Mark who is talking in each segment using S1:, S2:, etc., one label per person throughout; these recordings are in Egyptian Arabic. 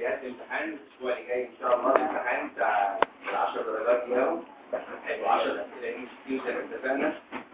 S1: بدايات الامتحان الاسبوع اللي جاي ان شاء الله الامتحان بتاع ال 10 درجات يوم هيبقوا 10 اسئله ام كيو زي ما اتفقنا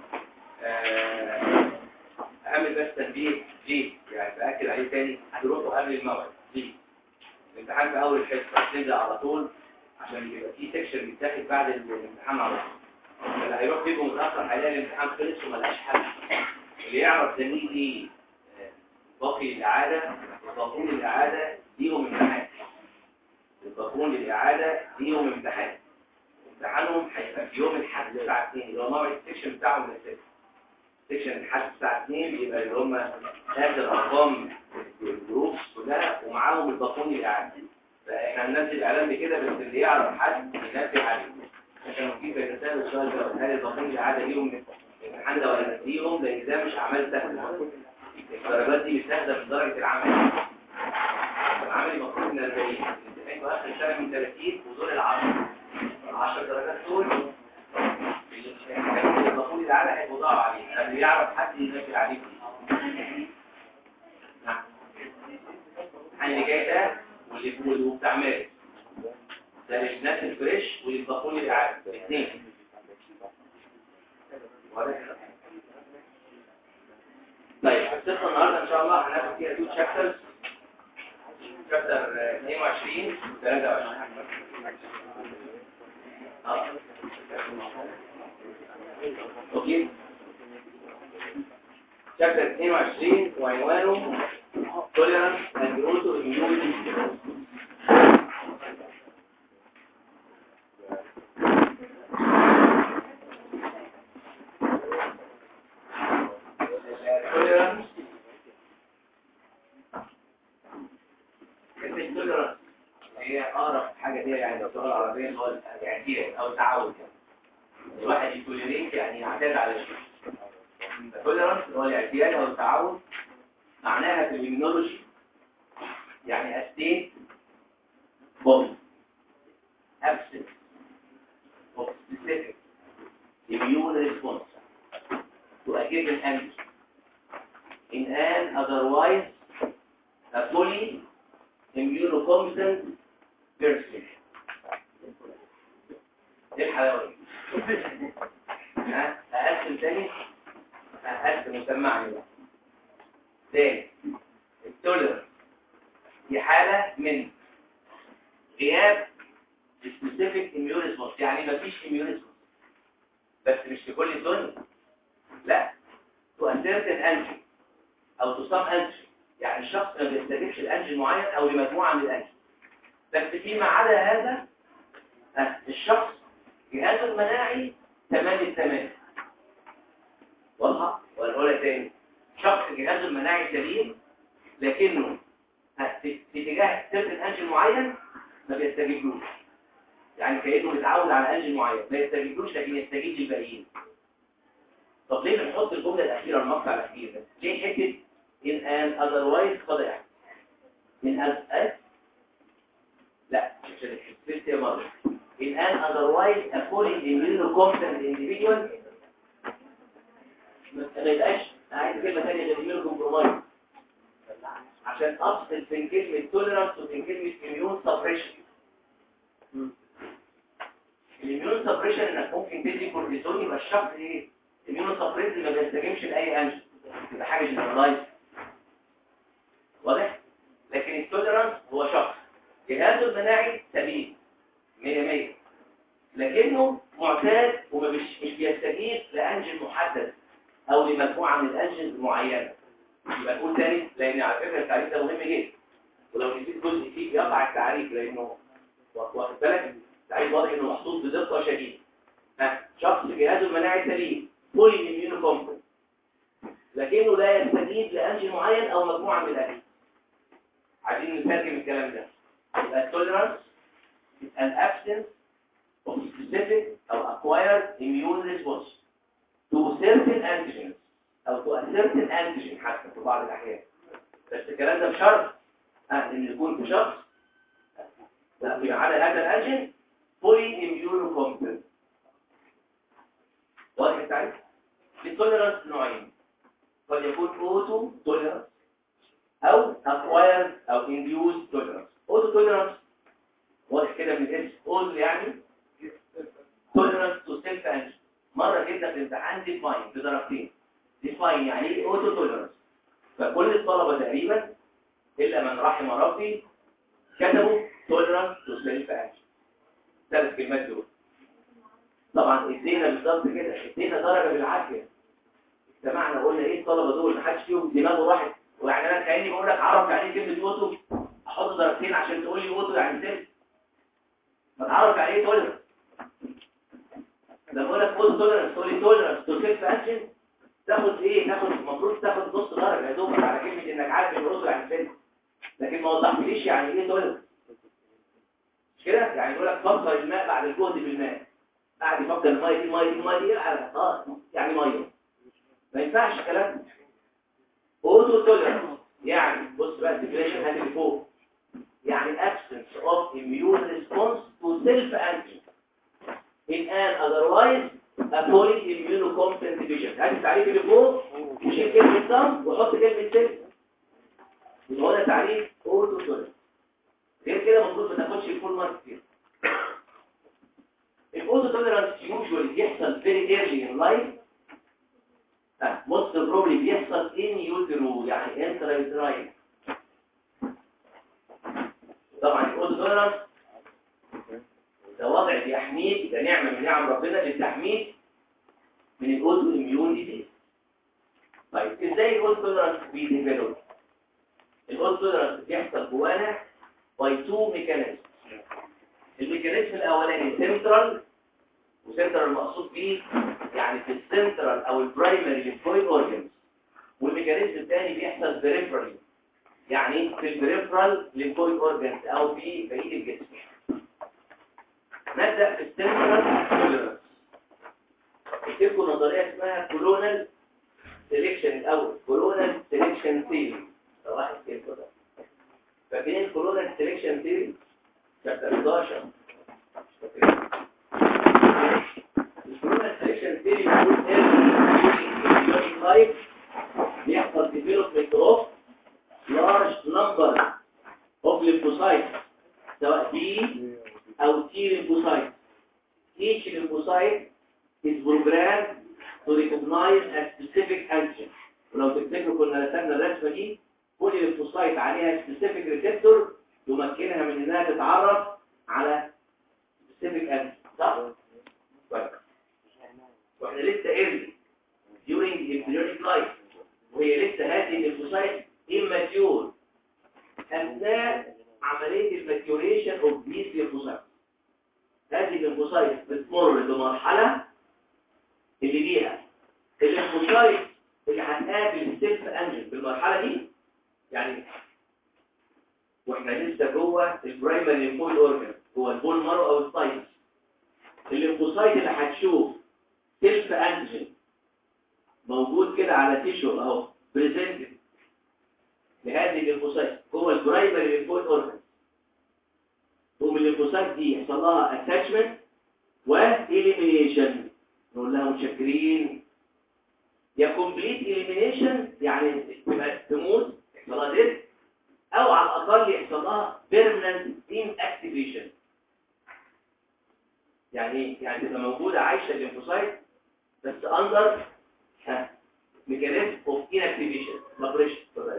S1: آه، اهم بس تنبيه ليه يعني باكد عليه تاني تروحوا قبل الموعد ليه الامتحان في اول الحصه تبدا على طول عشان يبقى في سيكشن بيتاخد بعد الامتحان على طول اللي هيروح فيكم متاخر هيلاقي الامتحان خلص وما لقاش حل اللي يعرف زميل ايه باقي الاعاده وضغطون الاعاده ليهم امتحان الضغطون الاعاده ليهم امتحان امتحانهم هيبقى في يوم الاحد الساعه 2 اللي هو موعد السكشن بتاعهم الاساسي سكشن الاحد الساعه 2 بيبقى اللي هم اخر ارقام الجروبس كلها ومعاهم الضغطون الاعاده فاحنا هننزل اعلان بكده بس اللي يعرف حد ينبه عليه عشان في بيتساءل السؤال ده هل الضغطون الاعاده ليهم الامتحان ده ولا ليهم لان ده مش اعمال سهله الدرجات دي بتاخدها من درجه العمل العمل المفروض من 40 الامتحان اخر سنه من 30 ودول العشر 10 درجات دول المفروض الاعلى هيبقوا ضاعوا عليه اللي يعرف حد ينزل عليه نعم اللي جاي ده واللي وبتاع مارس ده الناس الفريش واللي بيضافوا لي الاعاده الاثنين طيب حصتنا النهارده ان شاء الله هناخد فيها تو شابترز شابتر 22 و 23 اه اوكي شابتر 22 وعنوانه tolerance and autoimmunity tolerance كلمة tolerance هي أقرب حاجة هي يعني باللغة العربية اللي هو الاعتياد أو التعود يعني الواحد يتوليريت يعني يعتاد على شيء tolerance اللي هو الاعتياد أو التعود معناها في الإيمينولوجي يعني state of absence of specific immune response to a given antigen in an otherwise a fully immunocompetent person. ايه الحلاوه دي؟ ها اقسم تاني اقسم وسمعني بقى تاني التولر دي حاله من غياب specific immune response يعني مفيش immune response بس مش في كل الدنيا لا to a certain antigen او to some antigen يعني الشخص ما بيستجيبش لانجين معين او لمجموعه من الانجين بس فيما عدا هذا الشخص جهازه المناعي تمام التمام واضحه ولا اقولها تاني شخص جهازه المناعي سليم لكنه في اتجاه سيرتن انجين معين ما بيستجيبلوش يعني كانه متعود على انجين معين ما يستجيبلوش لكن يستجيب للباقيين طب ليه بنحط الجمله الاخيره المقطع الاخير ده ليه حته in an otherwise قد يحدث in an as لا مش الحسبت يا مرة in an otherwise a fully immunocompetent individual ما يبقاش عايز كلمة ثانية غير immunocompromised عشان افصل بين كلمة tolerance وبين كلمة immune suppression الاميون suppression انك ممكن تدي كورتيزون يبقى الشخص ايه immune suppressed ما بيستجيبش لاي انجل يبقى حاجة جنرالايز واضح لكن التوليرانس هو شخص جهازه المناعي سليم 100 100 لكنه معتاد ومش مش بيستجيب لانجل محدد او لمجموعه من الانجل معينه يبقى نقول تاني لان على فكره التعريف ده مهم جدا ولو نسيت جزء فيه يقع التعريف لانه واخد بالك التعريف واضح انه محطوط بدقه شديده ها شخص جهازه المناعي سليم فولي اميونو كومبلكس لكنه لا يستجيب لانجل معين او مجموعه من الانجل عايزين نترجم الكلام ده يبقى التوليرانس an absence of specific او acquired immune response to certain antigens او to a certain antigen حتى في بعض الاحيان بس الكلام ده بشرط ان يكون في شخص في على هذا الانجن fully immunocompetent واضح التعريف؟ التوليرانس نوعين قد يكون اوتو توليرانس او acquired او induced tolerance auto tolerance بدرجتين ديفاين يعني ايه اوتو توليرانس فكل الطلبه تقريبا الا من رحم ربي كتبوا توليرانس تو سيلف اكشن ثلاث كلمات دول طبعا ادينا بالظبط كده ادينا درجه بالعافيه اجتمعنا قلنا ايه الطلبه دول محدش فيهم دماغه راحت ويعني انا كاني بقول لك عرف يعني ايه كلمه اوتو احط درجتين عشان تقول لي اوتو يعني سيلف ما تعرف يعني ايه توليرانس لما اقول لك اوتو توليرانس تقول لي توليرانس تو سيلف اكشن تاخد ايه تاخد المفروض تاخد نص درجه يا دوبك على كلمه انك عارف ان اوتو يعني سيلف لكن ما وضحتليش يعني ايه توليرانس مش كده يعني يقول لك فكر الماء بعد الجهد بالماء قاعد يفكر الميه دي الميه دي الميه دي على اه يعني ميه ما ينفعش الكلام ده اوتو توليرانس يعني بص بقى الديفينيشن هات اللي فوق يعني absence of immune response to self antigen in an otherwise a polyimmunocompetent division هات التعريف اللي فوق وشيل كلمه صم وحط كلمه سيلف يبقى هو ده تعريف اوتو توليرانس غير كده المفروض ما تاخدش الفول مارك كتير الاوتو توليرانس يوجوالي بيحصل very early in life most probably بيحصل in utero يعني intrauterine طبعا الاوتو توليرانس ده وضع بيحميك ده نعمه من نعم ربنا للتحميك من الاوتو اميون ديزيز طيب ازاي الاوتو توليرانس بيديفلوب الاوتو توليرانس بيحصل جوانا باي تو ميكانيزم الميكانيزم الاولاني سنترال وسنترال المقصود بيه يعني في السنترال او البرايمري ليمفويد اورجنز والميكانيزم الثاني بيحصل بريفرالي يعني في البريفرال ليمفويد اورجنز او في بقيه الجسم نبدا في السنترال توليرانس اكتبوا نظريه اسمها كولونال سيلكشن الاول كولونال سيلكشن ثيوري لو واحد كده فاكرين الكولونال سيلكشن ثيوري شابتر 11 الكولونال سيلكشن ثيوري بيقول لايف بيحصل ديفلوبمنت اوف لارج نمبر اوف lymphocytes سواء B او T lymphocytes each lymphocyte is programmed to recognize a specific antigen ولو تفتكروا كنا رسمنا الرسمه دي كل الليمفوسايت عليها سبيسيفيك ريسبتور يمكنها من انها تتعرف على سبيسيفيك انتي صح؟ طيب واحنا لسه ايرلي during embryonic life وهي لسه هذه الليمفوسايت immature اثناء عمليه الماتيوريشن اوف these lymphocytes هذه الليمفوسايت بتمر بمرحله اللي بيها الليمفوسايت اللي هتقابل السيلف انجن بالمرحله دي يعني واحنا لسه جوه البرايمري ليمفويد اورجن جوه البول مارو او السايتس الليمفوسايت اللي هتشوف سيلف انجن موجود كده على تيشو اهو بريزنتد لهذه الليمفوسايت جوه البرايمري ليمفويد اورجن تقوم الليمفوسايت دي يحصل لها اتاتشمنت واليمينيشن نقول لها متشكرين يا كومبليت اليمينيشن يعني تبقى تموت يحصل لها ديث او على الاقل يحصل لها بيرمننت ان اكتيفيشن يعني يعني تبقى موجوده عايشه الليمفوسايت بس اندر ميكانيزم اوف ان اكتيفيشن مابريش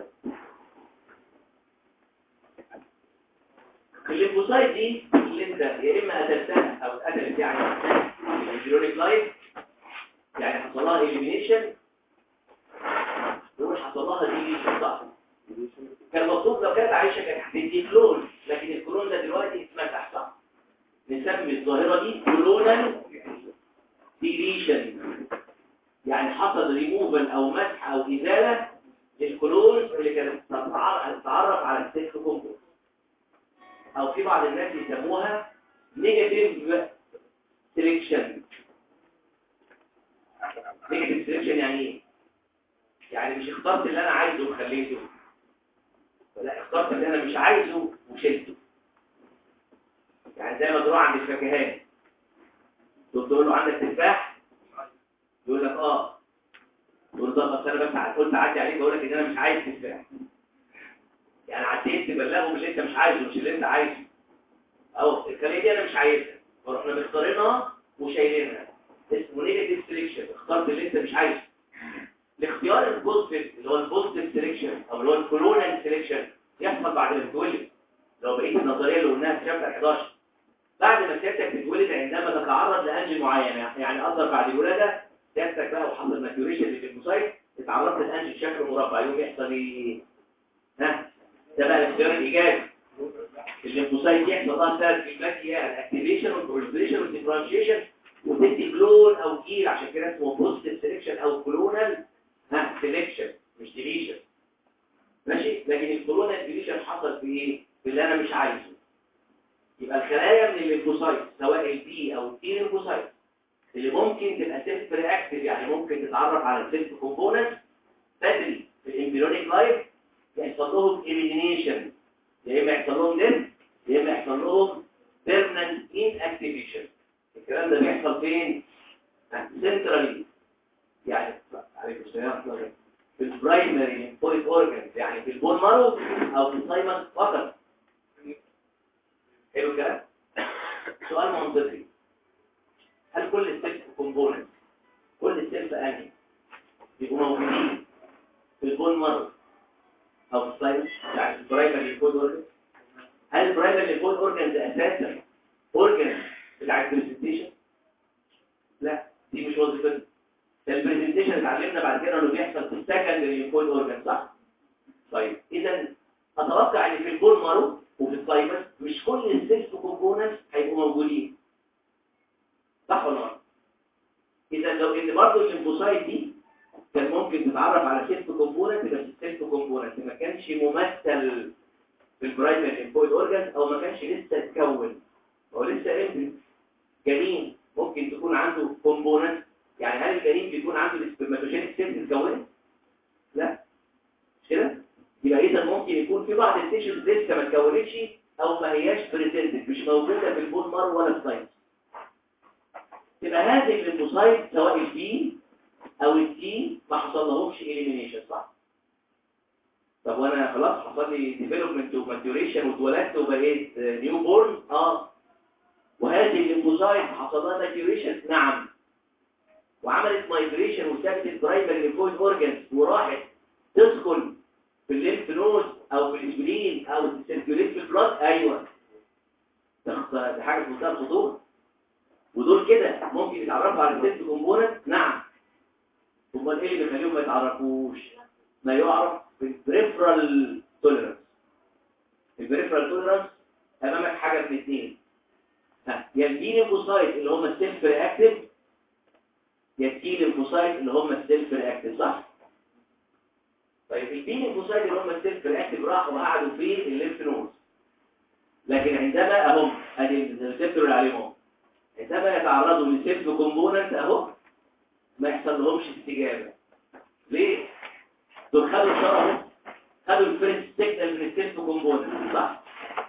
S1: الليمفوسايت دي اللي انت يا اما قتلتها او اتقتلت يعني الجيرونيك لايف يعني حصل لها اليمينيشن دول حصل لها ديليشن صح كان المفروض لو كانت عايشه كانت هتدي كلون لكن الكلون ده دلوقتي اتمسح صح نسمي الظاهره دي كلونال ديليشن يعني حصل ريموفال او مسح او ازاله للكلون اللي كانت تتعرف على السيلف كومبوست او في بعض الناس يسموها نيجاتيف سيلكشن نيجاتيف سيلكشن يعني ايه يعني مش اخترت اللي انا عايزه وخليته لا اخترت اللي انا مش عايزه وشلته يعني زي ما تروح عند الفاكهات تقول له عندك تفاح يقول لك اه تقول له طب انا بس قلت اعدي عليك اقول لك ان انا مش عايز تفاح يعني عديت تبلغه باللي انت مش عايزه مش اللي انت عايزه او الخليه دي انا مش عايزها فرحنا مختارينها وشايلينها اسمه نيجاتيف سيلكشن اخترت اللي انت مش عايزه الاختيار البوزيتيف اللي هو البوزيتيف سيلكشن او اللي هو الكولونال سيلكشن يحصل بعد ما تتولد لو بقيت النظريه اللي قلناها في شابتر 11 بعد ما سيادتك تتولد عندما تتعرض لانجل معين يعني قصدك بعد الولاده سيادتك بقى وحصل ماتيوريشن اللي في الموسايت اتعرضت لانجل شكل مربع يوم يحصل ايه ها ده بقى الاختيار الايجابي الليمفوسايت يحصل لها ثلاث كلمات هي الاكتيفيشن والبروليفريشن والديفرنشيشن وتدي كلون او جيل عشان كده اسمه بوزيتيف سيلكشن او كلونال ها سيلكشن مش ديليشن ماشي لكن الكلونال ديليشن حصل في ايه في اللي انا مش عايزه يبقى الخلايا من الليمفوسايت سواء البي او التي ليمفوسايت اللي ممكن تبقى سيلف رياكتيف يعني ممكن تتعرف على السيلف كومبوننت بدري في الامبريونيك لايف يحصل لهم اليمينيشن يا اما يحصل لهم ديث يا اما يحصل لهم بيرمننت ان اكتيفيشن الكلام ده بيحصل فين سنترالي يعني عليكم السلام في البرايمري ليمفويد اورجانز يعني في البون مارو او في السايمس فقط حلو الكلام سؤال منطقي هل كل السيلف كومبوننت كل السيلف انهي يبقوا موجودين في البون مارو او في السايمس يعني في البرايمري ليمفويد اورجانز هل البرايمري ليمفويد اورجانز اساسا اورجانز بتاع البرزنتيشن لا دي مش وظيفتها البرزنتيشن اتعلمنا بعد كده انه بيحصل في السكندري ليمفويد اورجان صح طيب اذا اتوقع ان في البون مارو وفي السايمس مش كل السيلف كومبوننتس هيبقوا موجودين صح ولا لا اذا لو ان برضه الليمفوسايت دي كان ممكن تتعرف على سيلف كومبوننت بس السيلف كومبوننت ما كانش ممثل في البرايمري ليمفويد اورجان او ما كانش لسه اتكون هو لسه امبريو جنين ممكن تكون عنده كومبوننت يعني هل الجنين بيكون عنده السبرماتوجينيك سيلز اتكونت لا مش كده يبقى اذا ممكن يكون في بعض التيشوز لسه ما اتكونتش او ما هياش بريزنتد مش موجوده في البون مار ولا السايت تبقى هذه الليمفوسايت سواء البي او التي ما حصلهمش اليمينيشن صح طب وانا خلاص حصل لي ديفلوبمنت وماتيوريشن واتولدت وبقيت نيو بورن اه وهذه الليمفوسايت حصل لها ماتيوريشن نعم وعملت مايجريشن وسابت البرايمري ليمفويد اورجانز وراحت تسكن في الليمف نود او في الاسبلين او تسيركيوليت في البلاد ايوه دي حاجه في منتهى الخطوره ودول كده ممكن يتعرفوا على السيلف كومبوننت نعم امال ايه اللي بيخليهم ما يتعرفوش ما يعرف بالبريفرال توليرانس البريفرال توليرانس امامك حاجه من اثنين يا البي ليمفوسايت اللي هم السيلف رياكتيف يا التي ليمفوسايت اللي هم السيلف رياكتيف صح طيب البي ليمفوسايت اللي هم السيلف رياكتيف راحوا قعدوا في الليمف نود لكن عندما اهم ادي الريسبتور اللي عليهم عندما يتعرضوا لسيلف كومبوننت اهو ما يحصل لهمش استجابه ليه دول خدوا الشرف خدوا الفيرست سيجنال من السيلف كومبوننت صح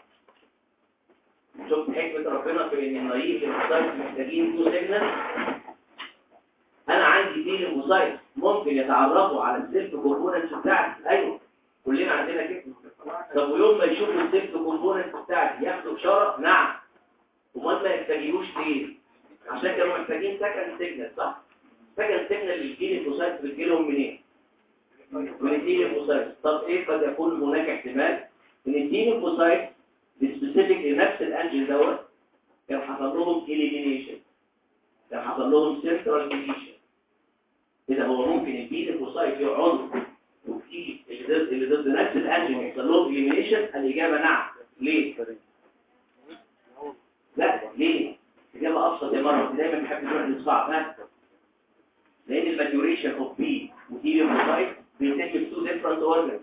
S1: شفت حكمة ربنا في ان النايف الموسايت محتاجين تو سيجنال انا عندي دي الموسايت ممكن يتعرفوا على السيلف كومبوننتس بتاعتي ايوه كلنا عندنا كده طب ويوم ما يشوفوا السيلف كومبوننتس بتاعتي ياخدوا اشاره نعم امال ما يحتاجيوش ليه عشان كانوا محتاجين سكند سيجنال صح سكند سيجنال للجيل الموسايت بتجيلهم منين من الدين الموسايت طب ايه قد يكون هناك احتمال ان الدين الموسايت سبيسيفيك لنفس الانجل دوت كان حصل لهم اليمينيشن كان حصل لهم سنترال ديليشن اذا هو ممكن البي ليمفوسايت يقعدوا وفي اللي ضد اللي ضد نفس الانجل يحصل لهم اليمينيشن الاجابه نعم ليه لا ليه الاجابه ابسط يا مره دايما بنحب نروح للصعب ها لان الماتيوريشن اوف بي ودي ليمفوسايت بيتم في تو ديفرنت اورجنز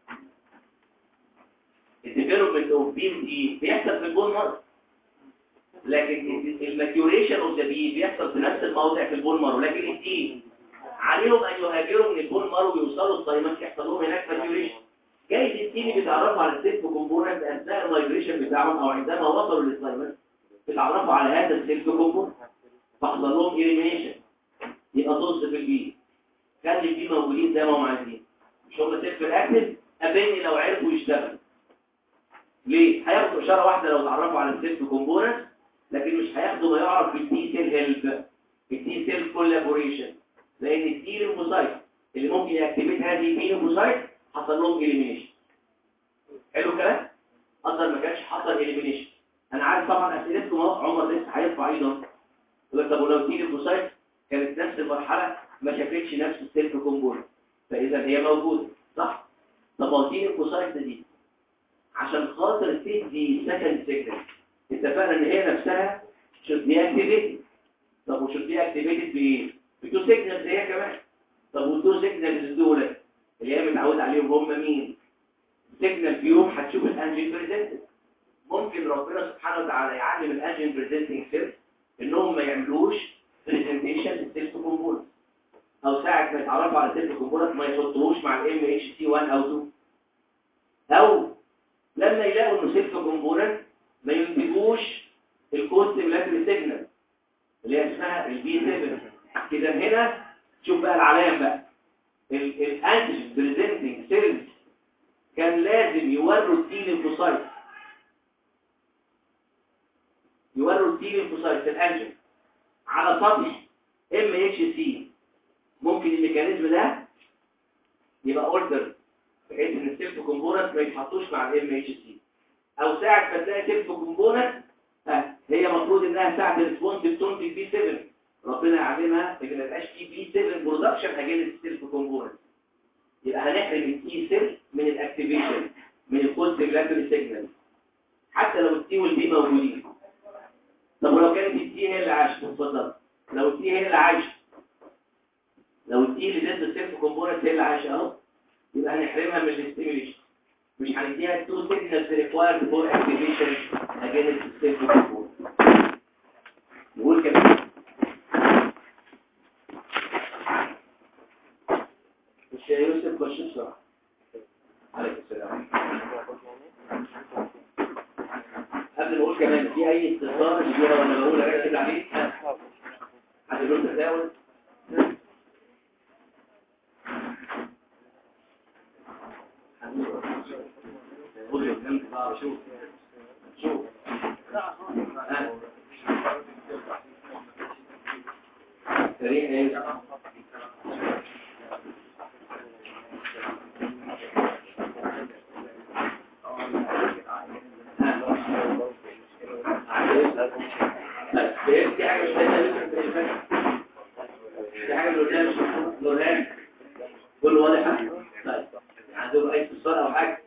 S1: الديفلوبمنت اوف بي دي بيحصل في البون مارو لكن الماتيوريشن اوف ذا بي بيحصل في نفس الموضع في البون مارو لكن التي عليهم ان يهاجروا من البون مارو ويوصلوا السايمس يحصل لهم هناك ماتيوريشن جايز التيني بيتعرفوا على السيلف كومبوننت اثناء المايجريشن بتاعهم او عندما وصلوا للسايمس بيتعرفوا على هذا السيلف كومبوننت فحصل لهم اليمينيشن يبقى طز في البي كان البي موجودين زي ما هم عايزين مش هم سيلف اكتف ابني لو عرفوا يشتغلوا ليه؟ هياخدوا إشارة واحدة لو تعرفوا على السيلف كومبوننت لكن مش هياخدوا ما يعرف بالتي سيل هيلب التي سيل كولابوريشن لأن التي ليمفوسايت
S2: اللي ممكن ياكتيفيت هذه البينوفوسايت حصل لهم اليمينيشن حلو الكلام اصلا ما كانش حصل اليمينيشن انا عارف طبعا اسئلتكم اهو عمر لسه هيرفع ايضا يقول لك طب ولو تيجي الفوسايت كانت نفس المرحله ما شافتش نفس السيلف كومبوننت فاذا هي موجوده صح طب هو تيجي الفوسايت دي عشان خاطر تدي سكند سيجنال اتفقنا ان هي نفسها should be activated طب و should be activated بايه؟ بتو سيجنالز هي كمان طب والتو سيجنالز دول اللي هي متعود عليهم هم مين؟ سيجنال فيهم هتشوف الانجين بريزنتد ممكن ربنا سبحانه وتعالى يعلم الانجين بريزنتنج سيلز انهم ما يعملوش بريزنتيشن للسيلف كومبوننت او ساعه ما يتعرفوا على السيلف كومبوننت ما يحطوهوش مع الام اتش سي 1 او 2 او لما يلاقوا انه سيلف كومبوننت ما ينتجوش الكود سيميلاتري سيجنال اللي هي اسمها البي 7 كده هنا شوف بقى العلام بقى الانتيجين بريزنتنج سيلز كان لازم يوروا التي ليمفوسايت يوروا التي ليمفوسايت الانجين على سطح ام اتش سي ممكن الميكانيزم ده يبقى اوردر بحيث ان السيلف كومبوننت ما يتحطوش مع الام اتش سي او ساعه ما تلاقي سيلف كومبوننت هي المفروض انها ساعه الريسبونس بتنتج بي 7 ربنا يعلمها ان ما يبقاش في بي 7 برودكشن اجينست السيلف كومبوننت يبقى هنحرم التي سيل من الاكتيفيشن من الكود ريجولاتوري سيجنال حتى لو التي والبي موجودين طب ولو كانت التي هي اللي عايشه اتفضل لو التي هي اللي عايشه لو التي اللي ضد السيلف كومبوننت هي اللي عايشه اهو يبقى هنحرمها من الاستيميليشن مش هنديها التو سيجنالز ريكوايرد فور اكتيفيشن اجينست السيلف كومبوننت نقول كمان مش يا يوسف خش بسرعه عليك السلام قبل ما اقول كمان في اي استفسار كبيره وانا بقول اركز عليه حد له تساؤل قول لي كم شوف شوف سريع ايه في حاجة مش في حاجة من قدام مش نورهان كله واضح طيب عندهم أي استفسار أو حاجة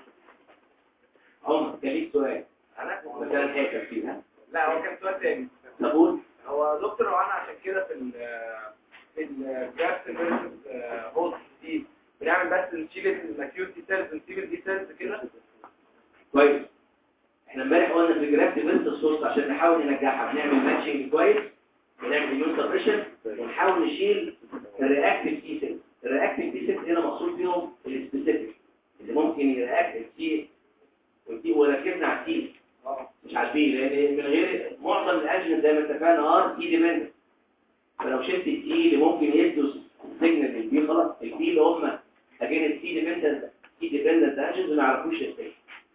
S2: عمر كان ليك سؤال مثلا حاجة فيها
S3: لا هو كان سؤال تاني
S2: تقول
S3: هو دكتور هو انا عشان كده في ال في الجرافت فيرسز هوست دي بنعمل بس نشيل الماكيوتي سيلز ونسيب الدي سيلز كده
S2: كويس احنا امبارح قلنا في الجرافت بنت الصوص عشان نحاول ننجحها بنعمل ماتشنج كويس بنعمل مليون سبريشن ونحاول نشيل الرياكتيف تي سيل الرياكتيف تي سيل هنا مقصود فيهم السبيسيفيك اللي ممكن يرياكت تي ودي وركزنا على التي مش على البي لان من غير معظم الاجنس زي ما اتفقنا ار تي ديبندنت فلو شلت التي اللي ممكن يدوا سيجنال للبي خلاص البي اللي هم اجين التي ديبندنت تي ديبندنت اجنس ما يعرفوش ازاي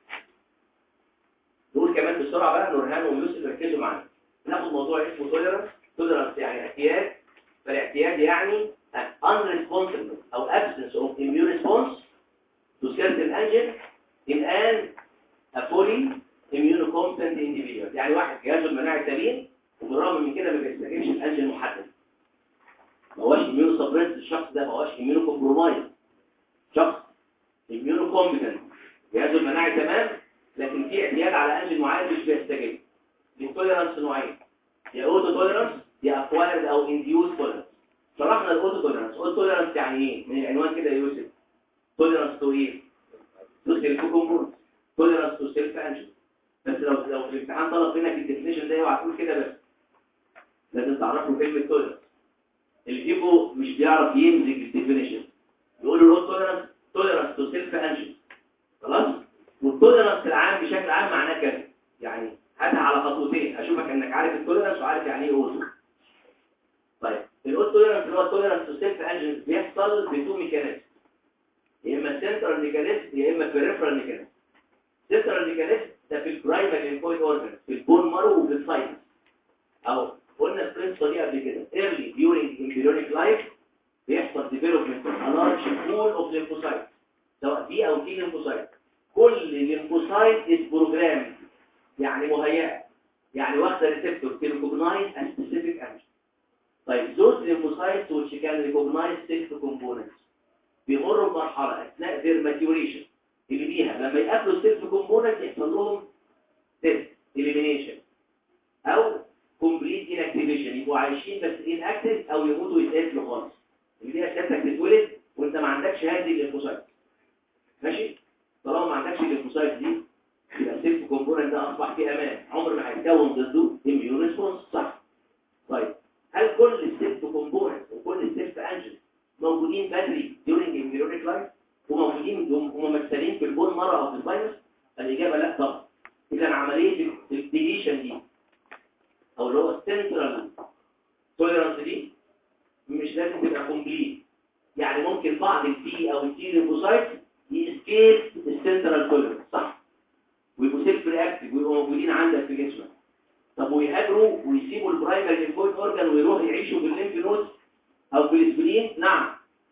S2: نقول كمان بسرعه بقى نورهان ويوسف ركزوا معانا ناخد موضوع اسمه توليرانس توليرانس يعني اعتياد فالاعتياد يعني unresponsiveness او absence of immune response to certain antigen in an a fully immunocompetent individual يعني واحد جهازه المناعي سليم وبالرغم من كده ما بيستجيبش الانجين محدد ما هوش immune suppressed الشخص ده ما هوش immunocompromised شخص immunocompetent جهازه المناعي تمام لكن في اعتياد على انجين معين مش بيستجيب التوليرانس نوعين يا اوتو توليرانس يا اكوايرد او انديوز توليرانس شرحنا الاوتو توليرانس اوتو توليرانس يعني ايه من العنوان كده يا يوسف توليرانس تو ايه تو سيلف كومبوننت توليرانس تو سيلف انجين بس لو لو في الامتحان طلب منك الديفينيشن ده اوعى تقول كده بس لازم تعرفوا كلمه توليرانس الجيبو مش بيعرف يمزج الديفينيشن يقول له الاوتو توليرانس توليرانس تو سيلف انجين خلاص والتوليرانس العام بشكل عام معناه كده يعني هاتها على خطوتين اشوفك انك عارف التوليرانس وعارف يعني ايه اوتو طيب الاوتو توليرانس اللي هو التوليرانس تو سيلف انجن بيحصل بتو ميكانيزم يا اما سنترال ميكانيزم يا اما بيريفرال ميكانيزم سنترال ميكانيزم ده في البرايمري ليمفويد اورجن في البون مارو وفي السايتس او قلنا القصه دي قبل كده early during embryonic life بيحصل ديفلوبمنت اوف لارج بول اوف ليمفوسايت سواء دي او تي ليمفوسايت كل ليمفوسايت از بروجرام يعني مهيئه يعني واخده ريسبتور تريكوجنايز ا سبيسيفيك انجن طيب those lymphocytes which can recognize self components بيمروا بمرحله اثناء their maturation اللي بيها لما يقابلوا self components يحصل لهم death elimination او complete inactivation يبقوا عايشين بس inactive او يموتوا يتقتلوا خالص اللي هي سيادتك تتولد وانت ما عندكش هذه الليمفوسايت ماشي طالما ما عندكش الليمفوسايت دي يبقى السيلف كومبوننت ده اصبح في امان عمر ما هيتكون ضده اميون ريسبونس صح طيب هل كل السيلف كومبوننت وكل السيلف انجن موجودين بدري during embryonic life وموجودين وممثلين في البون مره او في الفيروس الاجابه لا طبعا اذا عمليه الديليشن دي او اللي هو السنترال توليرانس دي مش لازم تبقى كومبليت يعني ممكن بعض البي او التي ليمفوسايت يسكيب السنترال توليرانس صح ويبقوا سيلف رياكتيف ويبقوا موجودين عندك في جسمك طب ويهاجروا ويسيبوا البرايمري ليمفويد اورجان ويروحوا يعيشوا في الليمف نود او في الاسبلين نعم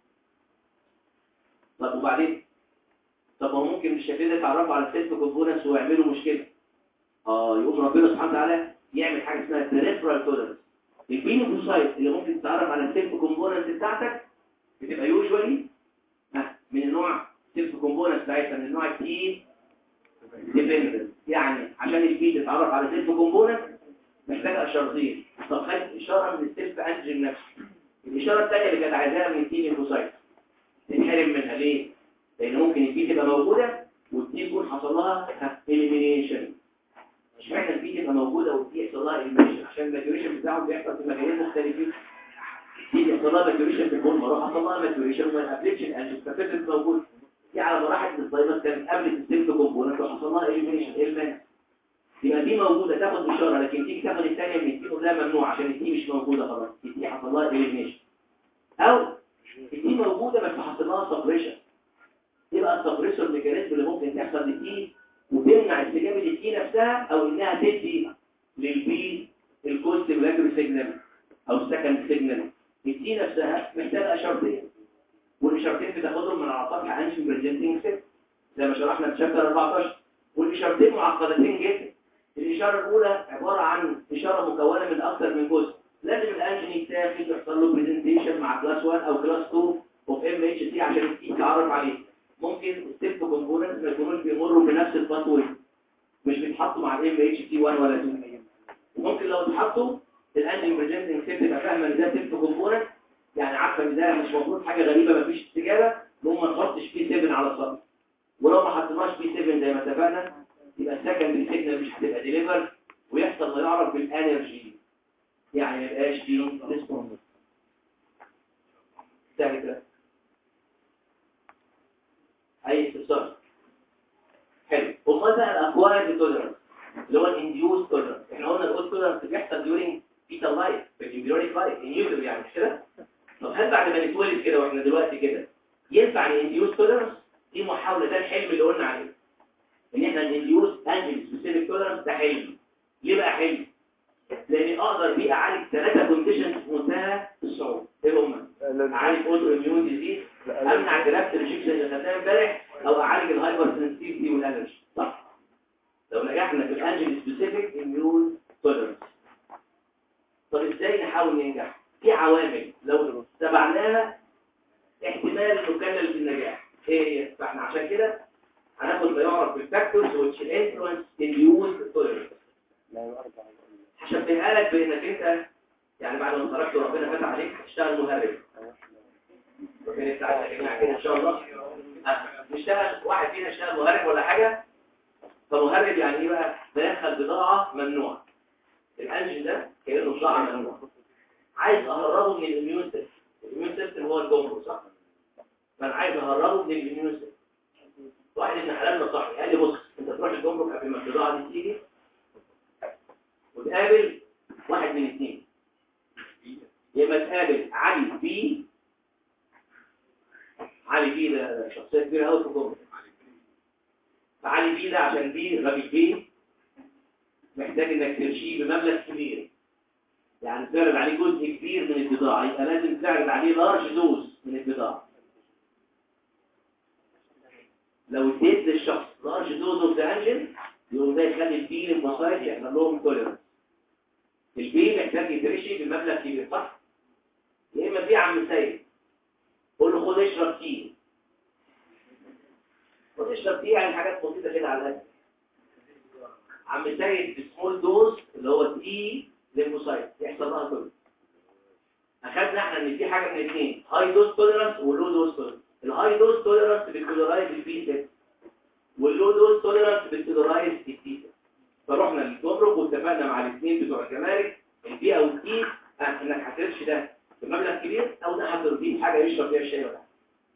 S2: طب وبعدين طب ما هو ممكن بالشكل ده يتعرفوا على السيلف كومبوننتس ويعملوا مشكله اه يقوم ربنا سبحانه وتعالى يعمل حاجه اسمها peripheral tolerance البينوفوسايت اللي ممكن تتعرف على السيلف كومبوننت بتاعتك بتبقى يوجوالي من النوع سيلف كومبوننت بتاعتها من النوع التي ديبندنت يعني عشان البي تتعرف على سيلف كومبوننت محتاجه اشارتين طب خد اشاره من السيلف انجن نفسه الاشاره الثانيه اللي كانت عايزاها من التي ليمفوسايت تنحرم منها ليه لان ممكن البي تبقى موجوده والتي يكون حصل لها اليمينيشن اشمعنى البي تبقى موجوده والتي يحصل لها اليمينيشن عشان الماتوريشن بتاعه بيحصل في مكانين مختلفين التي يحصل لها ماتوريشن في البون مره حصل لها ماتوريشن وما قابلتش الانجن ففضلت موجوده دي على ما راحت للصيدله كانت قبلت السيلف كومبوننت وحصل لها اليمينيشن ايه المانع يبقى دي موجوده تاخد اشاره لكن تيجي تاخد الثانيه من التي لا ممنوع عشان التي مش موجوده خلاص التي حصل لها اليمينيشن او التي موجوده بس حصل لها سبريشن يبقى السبريشن ميكانيزم اللي ممكن تحصل للتي وتمنع استجابه التي نفسها او انها تدي للبي الكوست مولكيولر سيجنال او السكند سيجنال التي نفسها محتاجه اشارتين والاشارتين بتاخدهم من على سطح انجن بريزنتنج سيت زي ما شرحنا في شابتر 14 والاشارتين معقدتين جدا الاشاره الاولى عباره عن اشاره مكونه من اكثر من جزء لازم الانجن يتاخد يحصل له بريزنتيشن مع كلاس 1 او كلاس 2 اوف ام اتش سي عشان التي تعرف عليه ممكن السيلف كومبوننتس ما يكونوش بيمروا بنفس الباثوي مش بيتحطوا مع الام اتش سي 1 ولا 2 وممكن لو اتحطوا الانجن بريزنتنج سيت تبقى فاهمه ان ده سيلف كومبوننت يعني عارفه ان ده مش المفروض حاجه غريبه ما فيش استجابه نقوم ما نحطش بي 7 على السطح ولو ما حطيناش بي 7 زي ما اتفقنا يبقى السكندري سيجنال مش هتبقى ديليفر ويحصل ما يعرف بالانرجي يعني ما يبقاش فيه ريسبونس سهل كده اي استفسار حلو امال بقى الاكوايرد توليرانس اللي هو الانديوس توليرانس احنا قلنا الاوت توليرانس بيحصل ديورنج فيتال لايف في الامبريونيك لايف انيوتر يعني مش كده طب هل بعد ما نتولد كده واحنا دلوقتي كده ينفع الانديوس توليرانس دي محاوله ده الحلم اللي قلنا عليه ان احنا الانديوس انجل سبيسيفيك توليرانس ده حلم ليه بقى حلم لان اقدر بيه اعالج ثلاثه كونديشنز في منتهى الصعوبه ايه هم اعالج اوتو اميون ديزيز امنع جرافت ريجكشن اللي خدناها امبارح او اعالج الهايبر سنسيتيفيتي والالرجي صح لو نجحنا في الانجل سبيسيفيك اميون توليرانس طب ازاي نحاول ننجح في عوامل لو تبعناها احتمال نكلل بالنجاح ايه هي فاحنا عشان كده هناخد ما يعرف بالفاكتورز which influence induced tolerance هشبهها لك بانك انت يعني بعد ما اتخرجت وربنا فتح عليك هتشتغل مهرب ربنا يفتح عليك يا جماعه كده ان شاء الله نشتغل واحد فينا يشتغل مهرب ولا حاجه فمهرب يعني ايه بقى داخل بضاعه ممنوعه الانجن ده كانه بضاعه ممنوعه عايز اهربه من الاميون سيستم الاميون سيستم هو الجمهور صح فانا عايز اهربه من الاميون سيستم واحد ابن حلال نصحني قال لي بص انت تروح الجمرك قبل ما البضاعه دي تيجي وتقابل واحد من اثنين يبقى تقابل علي بي علي بي ده شخصيه كبيره قوي في الجمرك فعلي بي ده عشان بي غبي بي محتاج انك ترشيه بمبلغ كبير يعني تعرض عليه جزء كبير من البضاعة يبقى لازم تعرض عليه لارج دوز من البضاعة لو اديت للشخص لارج دوز اوف ذا انجن يقوم ده يخلي البي للمصايد يحصل لهم توليرنس البي محتاج يترشي بمبلغ كبير صح؟ يا اما في عم سيد قول له خد اشرب تي خد اشرب تي يعني حاجات بسيطه كده على قد عم سيد بسمول دوز اللي هو تي للمصايد يحصل لها كله اخدنا احنا ان في حاجه من الاثنين هاي دوز توليرانس ولو دوز توليرانس الهاي دوز توليرانس بتولرايز البي 6 واللو دوز توليرانس بتولرايز التي 6 فرحنا للجمرك واتفقنا مع الاثنين بتوع الجمارك البي او التي انك هترش ده بمبلغ كبير او ده هترضيه حاجه يشرب فيها الشاي ولا حاجه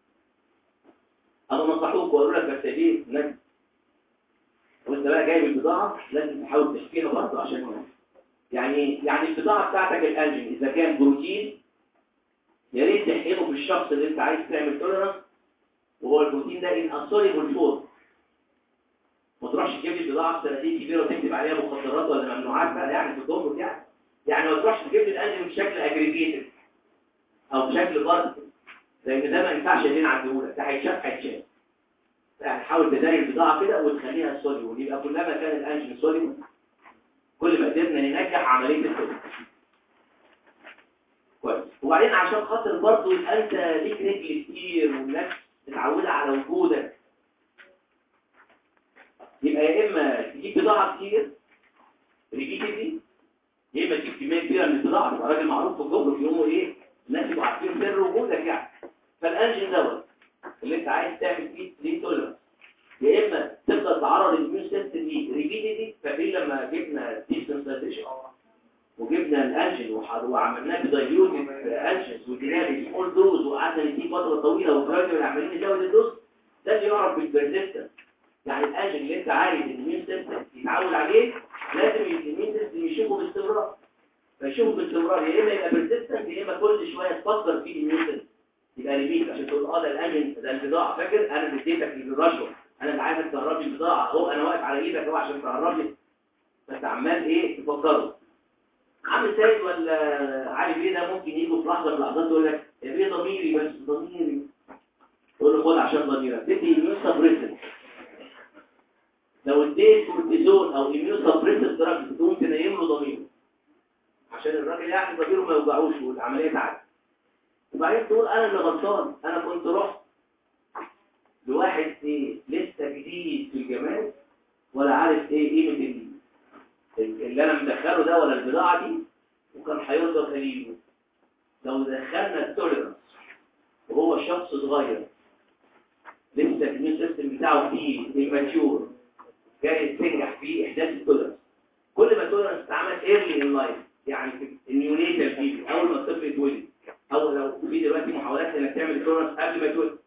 S2: اما نصحوك وقالوا لك بس ليه نجم وانت بقى جايب البضاعه لازم تحاول تحكيها برضه عشان يعني يعني البضاعه بتاعتك الانجن اذا كان بروتين يا ريت تحقنه في الشخص اللي انت عايز تعمل توليرانس وهو البروتين ده ان اسوليبل فور ما تروحش تجيب لي بضاعه بسنتين كبيره وتكتب عليها مخدرات ولا ممنوعات بقى يعني في الجمرك يعني يعني ما تروحش تجيب لي الانجن بشكل اجريجيتد او بشكل بارد لان ده ما ينفعش اللي نعديه لك ده هيتشاف هيتشاف يعني حاول تداري البضاعه كده وتخليها سوليبل يبقى كلما كان الانجن سوليبل كل ما قدرنا ننجح عمليه التوليد كويس وبعدين عشان خاطر برضه يبقى انت ليك رجل كتير والناس متعوده على وجودك يبقى يا اما تجيب بضاعه كتير ريبيتدلي يا اما تجيب كميه كبيره من البضاعه تبقى راجل معروف في الجمرك يومه ايه الناس يبقوا عارفين سر وجودك يعني فالانجن دوت اللي انت عايز تعمل فيه دي توليرانس يا اما تفضل تعرض الاميون سيستم دي ريبيتدلي فاكرين لما جبنا ديسنسيتيشن وجبنا الانجن وح- وعملناه بدايلوتد انجنز وجينا سمول دوز وقعدنا نديه فتره طويله وجراجوال عمالين نزود الدوز ده اللي يعرف بالبرزيستنس يعني الانجن اللي انت عايز الاميون سيستم يتعود عليه لازم الاميون سيستم يشوفه باستمرار فيشوفه باستمرار يا اما يبقى برزيستنس يا اما كل شويه تفكر فيه الاميون سيستم يبقى ريبيت عشان تقول اه ده الانجن ده البضاعه فاكر انا اللي اديتك الرشوه انا اللي عايزك تهرب لي البضاعه اهو انا واقف على ايدك اهو عشان تهرب لي فانت عمال ايه تفكره عم سيد ولا علي بيه ده ممكن يجوا في لحظه من اللحظات يقول لك يا بيه ضميري بس ضميري تقول له خد عشان ضميرك تدي اميون سبريسنت لو اديت كورتيزون او اميون سبريسنت دراج تقوم تنيم له ضميره عشان الراجل يعني ضميره ما يوجعوش والعمليه تعدي وبعدين تقول انا اللي غلطان انا كنت رحت لواحد ايه لسه جديد في الجمال ولا عارف ايه قيمه ال- اللي انا مدخله ده ولا البضاعه دي وكان هيرضى خليله لو دخلنا التوليرانس وهو شخص صغير لسه الاميون سيستم بتاعه فيه الماتيور جاي تنجح في احداث التوليرانس كل ما التوليرانس اتعمل ايرلي ان لايف يعني في النيونيتال بيبي اول ما الطفل يتولد او لو في دلوقتي محاولات انك تعمل توليرانس قبل ما يتولد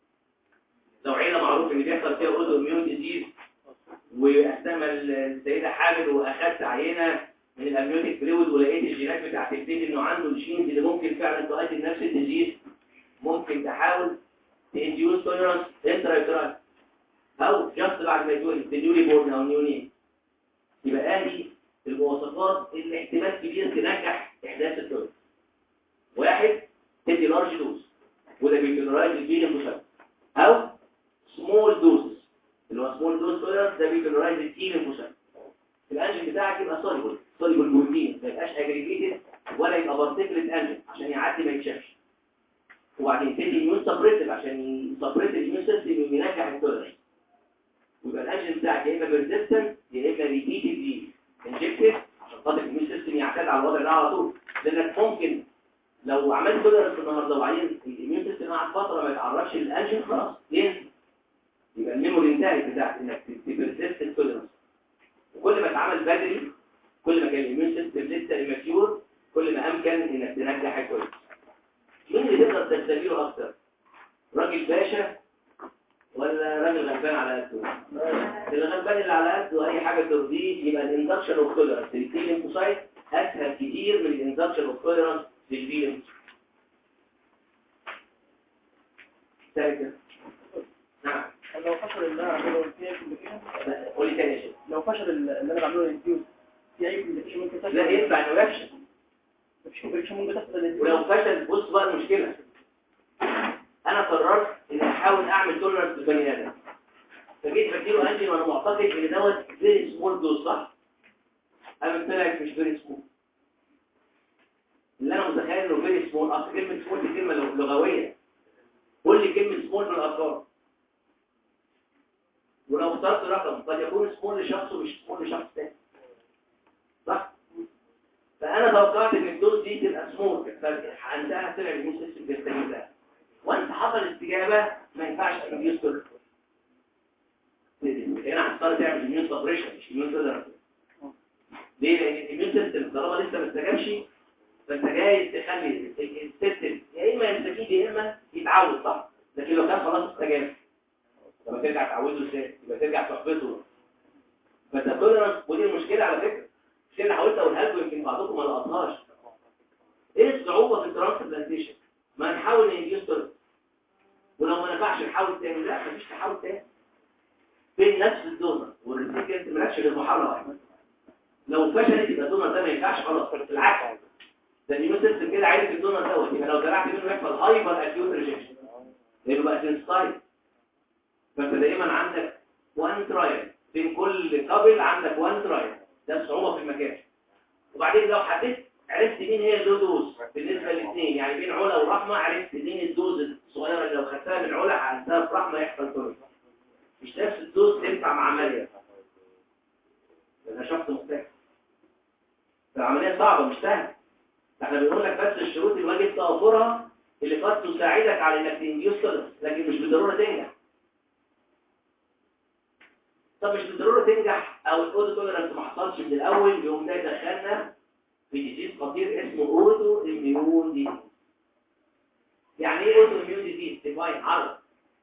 S2: لو عيله معروف ان بيحصل فيها اوتو اميون ديزيز واثناء ما السيده حامل واخدت عينه من الامنيوتيك فلويد ولقيت الجينات بتاعت البيبي انه عنده الجينز اللي ممكن فعلا تؤدي لنفس الديزيز ممكن تحاول تنديوز توليرانس انترا او جاست بعد ما يتولد بنيولي بورن او نيوني يبقى ادي المواصفات اللي احتمال كبير تنجح احداث التوليرانس واحد تدي لارج دوز وده بيتولرايز الجين المسبب او سمول دوز اللي هو سمول دوز توليرانس ده بيتولرايز الجين المسبب الانجن بتاعك يبقى سوليبل سوليبل بروتين ما يبقاش اجريجيتد ولا يبقى بارتيكلت انجن عشان يعدي ما يتشافش وبعدين تدي اميون سبريسيف عشان يسبريس الاميون سيستم ينجح التوليرانس ويبقى الانجن بتاعك يا اما بيرزيستنت يا اما ريبيتدلي انجكتد عشان خاطر الاميون سيستم يعتاد على الوضع ده على طول لانك ممكن لو عملت توليرانس النهارده وبعدين الاميون سيستم قعد فتره ما يتعرفش للانجن خلاص ينزل يبقى الميموري انتهت بتاعت انك تبرزيست التوليرانس وكل ما اتعمل بدري كل ما كان الاميون سيستم لسه ايماتيور كل ما امكن انك تنجح كويس مين اللي تقدر تستفيده اكتر راجل باشا ولا راجل غلبان على قده الغلبان اللي على قده اي حاجه ترضيه يبقى الاندكشن اوف توليرانس للتي ليمفوسايت اسهل كتير من الاندكشن اوف توليرانس للبي ليمفوسايت ثالثا نعم
S3: لو فشل اللي انا بعمله في اي كومبليكيشن
S2: قولي تاني يا شيخ
S3: لو فشل اللي انا بعمله انفيوز في اي كومبليكيشن ممكن تحصل
S2: لا ينفع انه يفشل ولو فشل بص بقى المشكله انا قررت اني احاول اعمل تولرنس للبني ادم فجيت بديله انجل وانا معتقد ان دوت فيري سمول دوز صح انا طلعت مش فيري سمول اللي انا متخيل انه فيري سمول اصل كلمه سمول دي كلمه لغ- لغويه قول لي كلمه سمول بالارقام ولو اخترت رقم قد يكون سمول لشخص ومش سمول لشخص تاني صح فانا توقعت ان الدوز دي تبقى سمول فعندها طلع الميون سيستم بيستجيب لها وانت حصل استجابه ما ينفعش تجيب سكر هنا هتضطر تعمل اميون سبريشن مش اميون تولرنس ليه لان الاميون سيستم طالما لسه ما استجابش فانت جاي تخلي السيستم يا اما يستجيب يا اما يتعود صح لكن لو كان خلاص استجاب لما ترجع تعوده ازاي يبقى ترجع تحبطه فانت تولرنس ودي المشكله على فكره مش اللي حاولت اقولها لكم يمكن بعضكم ما لقطهاش ايه الصعوبه في الترانسبلانتيشن ما نحاول نجيب ولو ما نفعش نحاول تاني لا مفيش تحاول تاني بين نفس الدونر والريسيبيانت مالكش غير محاوله واحده لو فشلت يبقى الدونر ده ما ينفعش خلاص بالعكس ده النيو سيستم كده عارف الدونر دوت يبقى لو زرعت منه يحصل هايبر اكيوت ريجكشن لانه بقى سنسايد فانت دايما عندك وان ترايل بين كل قبل عندك وان ترايل ده الصعوبه في المكان وبعدين لو حددت عرفت مين هي اللو دوز بالنسبه للاثنين يعني بين علا ورحمه عرفت مين الدوز الصغيره اللي لو خدتها من علا عندها في رحمه يحصل تولد مش نفس الدوز تنفع مع مريم لأنها شخص مختلف العملية صعبة مش سهلة احنا بنقول لك بس الشروط اللي واجب توفرها اللي قد تساعدك على انك تنجيز صدر لكن مش بالضرورة تنجح طب مش بالضرورة تنجح او الاودو تولرنس ما حصلش من الاول يوم ده دخلنا في ديزيز خطير اسمه اودو اميون ديزيز يعني ايه اودو اميون ديزيز ديفاين عرض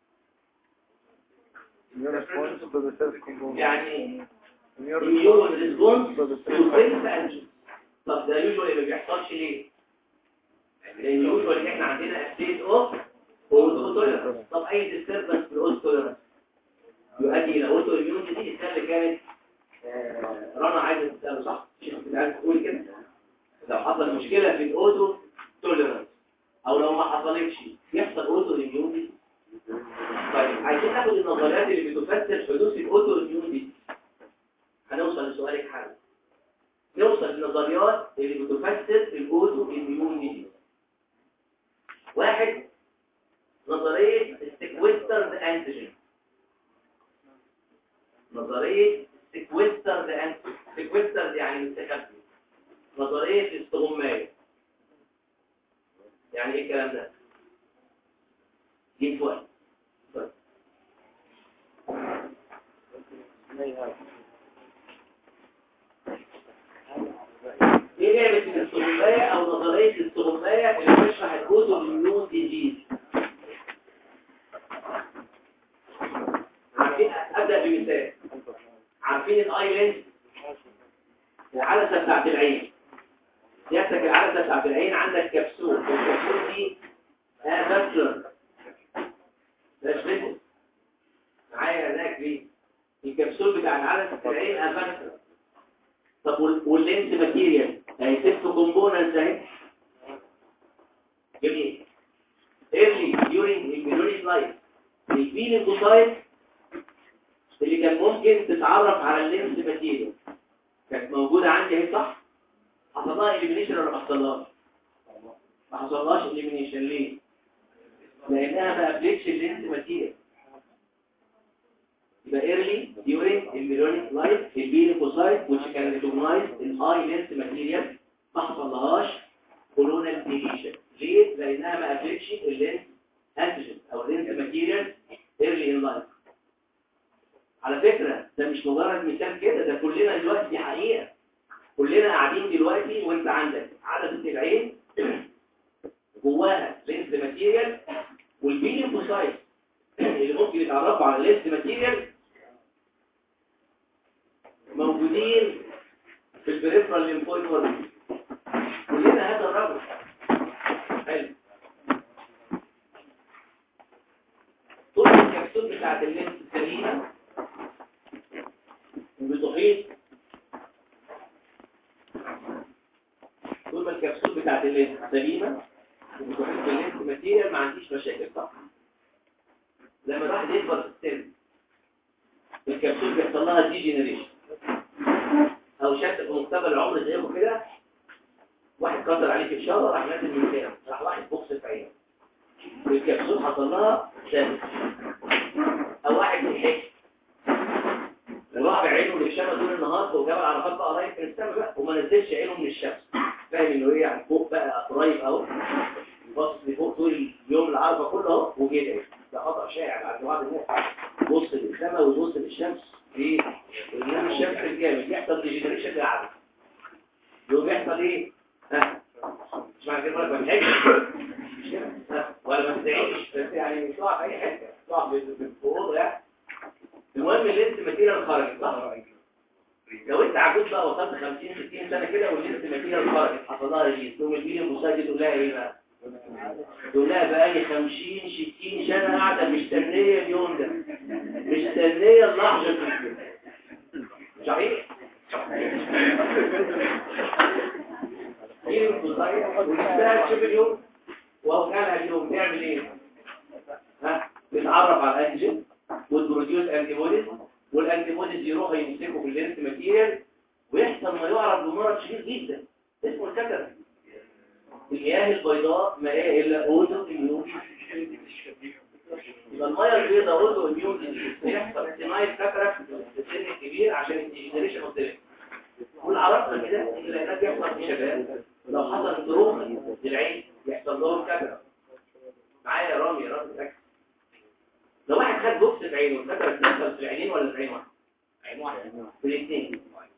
S2: يعني immune response to self antigen طب ده يوجوالي ما بيحصلش ليه؟ لان يوجوالي احنا عندنا ستيت اوف اوتو توليرنس طب اي ديستربنس في الاوتو توليرنس يؤدي الى اوتو اميون دي السنه اللي كانت آه، رنا عايزه تساله صح؟ مش كنت عايز تقول كده؟ لو حصل مشكله في الاوتو توليرنس او لو ما حصلتش يحصل اوتو اميون دي طيب عايزين ناخد النظريات اللي بتفسر حدوث الاوتو اميون دي هنوصل لسؤالك حالا نوصل للنظريات اللي بتفسر الاوتو اميون دي واحد نظريه السيكويستر انتيجين نظريه سيكويستر انتيجين سيكويستر يعني مستخبي نظريه الاستغمايه يعني ايه الكلام ده جيب سؤال طيب. ايه لعبة الاستغماية او نظرية الاستغماية اللي بتشرح الاوتو اميون ديزيز عارفين ابدأ بمثال عارفين الاي لينس العدسة بتاعت العين سيادتك العدسة بتاعت العين عندك كبسول الكبسول دي افاسلر ده شبه معايا هناك دي الكبسول بتاع العدسة العين افاسلر طب وال- واللينس ماتيريال اهي ست كومبوننتس اهي جميل early during embryonic life الفيلينجوسايت اللي كان ممكن تتعرف على اللينس ماتيريال كانت موجودة عندي اهي صح حصل لها اليمينيشن ولا ما حصلهاش ما حصلهاش اليمينيشن ليه لانها ما قابلتش اللينس ماتيريال يبقى early during embryonic life الفيلينجوسايت which can recognize an eye lens material ما حصلهاش كولونال ديليشن ليه؟ لانها ما قابلتش اللينس انتيجين او اللينس ماتيريال early in life على فكرة ده مش مجرد مثال كده ده كلنا دلوقتي دي حقيقة كلنا قاعدين دلوقتي وانت عندك عدسة العين جواها لينس ماتيريال والفيلينجوسايت اللي ممكن يتعرفوا على اللينس ماتيريال موجودين في البريفرال ليمفويد اورجن كلنا هذا الرجل حلو طول الكبسول بتاعت اللينس السليمه وبتحيط طول طول ما الكبسول بتاعت اللينس سليمه وبتحب اللينس ماتيريال ما عنديش مشاكل صح لما الواحد يكبر في السن الكبسول بيحصل لها دي جينيريشن او شكل في مستقبل العمر زيكم كده واحد كسر عليه في الشارع راح نازل من كده راح واحد بوكس في عينه الكبسول حصل لها دامج او واحد بيحس وراح بعينه للشمس طول النهار وجاب عرفات بقى قريب من السماء بقى وما نزلش عينه من الشمس فاهم انه ايه يعني فوق بقى قريب اهو باصص لفوق طول اليوم العرفه كله اهو وجه ده ده خطا شائع عند بعض الناس بص للسماء ويبص للشمس ليه؟ لان الشمس الجامد يحصل ديجنريشن للعدد يقوم يحصل ايه؟ ها مش معنى كده ما بتحبش مش كده؟ ها؟ ولا ما تدعيش بس يعني مش تقع في اي حته تقع في في اوضه يعني المهم اللينس ماتيريال خرجت صح؟ لو انت عجوز بقى وصلت 50 60 سنه كده واللينس ماتيريال خرجت حصل لها ريليز تقوم البيل المساعد تقول لها ايه بقى؟ تقول لها بقى لي 50 60 سنه قاعده مستنيه اليوم ده مستنيه اللحظه دي صحيح؟ ايه المصيبه ونفسها تشوف اليوم وهو كان اليوم تعمل ايه؟ ها؟ بتتعرف على الانتيجين والبروديوس انتي بوديز والانتي بوديز يروحوا يمسكوا في اللينس ماتيريال ويحصل ما يعرف بمرض شديد جدا اسمه الكتر المياه البيضاء ما هي الا اوزو اميون يبقى الميه البيضاء اوزو اميون بيحصل سينايل كاتراكت في السن الكبير عشان الديجنريشن اوف والعرفنا كده ان العلاج بيحصل في شباب لو حصل ظروف للعين يحصل لهم كاتراكت معايا يا رامي يا رامي ركز لو واحد خد بوكس في عينه الكاتراكت بيحصل في العينين ولا في عين واحده؟ عين واحده في الاثنين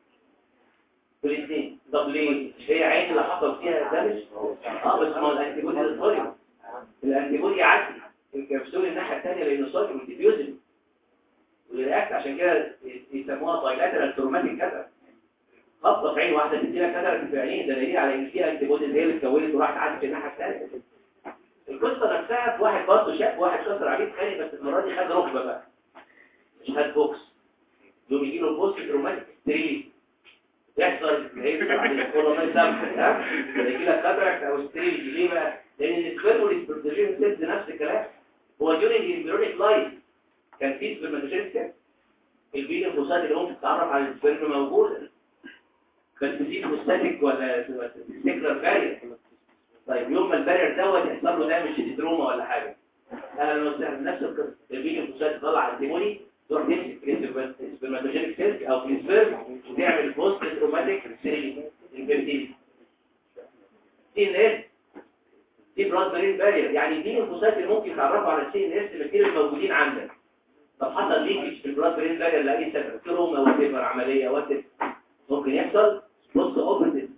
S2: في الاثنين طب ليه؟ مش هي عين اللي حصل فيها دمج؟ اه بس ما هو الانتيبودي الصلب الانتيبودي يعدي الكبسول الناحيه الثانيه لانه صلب وديفيوزن والرياكت عشان كده يسموها بايلاترال تروماتيك كاتراكت خبطه في عين واحده تدي لك كاتراكت في عينين ده دليل على ان فيها انتيبودي هي اللي اتكونت وراحت عدت في الناحيه الثانيه القصه نفسها في واحد برضه شاف واحد كسر عليه اتخانق بس المره دي خد ركبه بقى مش خد بوكس يوم يجي له بوست تروماتيك ستريل يحصل هيحصل عليه كل ما يسامحك ها يجي لك كاتراكت او ستريل ليه بقى لان السبيرم والسبرماتوجين سيلز نفس الكلام هو ديورنج الامبريونيك لايف كان في سبرماتوجين سيلز البيل الفوسات اللي ممكن تتعرف على السبيرم موجوده بس في فوستاتيك ولا سيكلر بارير طيب يوم ما البارير دوت يحصل له دامج ديدروما ولا حاجه اهلا وسهلا نفس القصه البيل الفوسات تطلع انتيموني تروح تمسك السبرماتوجينيك سيلز او في السبيرم وتعمل بوست تروماتيك سيلز انفيرتيلي سي ان اس دي بلاد برين بارير يعني دي الفوسات اللي ممكن تعرفوا على السي ان اس اللي الموجودين عندك طب حصل ليكج في البلاد برين بارير لاي سبب تروما وتبر عمليه وتبر ممكن يحصل بص اوبرتيف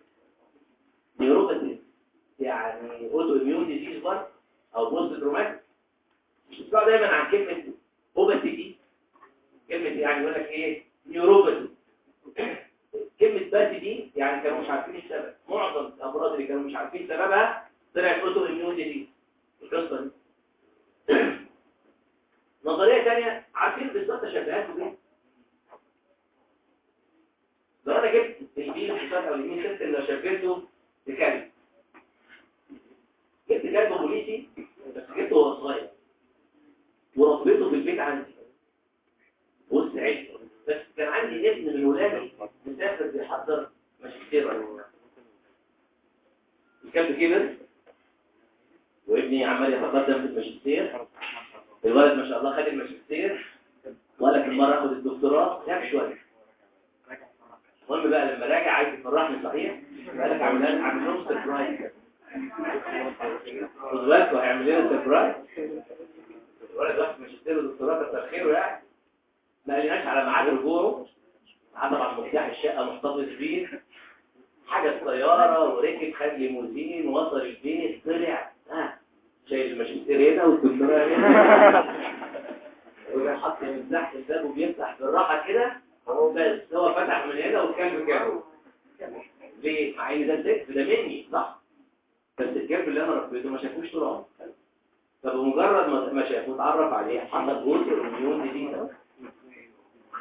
S2: نيوروباثي يعني اوتو اميون ديزيز بار او بوست تروماتيك مش تسمعوا دايما عن كلمه اوباثي دي كلمه يعني يقول لك ايه نيوروباثي كلمه باتي دي يعني كانوا مش عارفين السبب معظم الامراض اللي كانوا مش عارفين سببها طلعت اوتو اميون ديزيز القصه دي نظريه ثانيه عارفين بالظبط شبهات ايه لو انا جبت البيل الحصان او اليمين سيستم لو شبهته بكلب جبت كلب بوليسي بس جبته وهو صغير وربيته في البيت عندي وسط عيلته بس كان عندي ابن من ولادي مسافر بيحضر ماجستير الكلب كبر وابني عمال يتقدم في الماجستير الولد ما شاء الله خد الماجستير وقال لك المره اخد الدكتوراه غاب شويه المهم بقى لما راجع عايز يفرحني صحيح قال لك عامل عامل لهم سربرايز خد بالكوا هيعمل لنا سربرايز الولد واحد ماجستير ودكتوراه كتر خيره يعني ما قالناش على ميعاد رجوعه معاه طبعا مفتاح الشقه محتفظ بيه حاجه الطياره وركب خد ليموزين وصل البيت طلع ها شايل الماجستير هنا والدكتوراه هنا وجا حط المفتاح في الباب وبيفتح بالراحه كده هو بس هو فتح من هنا والكلب كده ليه؟ مع ان ده الذئب ده مني صح؟ بس الكلب اللي انا ربيته ما شافوش طول عمره فبمجرد ما ما شافه اتعرف عليه حصل جزء مليون جديد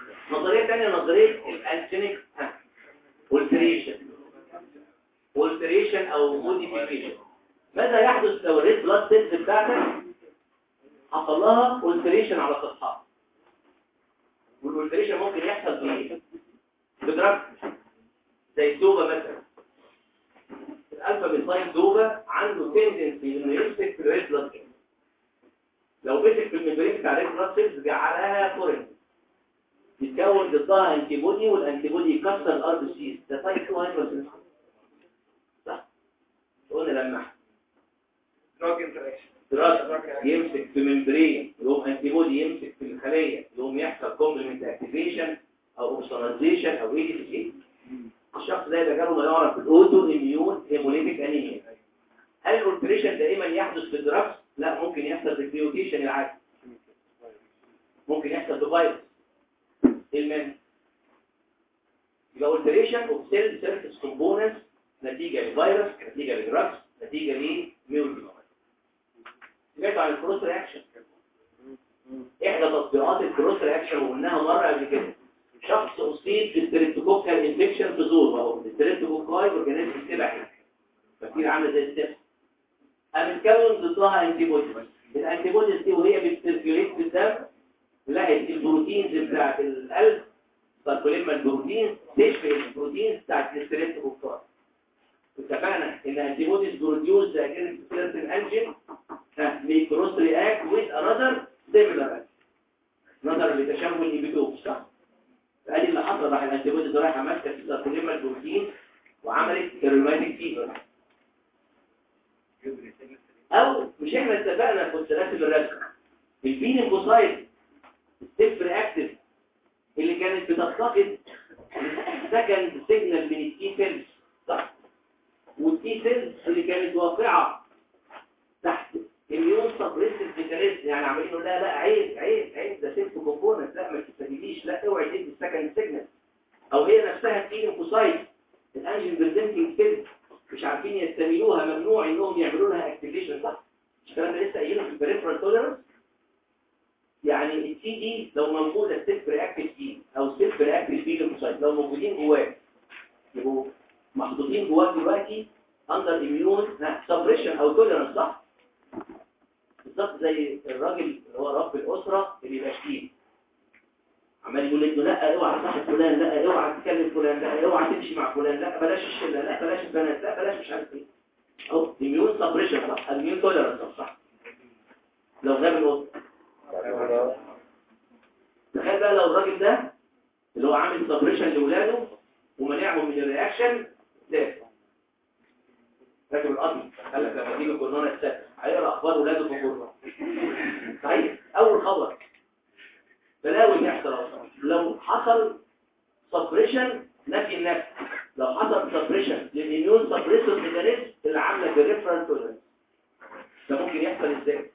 S2: نظريه ثانيه نظريه الانتينيك والتريشن والتريشن alteration او modification ماذا يحدث لو الريد بلاد سيلز بتاعتك حصل لها alteration على سطحها والالتريشن ممكن يحصل بايه بدرج زي الدوبه مثلا الالفا ميثايل دوبه عنده تندنسي انه يمسك في الريد بلاد سيلز لو مسك في الممبرين بتاع الريد بلاد سيلز جعلها فورين يتكون ضدها انتي بودي والانتي بودي يكسر الار بي سي ده تايب 2 هايبر صح قلنا لما
S3: دراج انتراكشن
S2: دراج يمسك في ممبرين يقوم انتي بودي يمسك في الخليه يقوم يحصل كومبلمنت اكتيفيشن او اوبسوناليزيشن او اي دي سي الشخص ده يبقى جاله ما يعرف بالاوتو اميون هيموليتيك انيميا هل الاوبريشن دائما يحدث في الدراجز لا ممكن يحصل بالميوتيشن العادي ممكن يحصل بفيروس المن يبقى اوبريشن اوف سيل سيرفيس كومبوننتس نتيجه لفيروس نتيجه لدراجز نتيجه لميوتيشن سمعتوا عن الكروس رياكشن احدى تطبيقات الكروس رياكشن وقلناها مره قبل كده شخص اصيب بالستريبتوكوكال انفكشن في زور وهو الستريبتوكوكاي اورجانيزم سبعي فكتير عامله زي السبس قام اتكون ضدها انتي بوديز الانتي بوديز دي وهي بتسيركيوليت في الدم لقت البروتينز بتاعت القلب ساركوليما البروتين تشبه البروتينز بتاعت الستريبتوكوكاي اتفقنا ان انتي بوديز بروديوز اجينست سيرتن انجين may cross react with another similar نظرا لتشابه النيبيتوب صح؟ فادي اللي حصل راح الانتي بوديز رايحه ماسكه في ساركوليما البروتين وعملت الروماتيك فيبر او مش احنا اتفقنا كنت راسم الرسم البين انفوسايد ستيف رياكتيف اللي كانت بتفتقد سكند سيجنال من التي سيلز صح والتي سيلز اللي كانت واقعه تحت الميون سبريسيف ميكانيزم يعني عمالين يقول لا لا عيب عيب عيب ده سيلف كومبوننت لا ما تستفيديش لا اوعي تدي السكند سيجنال او هي نفسها تي انفوسايد الانجين بريزنتنج سيلز مش عارفين يستعملوها ممنوع انهم يعملوا لها اكتيفيشن صح الكلام ده لسه قايله في البريفرال توليرنس يعني التي دي لو موجوده سيلف رياكتيف تي او سيلف رياكتيف بي ليمفوسايت لو موجودين جواه يبقوا محطوطين جواه دلوقتي اندر اميون سبريشن او توليرنس صح بالظبط زي الراجل اللي هو رب الاسره اللي يبقى شديد عمال يقول لك لا اوعى تصاحب فلان لا اوعى تكلم فلان لا اوعى تمشي مع فلان لا بلاش الشله لا بلاش البنات لا بلاش مش عارف ايه اهو اميون سبريشن صح اميون توليرنس صح لو غاب القط تخيل بقى لو الراجل ده اللي هو عامل سبريشن لاولاده ومنعهم من الرياكشن ده راجل القطر قال لك لما تيجي الجرنانه السادس هيقرا اخبار ولاده في الجرنانه صحيح اول خبر بلاوي يحصل اصلا لو حصل سبريشن نفي النفس لو حصل سبريشن للاميون سبريسور ميكانيزم اللي عامله بالريفرنس توليرنس ده ممكن يحصل ازاي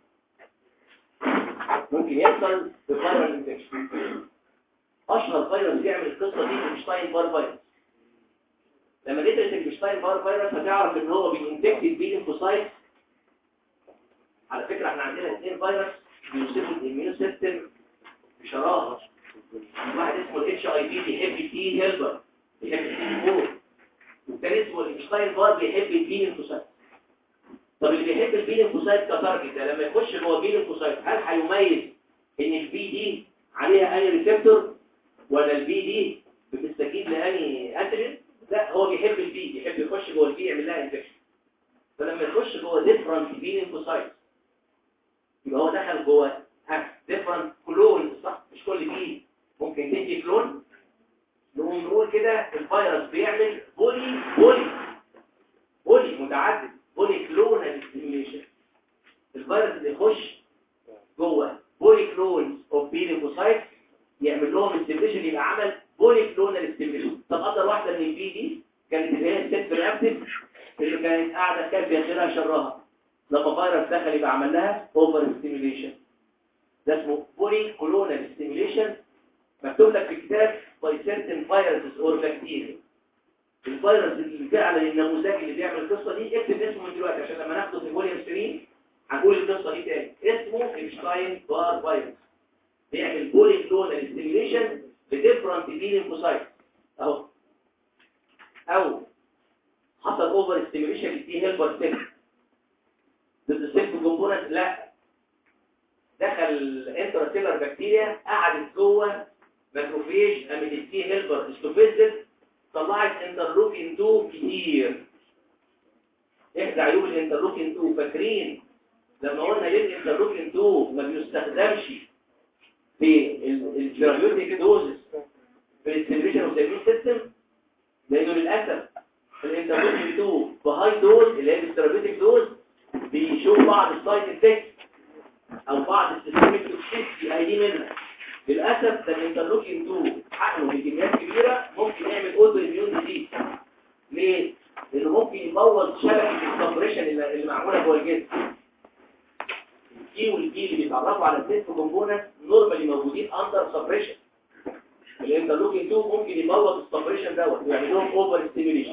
S2: ممكن يحصل بفيرال انفكشن اشهر فيروس بيعمل القصه دي الشتاين بار فيروس لما تدرس الشتاين بار فيروس هتعرف ان هو بينفكت البي ليمفوسايت على فكره احنا عندنا اثنين فيروس بيوصفوا الاميون سيستم بشراهه واحد اسمه الاتش اي في بيحب التي هيلبر بيحب التي فور والثاني اسمه الشتاين بار بيحب البي ليمفوسايت طب اللي بيحب البي ليمفوسايت كتارجت ده لما يخش جوه البي ليمفوسايت هل هيميز ان البي دي عليها اني ريسبتور ولا البي دي بتستجيب لاني انتيجين لا هو بيحب البي بيحب يخش جوه البي يعمل لها انفكشن فلما يخش جوه ديفرنت بي ليمفوسايت يبقى هو دخل جوه ها ديفرنت كلون صح مش كل بي ممكن تدي كلون نقوم نقول كده الفيروس بيعمل بولي بولي بولي متعدد بولي كلونال ستيميوليشن الفيروس اللي يخش جوه بولي كلونز اوف بي ليمفوسايت يعمل لهم ستيميوليشن يبقى عمل بولي كلونال ستيميوليشن طب اقدر واحده من البي دي كانت اللي هي الست رياكتيف اللي كانت قاعده كافيه خيرها شرها لما فيروس دخل يبقى عمل لها اوفر ستيميوليشن ده اسمه بولي كلونال ستيميوليشن مكتوب لك في الكتاب by certain viruses or bacteria الفيروس اللي فعلا النموذج اللي بيعمل القصه دي اكتب اسمه من دلوقتي عشان لما ناخده في فوليوم 3 هنقول القصه دي تاني اسمه ايبشتاين بار فيروس بيعمل بولي كلونال ستيميوليشن لديفرنت بي ليمفوسايت اهو او حصل اوفر ستيميوليشن بتدي هيلبر سيل ضد السيلف كومبوننت لا دخل انتراسيلر بكتيريا قعدت جوه ماكروفيج قامت تدي هيلبر استوفيزت طلعت انترلوكين 2 كتير احدى عيوب الانترلوكين 2 فاكرين لما قلنا ليه الانترلوكين 2 ما بيستخدمش في الفيرابيوتيك دوزز في الاستيميوليشن اوف ذا سيستم لانه للاسف الانترلوكين 2 بهاي دوز اللي هي الثيرابيوتيك دوز بيشوف بعض السايد افكت او بعض السيستميك توكسيسيتي اي دي منها للاسف ده الانترلوكين 2 حقنه بكميات كبيره ممكن يعمل اوتو اميون ديزيز ليه؟ لانه ممكن يبوظ شبكه الكومبريشن اللي اللي معموله جوه الجسم الجي والجي اللي بيتعرفوا على السيست كومبوننت نورمالي موجودين اندر سبريشن الانترلوكين 2 ممكن يبوظ السبريشن دوت ويعمل لهم اوفر ستيميوليشن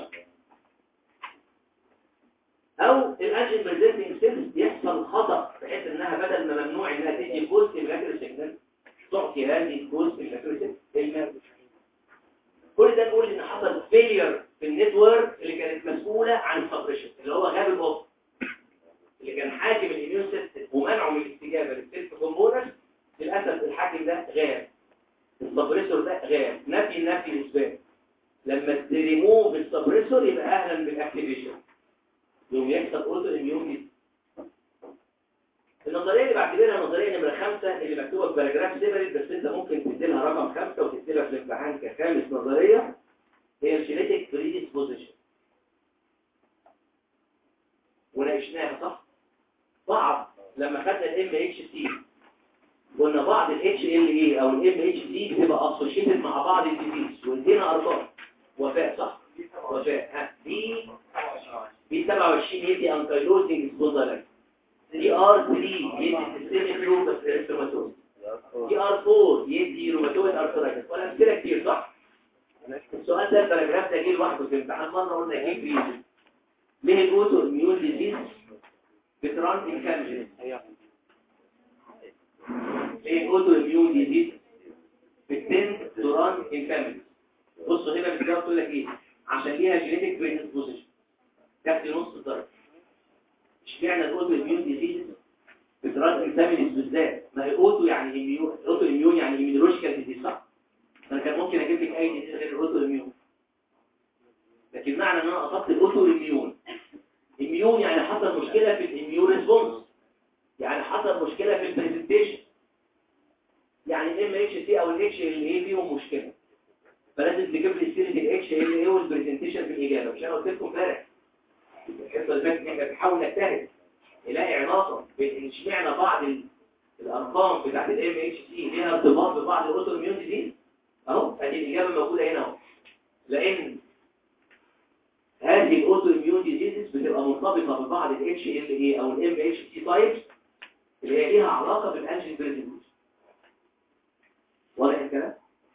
S2: او الانجين بريزنتنج سيلز يحصل خطا بحيث انها بدل ما ممنوع انها تدي البوست ميلاكري سيجنال تعطي هذه البوست ميلاكري سيجنال كل ده نقول ان حصل فيلير في النتورك اللي كانت مسؤوله عن السبريشن اللي هو غاب الاوف اللي كان حاكم الاميون سيستم ومنعه من الاستجابه للسيلف كومبوننت للاسف الحاكم ده غاب السبريسور ده غاب نفي النفي الاثبات لما تريموف السبريسور يبقى اهلا بالاكتيفيشن يوم يحصل اوتو اميون دي النظريه اللي بعتبرها نظريه نمره خمسة اللي مكتوبه في باراجراف سيبريت بس انت ممكن تدي لها رقم خمسة وتكتبها في الامتحان كخامس نظريه هي الجينيتك بريديسبوزيشن وناقشناها صح بعض لما خدنا الام اتش سي قلنا بعض الاتش ال اي او الام اتش سي بتبقى اسوشيتد مع بعض الديزيز وادينا ارقام وفاء صح وفاء ها دي بي 27 يدي انكايلوزنج سبوندالايت دي ار 3 يدي سيستميك لوبس اريثروماتوز دي ار 4 يدي روماتويد ارثرايتس ولا امثله كتير صح السؤال ده الباراجراف ده جه لوحده في الامتحان مره قلنا جه ريزن ليه الاوتو اميون ديزيز بتران انكامجن ليه الاوتو اميون ديزيز بتتند تران انكامجن بصوا هنا بتجاوب تقول لك ايه عشان ليها جينيتك بريدisposition تاخد نص الدرجه اشمعنى الاوتو اميون ديزيز بتران انكامجن بالذات ما هي اوتو يعني اميون اوتو اميون يعني ايميونولوجيكال ديزيز صح انا كان ممكن اجيب لك اي ديزيز غير الاوتو اميون لكن معنى ان انا اصبت الاوتو اميون اميون يعني حصل مشكله في الاميون ريسبونس يعني حصل مشكله في البرزنتيشن يعني الام اتش سي او الاتش ال اي فيهم مشكله فلازم تجيب لي سيره الاتش ال اي والبرزنتيشن في الاجابه مش انا قلت لكم امبارح الحصه اللي فاتت احنا بنحاول نجتهد نلاقي علاقه بين اشمعنى بعض ال- الارقام بتاعت الام اتش سي ليها ارتباط ببعض الاوتو اميون ديزيز اهو ادي الاجابه موجوده هنا اهو لان هذه الاوتو اميون ديزيزز بتبقى مرتبطه ببعض الاتش ال اي او الام اتش سي تايبس اللي هي ليها علاقه بالانجين بريزنتيشن واضح الكلام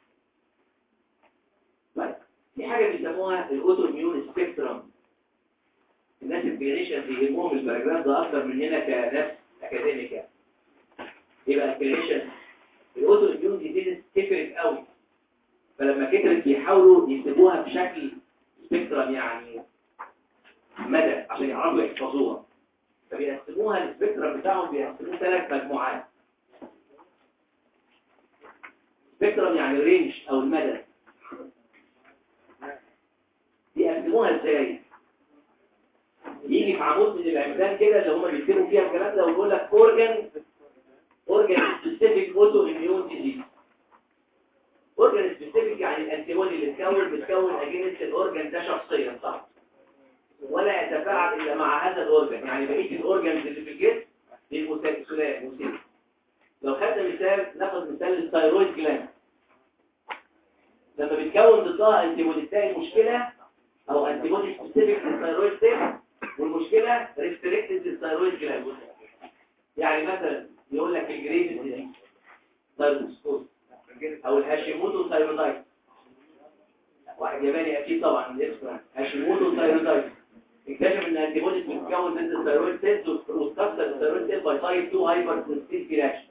S2: طيب في حاجه بيسموها الاوتو اميون سبيكترم الناس الكلينيشن بيهمهم الباراجراف ده اكتر مننا كناس اكاديميك يعني يبقى الكلينيشن الاوتو اميون ديزيز كترت قوي فلما كترت بيحاولوا يكتبوها بشكل سبيكترم يعني مدى عشان يعرفوا يحفظوها فبيقسموها السبيكترم بتاعهم بيقسموه ثلاث مجموعات سبيكترم يعني الرينج او المدى بيقسموها ازاي يجي في عمود من العمدان كده اللي هم بيكتبوا فيها الكلام ده ويقول لك اورجان اورجان سبيسيفيك اوتو اميون ديزيز اورجان سبيسيفيك يعني الانتيبودي اللي اتكون بتكون اجينست الاورجان ده شخصيا صح ولا يتفاعل الا مع هذا الاورجان يعني بقيه الاورجانز اللي في الجسم بيبقوا سلام وسيل لو خدنا مثال ناخد مثال الثايرويد جلاند لما بتكون ضدها انتيبودي تلاقي المشكله او انتيبودي سبيسيفيك للثايرويد سيل والمشكله ريستريكتد للثايرويد جلاند يعني مثلا يقول لك الجريفز دي ثايرويد او الهاشيموتو ثايرويدايت واحد ياباني اكيد طبعا الاسم هاشيموتو ثايرويدايت اكتشف ان الانتيبوديز بتتكون ضد الثايرويد سيلز وتكسر الثايرويد سيل باي تايب 2 هايبر سنسيتيف رياكشن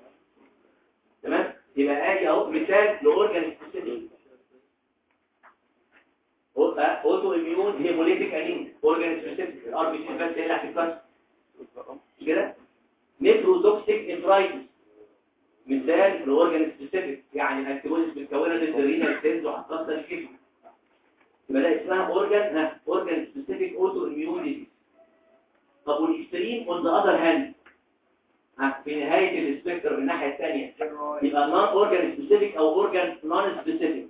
S2: تمام يبقى ادي اهو مثال لاورجان سبيسيفيك اوتو اميون هيموليتيك انيميا اورجان سبيسيفيك الار بي سي بس هي اللي هتتكسر مش كده نيفروتوكسيك انفرايتس مثال الاورجان سبيسيفيك يعني الانتيبوديز بتكونها ضد الرينال سيلز وهتكسر الجسم يبقى ده اسمها اورجان ها اورجان سبيسيفيك اوتو اميون ديزيز طب والاكستريم اون ذا اذر هاند ها في نهايه السبيكتر من الناحيه الثانيه يبقى نون اورجان سبيسيفيك او اورجان نون سبيسيفيك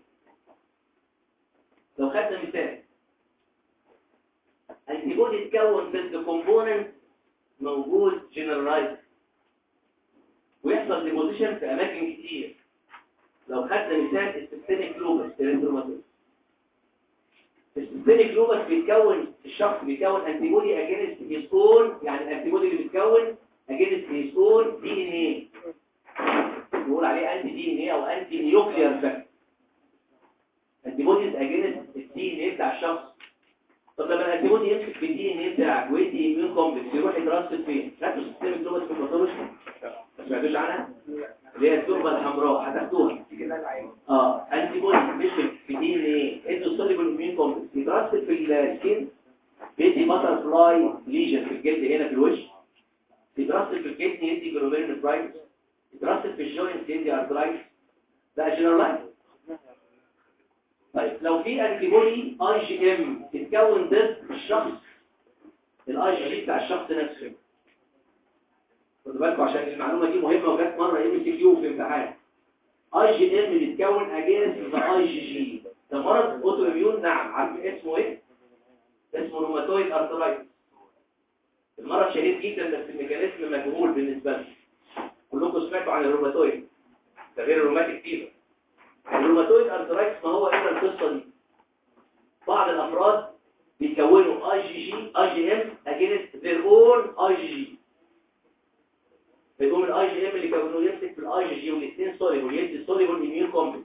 S2: لو خدنا مثال الانتيبودي تكون ضد كومبوننت موجود جنرالايز ويحصل ديبوزيشن في اماكن كتير لو خدنا مثال السيستميك لوبس الانتروماتوس السيستميك لوبس بيتكون الشخص بيكون انتيبودي اجينست هيز اون يعني الانتيبودي اللي بيتكون اجينست هيز اون دي ان ايه بيقول عليه انتي دي ان ايه او انتي نيوكليير فاكتور انتيبوديز اجينست الدي ان ايه بتاع الشخص طب لما الانتيبودي يمسك في الدي ان ايه بتاعك ويدي ايميون كومبلكس يروح يترسب فين؟ خدتوا سيستم جلوبس في الباثولوجي؟ ما سمعتوش عنها؟ اللي هي التربه الحمراء هتاخدوها اه انتيبودي مشك في دي ان ايه ادوا سوليبل ايميون كومبلكس يترسب في السكين بيدي باتر فلاي ليجن في الجلد هنا في الوش يترسب في الكدني يدي جلوميرنفرايتس يترسب في الجوينت يدي ارثرايتس ده جنرالايز طيب لو في انتيبودي اي جي ام تتكون ضد الشخص الاي جي بتاع الشخص نفسه خدوا بالكم عشان المعلومه دي مهمه وجت مره ام سي كيو في امتحان اي جي ام بيتكون اجينست ذا اي جي جي ده مرض اوتو اميون نعم عارفين اسمه ايه اسمه روماتويد ارثرايتس المرض شديد جدا بس الميكانيزم مجهول بالنسبه لنا كلكم سمعتوا عن الروماتويد ده غير الروماتيك فيبر الروماتويد ارثرايتس ما هو الا القصه دي بعض الافراد بيكونوا اي جي جي اي جي ام اجينست ذير اون اي جي جي بيقوم الاي جي ام اللي كونوه يمسك في الاي جي جي والاثنين سوليبل يدي سوليبل اميون كومبلكس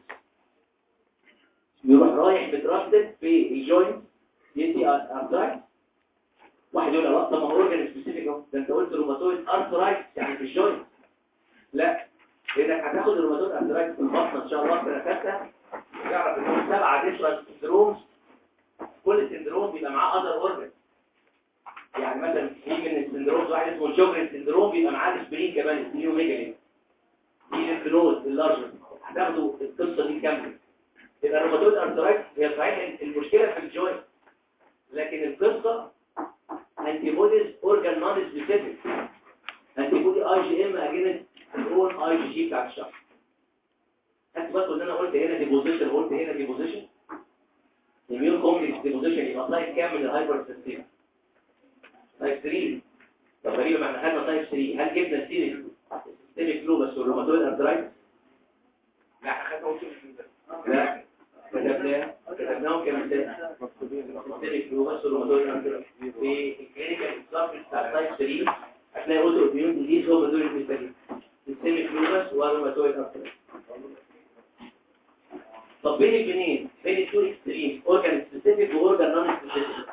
S2: يروح رايح مترصد في الجوينت يدي ارثرايتس واحد يقول لا طب ما هو اورجان سبيسيفيك اهو ده انت قلت روماتويد ارثرايتس يعني في الجوينت لا لانك هتاخد الروماتويد ارثرايتس في البطن ان شاء الله في نفسها تعرف ان هم سبعه ديفرنت سندرومز كل سندروم بيبقى معاه اذر اورجان يعني مثلا في من السندرومز واحد اسمه الشوجرن سندروم بيبقى معاه السبرين كمان سبليوميجالي دي الفنود اللارجر هتاخدوا القصه دي كامله يبقى الروماتويد ارثرايتس هي صحيح المشكله في الجوينت لكن القصه انتي بوديز اورجان نون سبيسيفيك انتي بودي اي جي ام اجينست الاون اي جي جي بتاع الشخص خدت بالكم ان انا قلت هنا ديبوزيشن وقلت هنا ديبوزيشن الميون كومبلكس ديبوزيشن يبقى تايب كام من الهايبر سيستم تايب 3 طب غريبه ما احنا خدنا تايب 3 هل جبنا سيريك سيستميك لوبس والروماتويد ارثرايتس
S3: لا اخدنا وصل
S2: لا كتبناه كتبناهم كمثال سيستميك لوبس والروماتويد ارثرايتس في الكلينيكال اكزامبل بتاع تايب 3 هتلاقي اوتو اميون ديزيز هم دول المثالين سيستميك لوبس والروماتويد ارثرايتس طب بين البنين بين التو اكستريم اورجان سبيسيفيك واورجان نون سبيسيفيك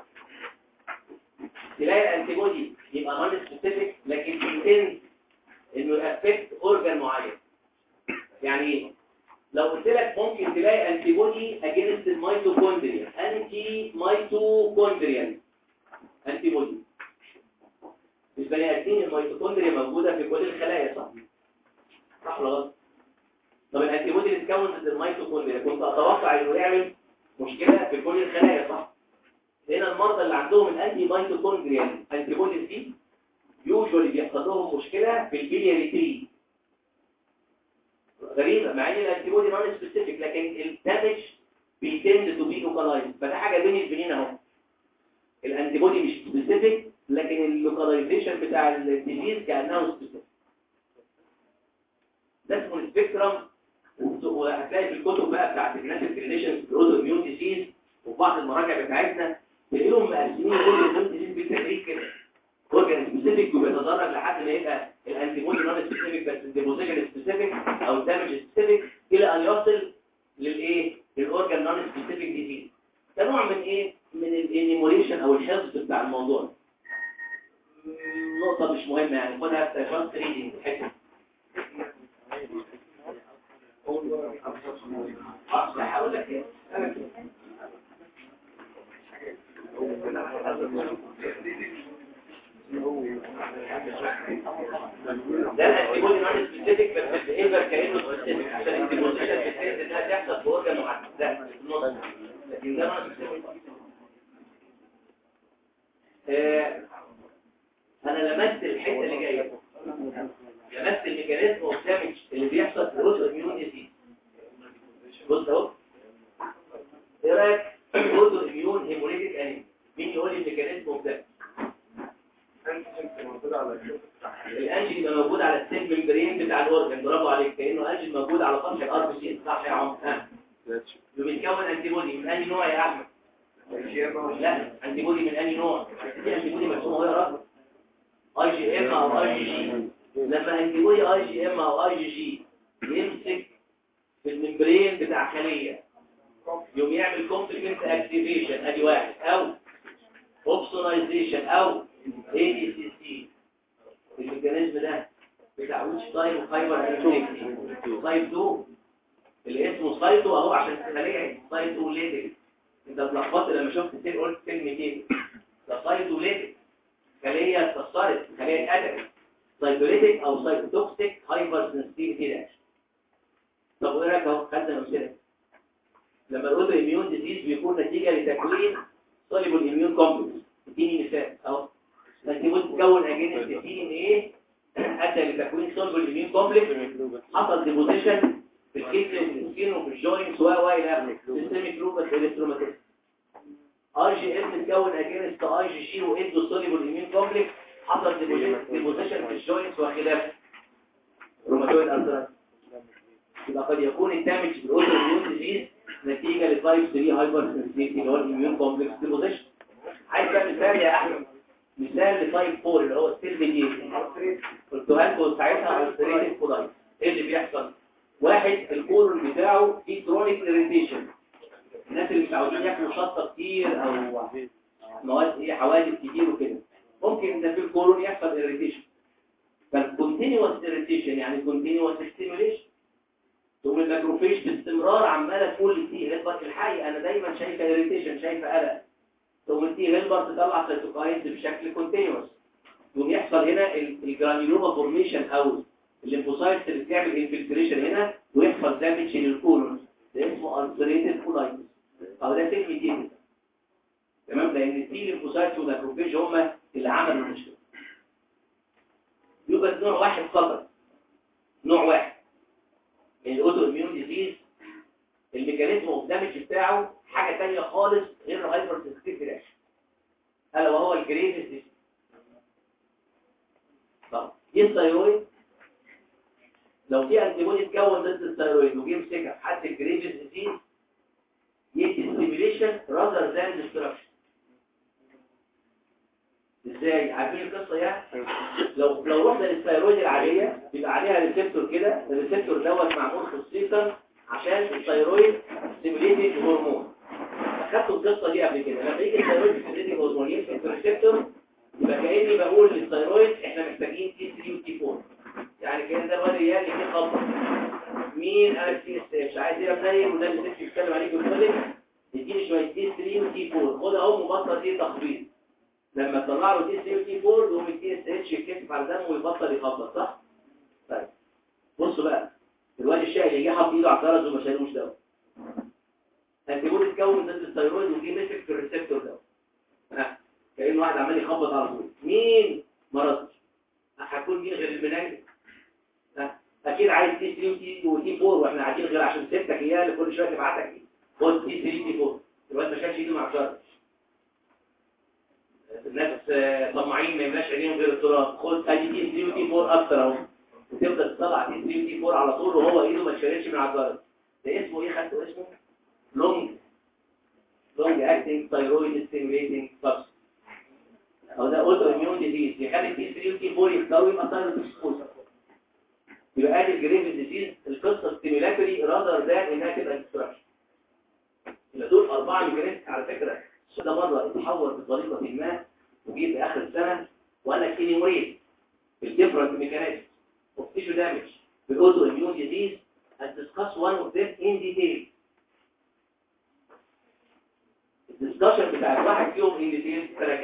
S2: تلاقي الانتيبودي يبقى نون سبيسيفيك لكن بيتند انه يأفكت اورجان معين يعني ايه لو قلت لك ممكن تلاقي انتيبودي اجينست الميتوكوندريا انتي ميتوكوندريان انتيبودي مش بني ادمين الميتوكوندريا موجوده في كل الخلايا صح صح ولا غلط طب الانتيبودي اللي اتكون ضد الميتوكوندريا كنت اتوقع انه يعمل مشكله في كل الخلايا صح هنا المرضى اللي عندهم الانتي ميتوكوندريال انتيبوديز دي يوجوالي بيحصل لهم مشكله في البيلياري تري غريبه مع ان الانتيبودي نون سبيسيفيك لكن الدامج بيتند تو بي لوكالايز فده حاجه بين البنين اهو الانتيبودي مش سبيسيفيك لكن اللوكاليزيشن بتاع الديزيز كانه سبيسيفيك ده اسمه السبيكترم وهتلاقي في الكتب بقى بتاعت الناس الكلينيشنز في الاوتو اميون ديزيز وفي بعض المراجع بتاعتنا تلاقيهم مقسمين كل اميون ديزيز بالتدريج كده اورجان سبيسيفيك وبيتدرج لحد ما يبقى الانتيبودي نون سبيسيفيك بس الديبوزيشن سبيسيفيك او الدامج سبيسيفيك الى ان يصل للايه للاورجان نون سبيسيفيك ديزيز ده نوع من ايه من الانيموليشن او الحفظ بتاع الموضوع نقطه مش مهمه يعني خدها في فاست ريدنج الحته هقول لك ايه ده الانتيبودي نون سبيسيفيك بس البيهيفير كانه سبيسيفيك عشان الديبوزيشن بتحس انها تحصل في اورجن محدد ده في النص لكن ده نون سبيسيفيك آه، انا لمست الحته اللي جايه لمست الميكانيزم والدمج اللي بيحصل في الاوتو اميون ديزيز بص اهو ايه رايك في الاوتو اميون هيموليتيك انيميا مين يقول لي الميكانيزم والدمج
S3: انتيجين موجود على الشوط
S2: الانجل يبقى موجود على السيل ممبرين بتاع الاورجن برافو عليك كانه انجل موجود على سطح الار بي سي صح يا عمرو ها بيتكون انتي بودي من اي نوع يا احمد لا انتي بودي من اي نوع دي انتي بودي مرسومه وهي رقم اي جي ام او اي جي جي لما انتي بودي اي جي ام او اي جي جي يمسك في الممبرين بتاع خليه يوم يعمل كومبلمنت اكتيفيشن ادي واحد او اوبسونايزيشن او اي دي سي سي الميكانيزم ده بتاع ويتش تايم فايبر اكتيفيتي تايب 2 اللي اسمه سايتو اهو عشان الخليه سايتو ليتك انت اتلخبطت لما شفت سين قلت كلمتين ده سايتو ليتك خليه اتكسرت خليه اتقتلت سايتوليتك او سايتوتوكسيك هايبر سنسيتيفيتي رياكشن طب وايه رايك اهو خدنا امثله لما الاوتو اميون ديزيز بيكون نتيجه لتكوين سوليبل اميون كومبلكس اديني مثال اهو انت تكون اجنس دي ان ايه ادى لتكوين سوليبل اميون كومبلكس حصل ديبوزيشن في الكيدني وفي السكين وفي الجوينتس و و الى اخره سيستميك لوبس الكتروماتيك اي جي ام تكون اجنس اي جي جي وادو سوليبل اميون كومبلكس حصل ديبوزيشن في الجوينتس وخلافه روماتويد ارثرايتس يبقى قد يكون الدامج في الاوتو اميون ديزيز نتيجه لتايب 3 هايبر سنسيتيفيتي اللي هو الاميون كومبلكس ديبوزيشن عايز بقى مثال يا احمد مثال لتايب 4 اللي هو السيل ميديتد قلتها لكم ساعتها الستريتيف كولايت ايه اللي بيحصل واحد الكورن بتاعه فيه كرونيك اريتيشن الناس اللي مش عاوزين ياكلوا شطه كتير او مواد ايه حوادث كتير وكده ممكن ده في الكورن يحصل اريتيشن فالكونتينوس اريتيشن يعني كونتينوس ستيميوليشن تقوم الماكروفيج باستمرار عماله تقول للتي هيلبر الحقيقه انا دايما شايفه اريتيشن شايفه قلق تقوم التي هيلبر تطلع سيتوكاينز بشكل كونتينوس يقوم يحصل هنا الجرانيولوما فورميشن او الليمفوسايتس اللي بتعمل انفلتريشن هنا ويحصل دامج للكولون ده اسمه السريتيف كولايتس او ده سيل ميديتد تمام لان التي ليمفوسايتس والماكروفيج هم اللي عملوا المشكله يوجد نوع واحد فقط نوع واحد من الاوتو اميون ديزيز الميكانيزم اوف دامج بتاعه حاجه ثانيه خالص غير الهايبر سنسيتيف رياكشن الا وهو الجريفز ديزيز طب ايه الثايرويد لو في انتيبودي اتكون ضد الثايرويد وجه مسكها في حد الجريفز ديزيز يدي ستيميوليشن راذر ذان ديستراكشن ازاي عارفين القصه يعني لو لو رحنا للثايرويد العاديه بيبقى عليها ريسبتور كده الريسبتور دوت معمول خصيصا عشان الثايرويد ستيميوليتنج هرمون اخدتوا القصه دي قبل كده لما يجي الثايرويد ستيميوليتنج هرمون يمسك في الريسبتور يبقى كاني بقول للثايرويد احنا محتاجين تي 3 وتي 4 يعني كان ده الواد ريال اللي خبط مين انا تي اس مش عايز يبقى منيل وده اللي نفسي بيتكلم عليه بيقول لك اديني شويه تي 3 وتي 4 خد اهو مبطل ايه تخبيط لما تطلع له تي 3 وتي 4 يقوم التي اس اتش يتكتف على دمه ويبطل يخبط صح طيب بصوا بقى الواد الشقي اللي جه حط ايده على الجرس وما شالوش ده انتيبودي اتكون ضد الثيرويد وجه مسك في الريسبتور ده ها كأن واحد عمال يخبط على طول مين مرض هتكون مين غير المناجم ها اكيد عايز تي 3 وتي وتي 4 واحنا قاعدين غير عشان سبتك اياه اللي كل شويه تبعتك دي خد تي 3 تي 4 الواد ما شالش ايده مع الجرس الناس آه، طماعين ما يملاش عينيهم غير التراب خد ادي تي 3 وتي 4 اكتر اهو وتفضل تطلع تي 3 وتي 4 على طول وهو ايده ما اتشالتش من على الجرس ده اسمه ايه خدته اسمه لونج لونج اكتنج ثايرويد ستيميوليتنج سبستانس او ده اوتو اميون ديزيز يخلي تي 3 وتي 4 يختاروا يبقى ثايرويد اكسبوجر يبقى ادي الجريف ديزيز القصه ستيميولاتوري راذر ذان انها تبقى ديستراكشن يبقى دول اربعه ميكانيزم على فكره ده مره اتحول بطريقه ما وجه في اخر السنه وانا كينيوريت الديفرنت ميكانيزم اوف تيشو دامج بالاوتو اميون ديزيز and discuss one of them in detail الدسكشن بتاع الواحد فيهم ان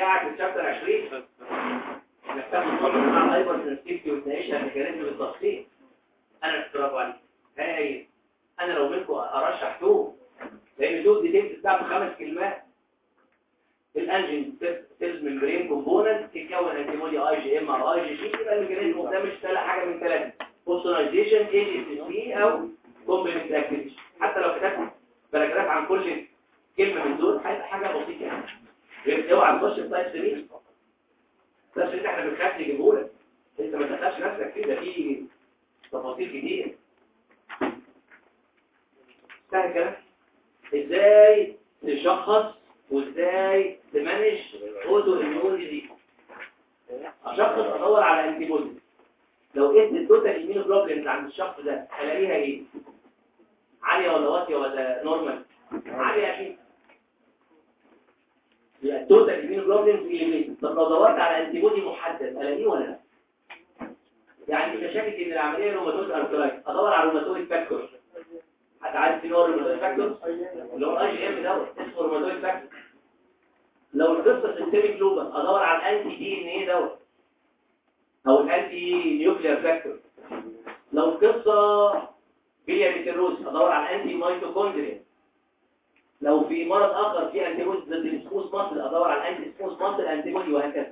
S2: بتاعك في شابتر 20 انك تاخد نقطه مع الهايبر سنسيتيفيتي وتناقشها ميكانيزم بالتفصيل انا برافو عليك هاي انا لو منكم ارشح توم لان توم دي تمسك بتاعته خمس كلمات الانجن سيلز ممبرين كومبوننت تتكون انتيمودي اي جي ام او اي جي جي يبقى الميكانيزم ده مش ثلاث حاجه من ثلاثه فوسونايزيشن اي جي سي او كومبلمنت اكتيفيتي حتى لو كتبت باراجراف عن كل كلمه من دول هيبقى حاجه بسيطه يعني غير اوعى تخش في تايب 3 تايب 3 احنا بنخاف نجيبهولك انت ما تخافش نفسك فيه ده فيه تفاصيل كتير سهل الكلام ازاي تشخص وازاي تمانج اوتو اميون دي اشخص ادور على انتي بودي لو قلت التوتال اميونوجلوبولينز عند الشخص ده الاقيها ايه عاليه ولا واطيه ولا نورمال عاليه اكيد يبقى التوتال اميونوجلوبولينز اليفيتد طب لو دورت على انتي بودي محدد الاقيه ولا لا يعني انت شاكك ان العمليه روماتويد ارثرايتس ادور على روماتويد فاكتور حد عارف ايه هو الروماتويد فاكتور اللي هو الاي جي ام دوت اسمه روماتويد فاكتور لو القصه سيستميك لوبس ادور على الانتي دي ان ايه دوت او الانتي نيوكليير فاكتور لو القصه بيلياريتيروز ادور على الانتي ميتوكوندريا لو في مرض اخر في انتي بودي ضد السموث ماسل ادور على الانتي سموث ماسل انتي بودي وهكذا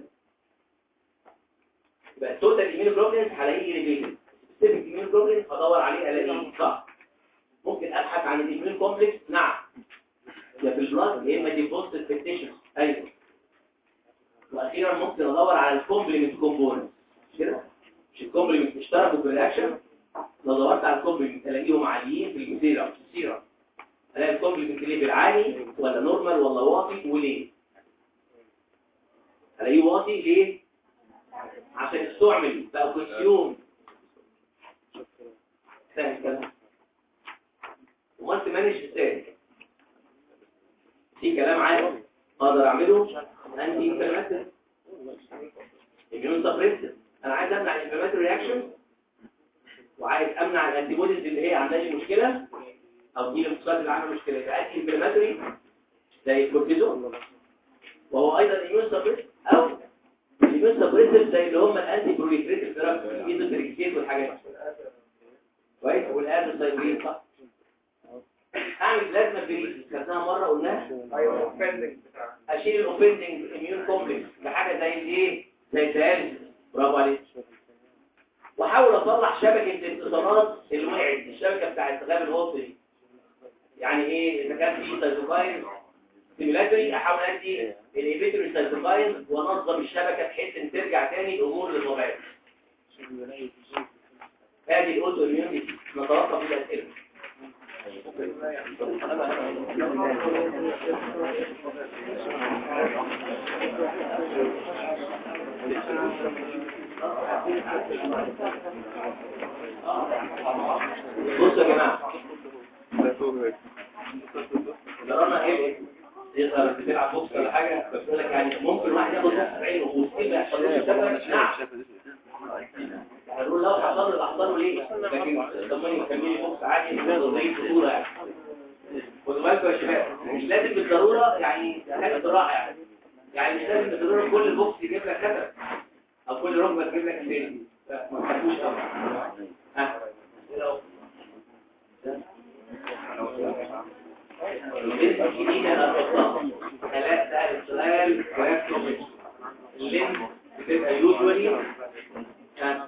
S2: يبقى التوتال ايميونوجلوبولينز هلاقيه ريليتد سبيسيفيك ايميونوجلوبولينز ادور عليه الاقيه صح ممكن ابحث عن الايميون كومبلكس نعم يا في البلاد يا اما دي بوست انفكتيشن ايوه واخيرا ممكن ادور على الكومبلمنت كومبوننت مش كده مش الكومبلمنت اشتركوا في الرياكشن لو دورت على الكومبلمنت الاقيهم عاليين في السيرم في السيرم الاقي الكومبلمنت ليفل عالي ولا نورمال ولا واطي وليه الاقيه واطي ليه عشان استعمل بقى كونسيوم سهل كلام وانت مانج ازاي في كلام عادي اقدر اعمله انتي انفلاماتوري اميون سبريسيف انا عايز امنع الانفلاماتوري رياكشن وعايز امنع الانتي بوديز اللي هي عامله لي مشكله او دي المصاب اللي عامله مشكله يبقى انتي انفلاماتوري زي الكورتيزون وهو ايضا اميون سبريسيف او الاميون سبريسيف زي اللي هم الانتي بروليفريتيف دراجز ايزوتريكسيت والحاجات دي كويس والان سايبرين صح اعمل بلازما بريسيس خدناها مره قلناها
S3: ايوه الاوفندنج بتاع
S2: اشيل الاوفندنج اميون كومبلكس لحاجه زي الايه زي الدياليسيس برافو عليك واحاول اصلح شبكه الاتصالات اللي وقعت الشبكه بتاعت غاب الوسط دي يعني ايه اذا كان في سيتوكاين ستيمولاتوري احاول ادي الانهبيتوري سيتوكاين وانظم الشبكه بحيث ان ترجع تاني الامور للطبيعيه ادي الاوتو اميونيتي نتوقف في الاسئله بصوا يا جماعه جرانا ايه يقدر بتلعب بوكس ولا حاجه بقول لك يعني ممكن واحد ياخد نص عين وخوص ايه اللي هيحصل له السبب نعم هنقول لو حصل له احضره ليه لكن ضمني كملي بوكس عادي زي الصوره يعني خدوا بالكم يا شباب مش لازم بالضروره يعني حاجه صراحه يعني يعني مش لازم بالضروره كل بوكس يجيب لك كذا او كل ركبه تجيب لك اثنين ما تحبوش قوي ها ثلاث سأل السؤال ويكتب اللينك بتبقى يوجوالي هنا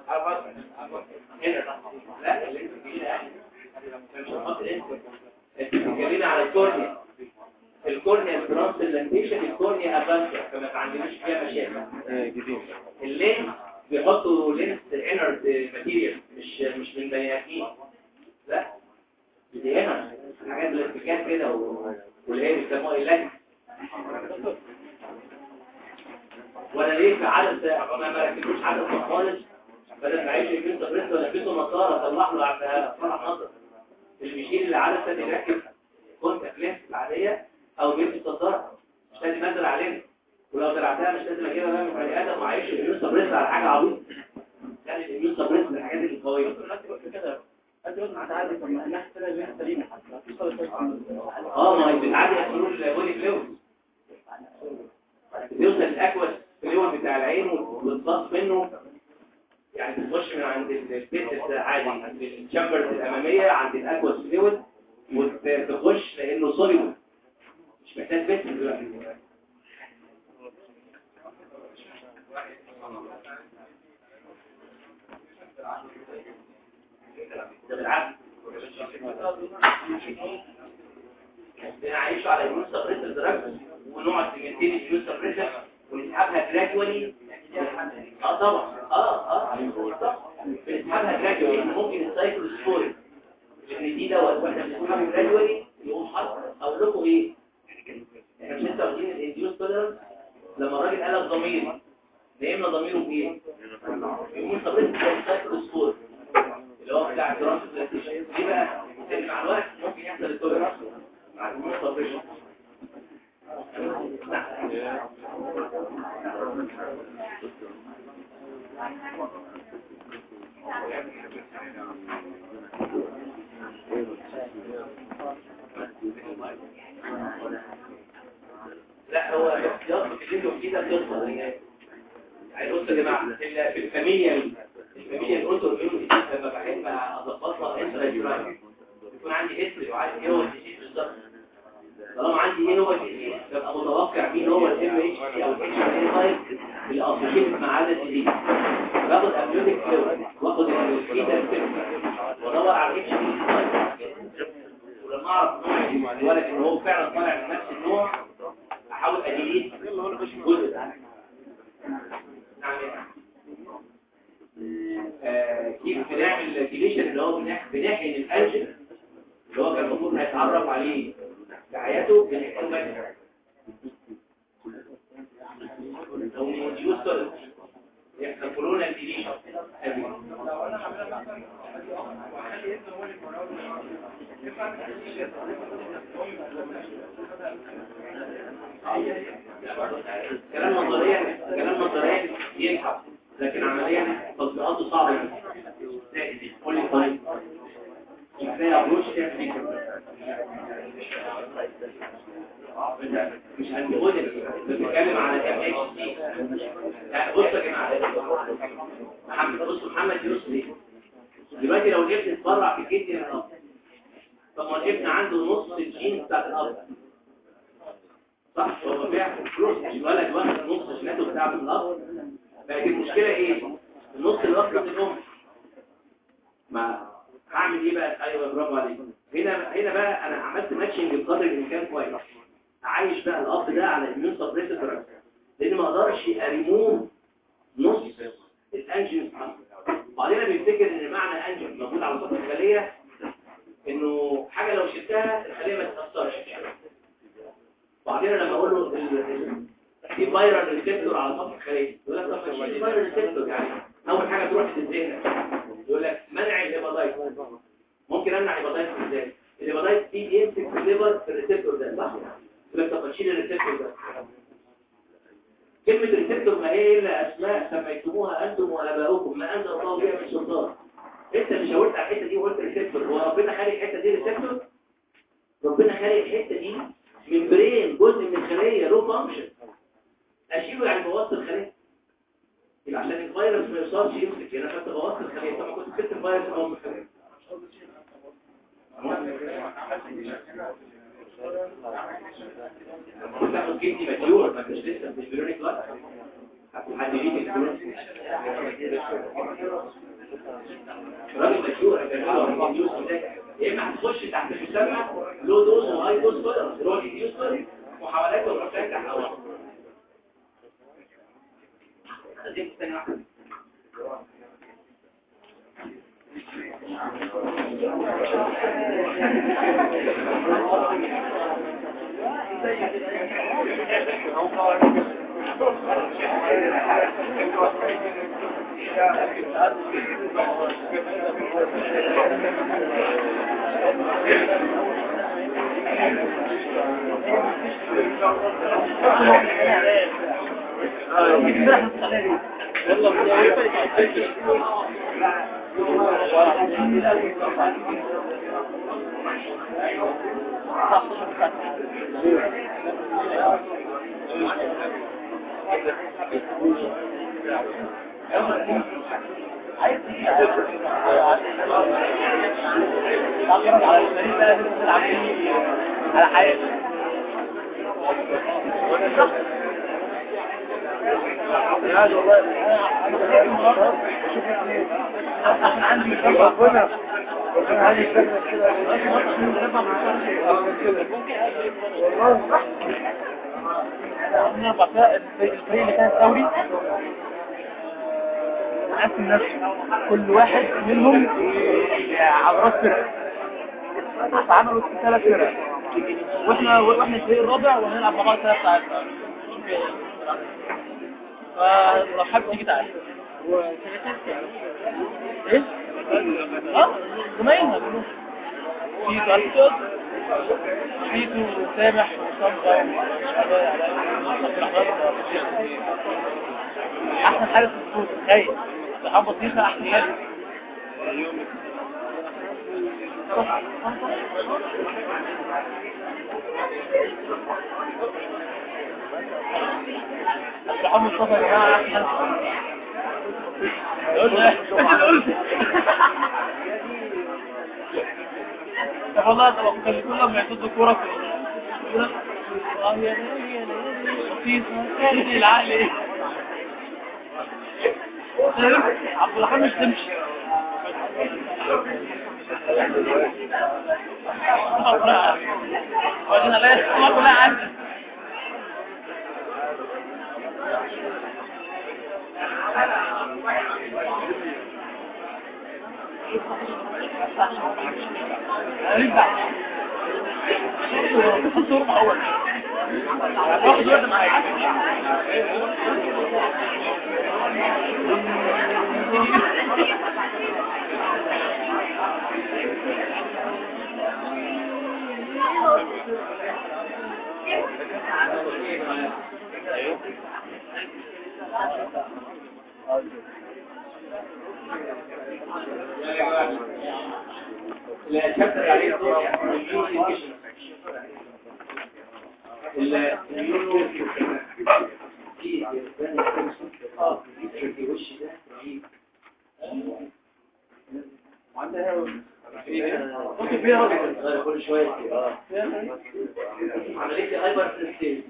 S2: لا اللينك الجديدة مش هنحط اللينك بتتكلمي على الكورنيا الكورنيا ترانسلانتيشن الكورنيا افانسيا فما عندناش فيها مشاكل اللينك بيحطوا لينس انرد ماتيريال مش مش من بني ادمين لا دي هنا حاجات الاستيكات كده و- واللي هي بيسموها اللجنة ولا ليه في عدد ما ما ركبوش عدد خالص بدل ما يعيش يلبسوا بريس ولا يلبسوا نظاره طلع له على فرح نظر اللي بيشيل العدد ده يركب كونتاكت لينس العاديه او بيلبس نظاره مش لازم انزل علينا ولو زرعتها مش لازم اجيبها بقى من بني ادم وعايش الاميون سبريس على حاجه عبيطه يعني الاميون سبريس من الحاجات اللي قويه اه ما هي بتعدي حلول البودي فلويد بيوصل الاكوس فلويد بتاع العين وتبص منه يعني تخش من عند البيتس عادي عند الشامبرز الاماميه عند الاكوس فلويد وتخش لانه سوليد مش محتاج بيتس دلوقتي ده بالعكس بنعيشه على اليوم سبريسر دراجز ونقعد نمنتين اليوم سبريسر ونسحبها جرادولي اه طبعا اه اه طبعا بنسحبها جرادولي ممكن السايكل ستوري لان دي دوت واحنا بنسحبها جرادولي يقوم حط اقول لكم ايه احنا مش لسه واخدين الانديوس توليرنس لما الراجل قلب ضمير نايمنا ضميره بايه؟ يقوم سبريسر السايكل ستوري اللي هو بتاع دراسه البلايستيشن دي بقى لان مع الوقت ممكن يحصل التوليرنس مع المستقبل لا هو اختيار الفيديو كده قصه يعني بصوا يا جماعه في الفاميليا الفاميليا قلت لما بحب اظبطها انترا يكون عندي هيستوري وعارف ايه هو الديزيز بالظبط طالما عندي ايه هو الديزيز ببقى متوقع مين هو الام اتش سي او الاتش اي تايب اللي اسوشيتد مع هذا الديزيز باخد اميونيك فلويد واخد الفيتا وادور على الاتش اي تايب ولما اعرف نوع الولد ان هو فعلا طالع من نفس النوع احاول اديليت الجزء ده نعم كيف بنعمل ديليشن اللي هو بنحقن الانجل اللي هو كان المفروض هيتعرف عليه في حياته بنحقنه بس او نيوز تولد يحصل كورونا ديليشن كلام نظريا كلام نظريا ينفع لكن عمليا تطبيقاته صعبه جدا قول لي طيب ازاي ابروش مش هنقول بنتكلم على ام اتش سي لا بص يا جماعه محمد بص محمد يوسف دلوقتي لو الابن اتبرع في الجد من الاب طب ما الابن عنده نص الجين بتاعت الاب صح هو بيعمل فلوس الولد واخد نص جيناته بتاعت الاب بقت المشكله ايه النص اللي واخده من الام ما هعمل ايه بقى ايوه برافو عليك هنا هنا بقى انا عملت ماتشنج بقدر الامكان كويس اعيش بقى الاب ده على الميون سبريسر لان ما اقدرش اريموف نص الانجين بعدين بيفتكر ان معنى انجين موجود على سطح الخليه انه حاجه لو شلتها الخليه ما تتاثرش بعدين لما اقول له في فايرال ريسبتور على سطح الخليه يقول لك طب شيل الفايرال ريسبتور يعني اول حاجه تروح للذهن يقول لك منع الهيباتايت ممكن امنع الهيباتايت ازاي الهيباتايت دي بيمسك في الليفر في الريسبتور ده صح يقول لك طب شيل الريسبتور ده كلمة ريسبتور ما هي إلا أسماء سميتموها أنتم وآباؤكم ما أنزل الله بها من سلطان أنت اللي شاورت على الحتة دي وقلت ريسبتور هو ربنا خالق الحتة دي ريسبتور ربنا خالق الحتة دي من برين جزء من الخلية له فانكشن أشيله يعني بوظت الخلية يبقى عشان الفيروس ما يوصلش يمسك انا خدت بوظت الخلية طب ما كنت خدت الفيروس اهو من الخلية تاخد جدي مديور ما كنتش لسه مش بيرونيك لايف حد ليك الفلوس راجل مديور يا اما هتخش تحت المسمى لو دوز وهاي دوز كده اللي هو الديوسر محاولات والرسائل تحت اول خليك ثاني واحده
S3: على حياتي عندي ربنا عندي عندنا بقاء الفريق اللي كان الثوري قسم نفسه كل واحد منهم عبرات فرق فعملوا ثلاث فرق واحنا واحنا الفريق الرابع وهنلعب مع بعض ثلاث ساعات فلو حابب تيجي تعالى ايه؟ اه زمايلنا كلهم فيتو اسود فيتو سامح وصمغة احسن حارس في الصوت تخيل صحاب بطيخة احسن حارس صحاب مصطفى يا جماعة احسن حارس والله طبعا كان كل لما يحط الكوره في اه يا ليالي يا ليالي لطيفه كانت العقل ايه عبد الرحمن مش تمشي وبعدين الاقي الصوره كلها عندي واخد وقت معاك
S2: الشابتر عليه الدور النيورو وش ده رهيب ممكن فيها كل شويه اه عمليه هايبر سيستم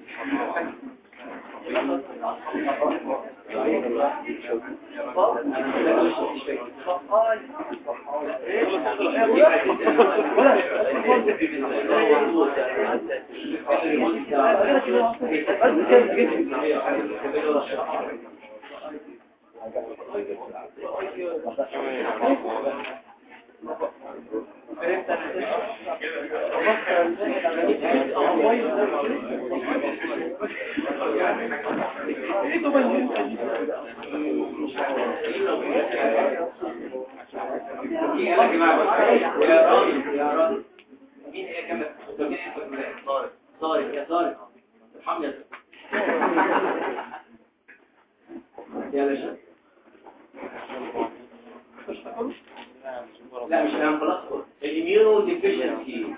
S2: يا راجل يا راجل مين هي كاميرا مين هي كاميرا طارق طارق يا طارق ارحمني يا طارق يا باشا لا مش هنعمل خلاص الاميونو ديفيشنسي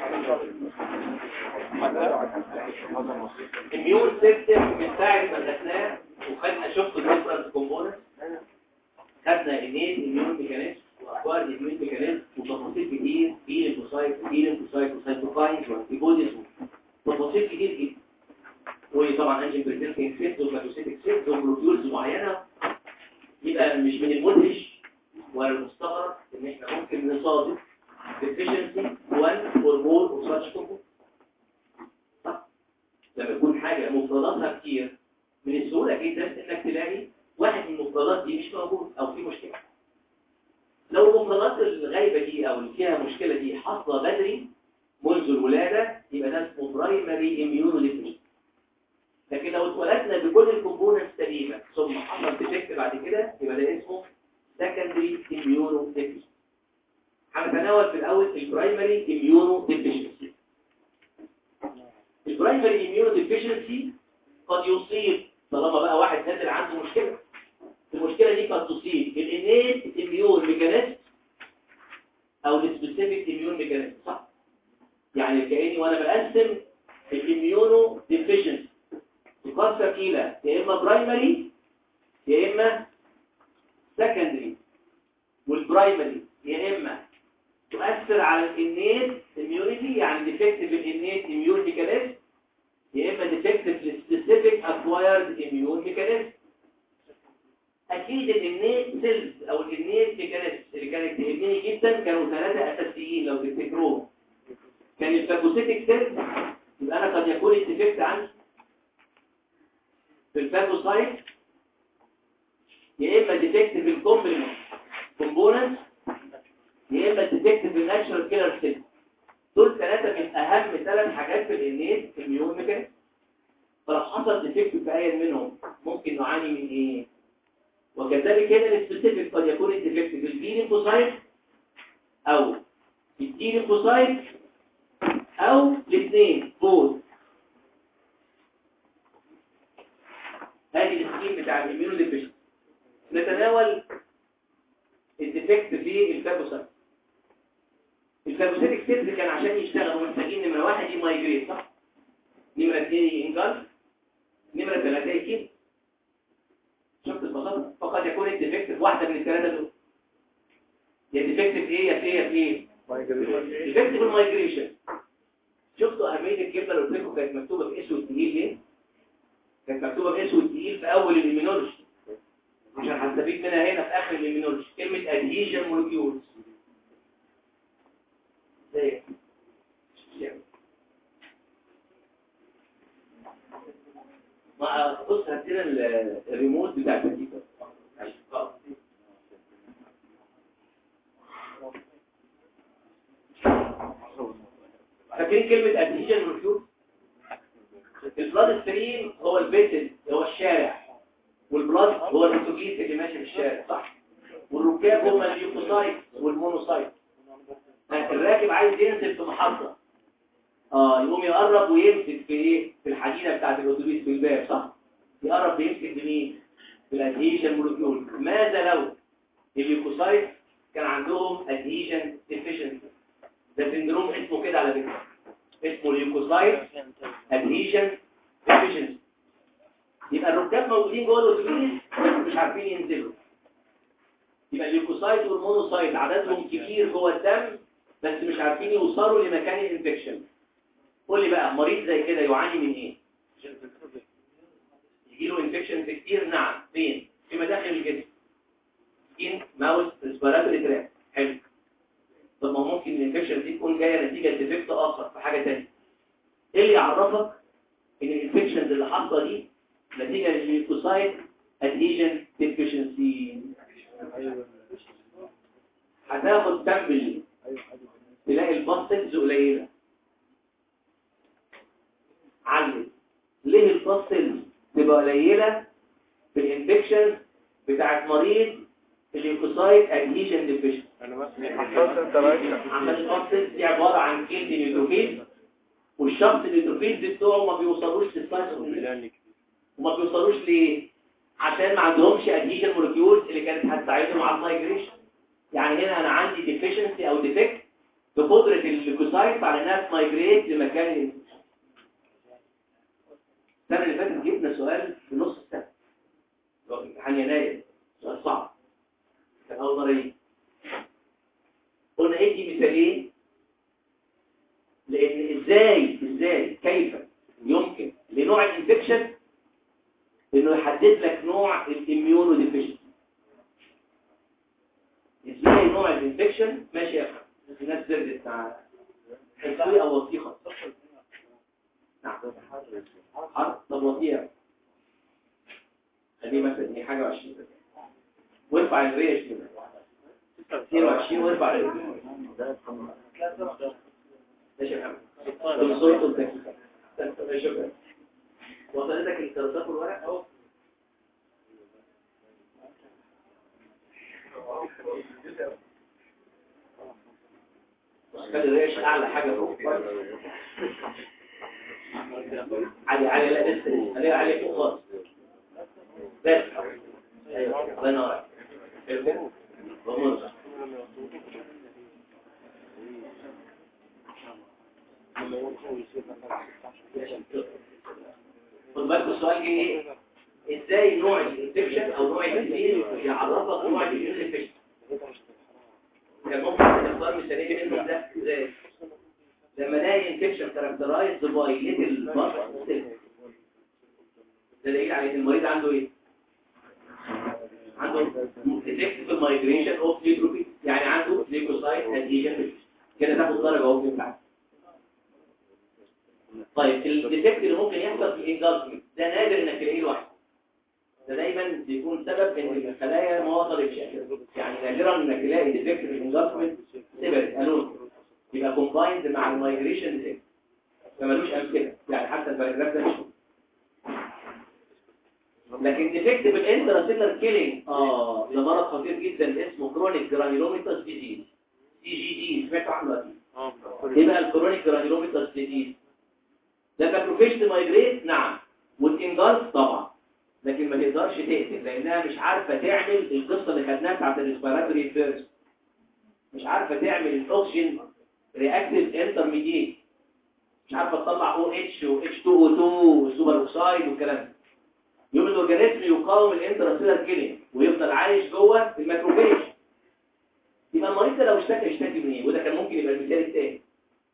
S2: الميون سيستم من ساعه ما درسناه وخدنا شفت الديفرنس كومبوننت خدنا انيت اميون ميكانيزم واكوار اميون ميكانيزم وتفاصيل كتير في ليمفوسايت في ليمفوسايت وسايتوكاينز وانتيبوديز تفاصيل كتير جدا وطبعا انجين بريزنتنج سيت وفاتوسيتك سيت وبروتيولز معينه يبقى مش من المدهش ولا المستغرب ان احنا ممكن نصادف deficiency one or more of such components صح لما يكون حاجه مفرداتها كتير من السهوله جدا انك تلاقي واحد من المفردات دي مش موجود او في مشكله لو المفردات الغايبه دي او اللي فيها مشكله دي حاصله بدري منذ الولاده يبقى ده اسمه برايمري اميونوليفيشن لكن لو اتولدنا بكل الكومبوننتس سليمه ثم حصل ديفكت بعد كده يبقى ده اسمه سكندري اميونو ديفيشن هنتناول في الاول البرايمري اميونو ديفيشنسي البرايمري اميونو ديفيشنسي قد يصيب طالما بقى واحد نازل عنده مشكله المشكله دي قد تصيب الانيت اميون ميكانيزم او السبيسيفيك اميون ميكانيزم صح يعني كاني وانا بقسم الاميونو ديفيشنسي تقسم الى يا اما برايمري يا اما سكندري والبرايمري يا اما تؤثر على الانيت اميونيتي يعني ديفكتيف الانيت اميون ميكانيزم يا اما ديفكتيف للسبيسيفيك اكوايرد اميون ميكانيزم اكيد الانيت سيلز او الانيت ميكانيزم اللي كانت تهمني جدا كانوا ثلاثه اساسيين لو تفتكروهم كان الفاجوسيتك سيلز يبقى انا قد يكون الديفكت عندي في الفاجوسايت يا اما ديفكت في الكومبلمنت كومبوننت يا اما ديتكت في الناتشرال كيلر سيل دول ثلاثه من اهم ثلاث حاجات في الانيت في الميون ميكانيزم فلو حصل ديفكت في اي منهم ممكن نعاني من ايه وكذلك هنا السبيسيفيك قد يكون الديفكت في البي ليمفوسايت او في التي ليمفوسايت او الاثنين بوث هذه السكيم بتاع الاميونو ديفيشن نتناول الديفكت في الفاجوسايت الفاجوسيتك سيلز كان عشان يشتغلوا محتاجين نمره واحد يمايجريت صح نمره اثنين ينجل نمره ثلاثه يكيد شفت البساطه فقد يكون الديفكت في واحده من الثلاثه دول يا ديفكت في ايه يا في ايه يا في ايه ديفكت في المايجريشن شفتوا اهميه الجبنه اللي قلت لكم كانت مكتوبه باسود تقيل ليه كانت مكتوبه باسود تقيل في اول الايمينولوجي عشان هنستفيد منها هنا في اخر الايمينولوجي كلمه ادهيجن مولكيولز زي ما بص هدينا الريموت بتاع الكمبيوتر فاكرين كلمه ادهيجن مولكيولز البلاد ستريم هو الفيسل هو الشارع والبلاد هو الاتوبيس اللي ماشي في الشارع صح والركاب هم الليوكوسايت والمونوسايت الراكب عايز ينزل في محطة اه يقوم يقرب ويمسك في ايه في الحديدة بتاعت الاتوبيس في الباب صح يقرب ويمسك بمين بالادهيشن مولكيول ماذا لو الليوكوسايت كان عندهم ادهيشن ديفيشنسي ده سندروم اسمه كده على فكرة اسمه ليوكوسايت ادهيشن ديفيشنسي يبقى الركاب موجودين جوه الاتوبيس مش عارفين ينزلوا يبقى الليوكوسايت والمونوسايت عددهم كبير جوه الدم بس مش عارفين يوصلوا لمكان الانفكشن قول لي بقى مريض زي كده يعاني من ايه يجيله انفكشن في كتير نعم فين في مداخل الجسم سكين ماوس ريسبيراتوري تراك حلو طب ما ممكن الانفكشن دي تكون جايه نتيجه ديفكت اخر في حاجه ثانيه ايه اللي يعرفك ان الانفكشنز اللي حاصله دي نتيجه للليوكوسايت ادهيجن ديفيشنسي هتاخد سامبل تلاقي الباستلز قليله علم ليه الباستلز تبقى قليله في الانفكشن بتاعت مريض الليوكوسايت ادهيجن ديفيشن عشان الباستلز دي عباره عن كيلد نيوتروفيل والشخص النيوتروفيلز بتوعه ما بيوصلوش للسايتوبلازم وما بيوصلوش ليه عشان ما عندهمش ادهيجن مولكيولز اللي كانت هتساعدهم على المايجريشن يعني هنا انا عندي ديفيشنسي او ديفكت في قدره الليوكوسايت على انها تمايجريت لمكان الانفكشن السنه اللي فاتت جبنا سؤال في نص السنه اللي هو امتحان يناير سؤال صعب كان اول مره يجي قلنا ادي مثالين لان ازاي ازاي كيف يمكن لنوع الانفكشن انه يحدد لك نوع الاميونو ديفيشن ازاي نوع الانفكشن ماشي يا اخي الناس زردت مع حسوية او وثيقة نعم حرب طب وثيقة خليه مثلا ايه حاجة وعشرين وارفع الريش كده 22 وارفع الريش ماشي يا محمد الصوت والدقيقة شكرا وصلتك الكراسات والورق اهو خلي الريش اعلى حاجه فوق علي علي لا لسه علي علي فوق خالص بس ايوه الله ينور عليك خد بالكم السؤال ازاي نوع الانفكشن او نوع الديزيز يعرفك نوع الانفكشن كان ممكن تختار مثالين منهم ده ازاي لما الاقي انفكشن كاركترايز باي ليتل بارت ده دليل على ان المريض عنده ايه عنده ديفكت في المايجريشن اوف نيوتروبي يعني عنده ليكوسايت اديشن كده تاخد درجه اهو بتاعك طيب الديفكت اللي ممكن يحصل في الانجلزمنت ده نادر انك تلاقيه لوحده ده دايما بيكون سبب ان الخلايا ما وصلتش يعني نادرا انك تلاقي ديفكت في الانجلزمنت سيبرت الون يبقى كومبايند مع المايجريشن ديفكت فمالوش امثله يعني حتى الباراجراف ده مش لكن ديفكت بالانتراسيلر كيلينج اه ده مرض خطير جدا اسمه كرونيك جرانيلوميتاس ديزيز سي جي دي سمعتوا عنه اكيد ايه بقى الكرونيك جرانيلوميتاس ديزيز ده ماكروفيج مايجريت نعم والانجلز طبعا لكن ما تقدرش تقتل لانها مش عارفه تعمل القصه اللي خدناها بتاعت الريسبيراتوري فيرست مش عارفه تعمل الاوكسجين رياكتيف انترميديت مش عارفه تطلع او اتش و اتش 2 او 2 وسوبر اوكسايد والكلام ده يوم الاورجانيزم يقاوم الانتراسيلر كيلينج ويفضل عايش جوه الماكروفيج يبقى المريض ده لو اشتكى يشتكي من ايه وده كان ممكن يبقى المثال الثاني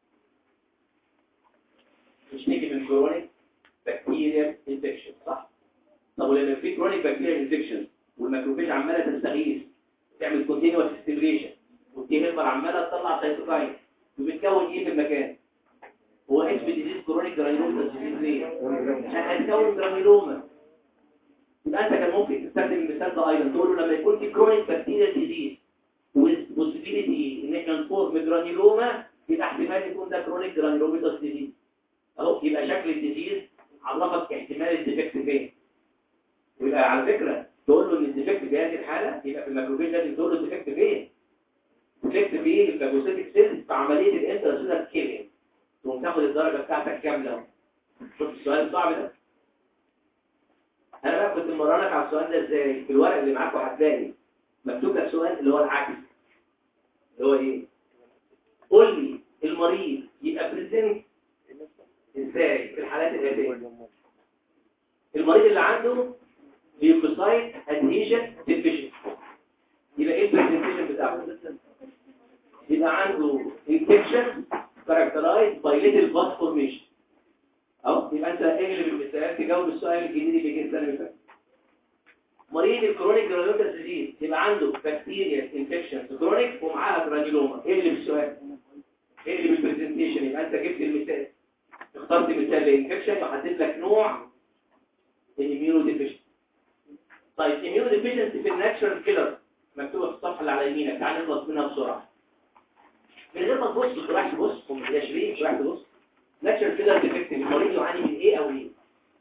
S2: يشتكي من كرونيك بكتيريال انفكشن صح طب ولما في كرونيك بكتيريال انفكشن والماكروفيج عماله تستغيث تعمل كونتينوس ستيميوليشن والتي هيلبر عماله تطلع سيتوكاين وبتكون ايه في المكان هو اسم ديزيز كرونيك جرانيلوما ديزيز ليه عشان هتكون جرانيلوما يبقى انت كان ممكن تستخدم المثال ده ايضا تقول له لما يكون في كرونيك بكتيريال ديزيز والبوسيبيليتي ان احنا نفورم جرانيلوما يبقى احتمال يكون ده كرونيك جرانيلوميتاس ديزيز اهو يبقى شكل الديزيز عرفك احتمال الديفكت فين ويبقى على فكره تقول له ان الديفكت في هذه الحاله يبقى في الماكروفيج لازم تقول له الديفكت فين الديفكت في الفاجوسيتك سيلز في عمليه الانترسيلر كيلينج تقوم تاخد الدرجه بتاعتك كامله شوف السؤال الصعب ده انا بقى كنت مرنك على السؤال ده ازاي في الورق اللي معاكم هتلاقي مكتوب لك سؤال اللي هو العكس اللي هو ايه قول لي المريض يبقى بريزنت ازاي في الحالات الاتيه المريض اللي عنده ليوكوسايت ادهيشن ديفيشن يبقى ايه البرزنتيشن بتاعه يبقى عنده انفكشن كاركترايز باي ليتل بات فورميشن اهو يبقى انت اغلب المثال تجاوب السؤال الجديد اللي جه السنه اللي فاتت مريض الكرونيك جرانيولوما ديزيز يبقى عنده بكتيريا انفكشن كرونيك ومعاها جرانيولوما اغلب السؤال اغلب البرزنتيشن يبقى انت جبت المثال اخترت مثال للانفكشن وحددت لك نوع الاميونو ديفيشن طيب الاميونو ديفيشنسي في الناتشرال كيلر مكتوبه في الصفحه اللي على يمينك تعال نخلص منها بسرعه من غير ما تبص تروح تبص يا شريك تروح تبص ناتشرال كيلر ديفكت المريض يعاني من ايه او ايه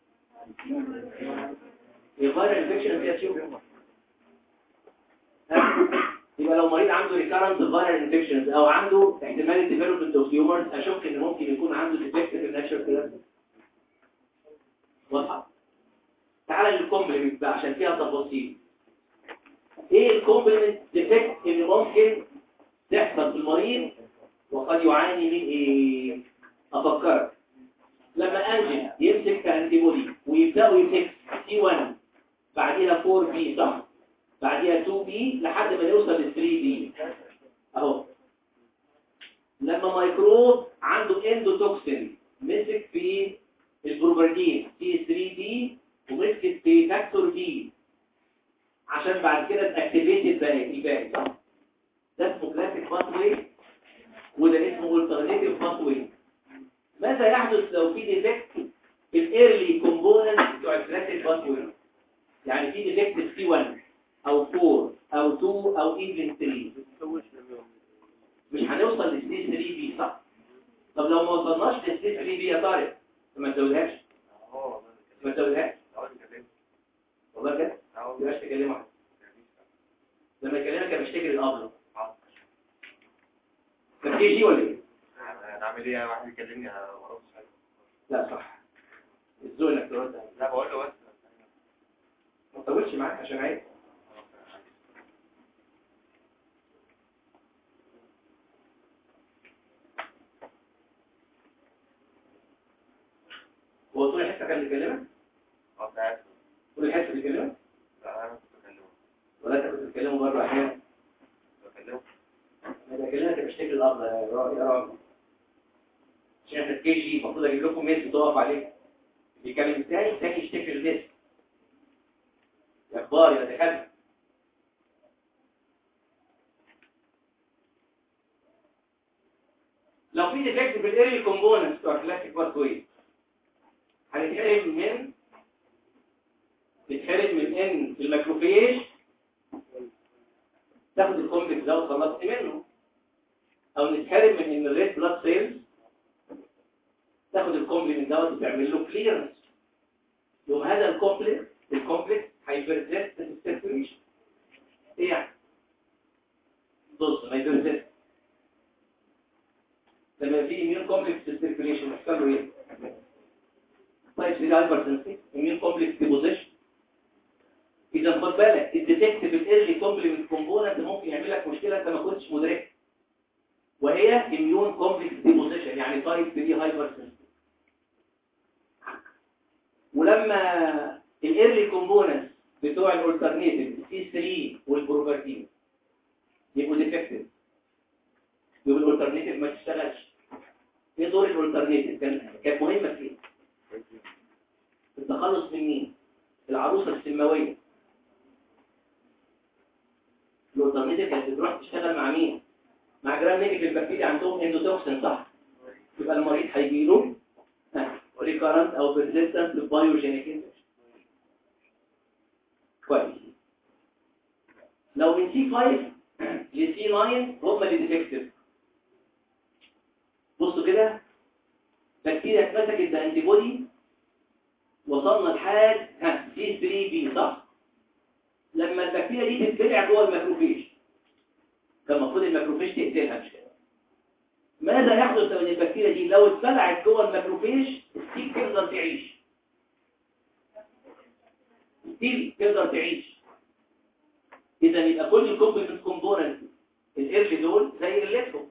S2: الفيرال انفكشن فيها تشوف يبقى لو مريض عنده ريكارنت فيرال انفكشنز او عنده احتمال الديفلوبمنت اوف تيومرز اشك ان ممكن يكون عنده ديفكت في الناتشرال كيلر واضحه تعالى للكومبلمنت بقى عشان فيها تفاصيل ايه الكومبلمنت ديفكت اللي ممكن تحصل في المريض وقد يعاني من ايه افكرك لما انجن يمسك كانتيبودي ويبداوا يمسك سي 1 بعديها 4 بي صح بعديها 2 بي لحد ما يوصل ل 3 بي اهو لما ميكروب عنده اندوتوكسين مسك في البروبردين سي 3 بي ومسكت في فاكتور بي عشان بعد كده تاكتيفيت الباقي الباقي صح ده اسمه كلاسيك باثوي وده اسمه الترناتيف باثوي ماذا يحدث لو في ديفكت في الايرلي كومبوننت بتوع الكلاسيك باثوي يعني في ديفكت في سي 1 او 4 او 2 او ايفن 3 مش هنوصل لسي 3 بي صح طب لو ما وصلناش لسي 3 بي يا طارق ما تزودهاش ما تزودهاش والله بجد ما تكلمه لما يكلمك انا بشتكي للابله كان في جي ولا ايه
S4: نعمل ايه واحد يكلمني وراه
S2: لا صح الذوق انك ترد
S4: لا بقول له بس
S2: ما تطولش معاك عشان عيب هو طول الحته كان بيكلمك
S4: اه ساعات
S2: كل الحصه بيكلمك
S4: لا انا كنت بكلمه
S2: ولا انت كنت بتكلمه بره احيانا
S4: كنت بكلمه
S2: انا بكلمك بشتكي الارض يا راجل يا راجل عشان احنا في كي جي المفروض اجيب لكم ميس تقف عليه بيتكلم الثاني الثاني يشتكي الميس يا اخبار يا دكاتره لو في ديفكت في الايرلي كومبوننتس بتوع كلاسيك باثوي هنتحرم من نتحرم من ان الماكروفيج تاخد الكومبلكس ده وتخلصت منه او نتحرم من ان الريد بلاد سيلز تاخد الكومبلكس دوت وتعمل له كليرنس يوم هذا الكومبلكس الكومبلكس هيبرزنت السيركيوليشن ايه يعني بص ما يبرزنت لما في اميون كومبلكس في السيركيوليشن يحصل له ايه طيب سي هايبرتنسي اميون كومبلكس ديبوزيشن اذا خد بالك الديتكت في الايرلي كومبلمنت كومبوننت ممكن يعمل لك مشكله انت ما كنتش مدركها وهي اميون كومبلكس ديبوزيشن يعني تايب 3 هايبرتنسي ولما الايرلي كومبوننت بتوع الالترناتيف سي 3 والبروفرتين يبقوا ديفكتيف يبقى الالترناتيف ما تشتغلش ايه دور الالترناتيف كان كانت مهمه في ايه التخلص من مين العروسه السماويه الالترناتيف كانت بتروح تشتغل مع مين مع جرام نيجاتيف بكتيريا عندهم اندوتوكسين صح يبقى المريض هيجي له ريكارنت او بيرزيستنت للبايوجينيك انفكشن كويس لو من سي 5 لسي 9 هم اللي ديفكتيف بصوا كده بكتيريا اتمسكت بانتي بودي وصلنا لحد ها سي 3 بي صح لما البكتيريا دي تتبلع جوه الماكروفيج كان المفروض الماكروفيج تقتلها مش كده ماذا يحدث لو البكتيريا دي لو اتبلعت جوه الماكروفيج ستيل تقدر تعيش ستيل تقدر تعيش اذا يبقى كل الكومبلمنت كومبوننت القرش دول زي الليتهم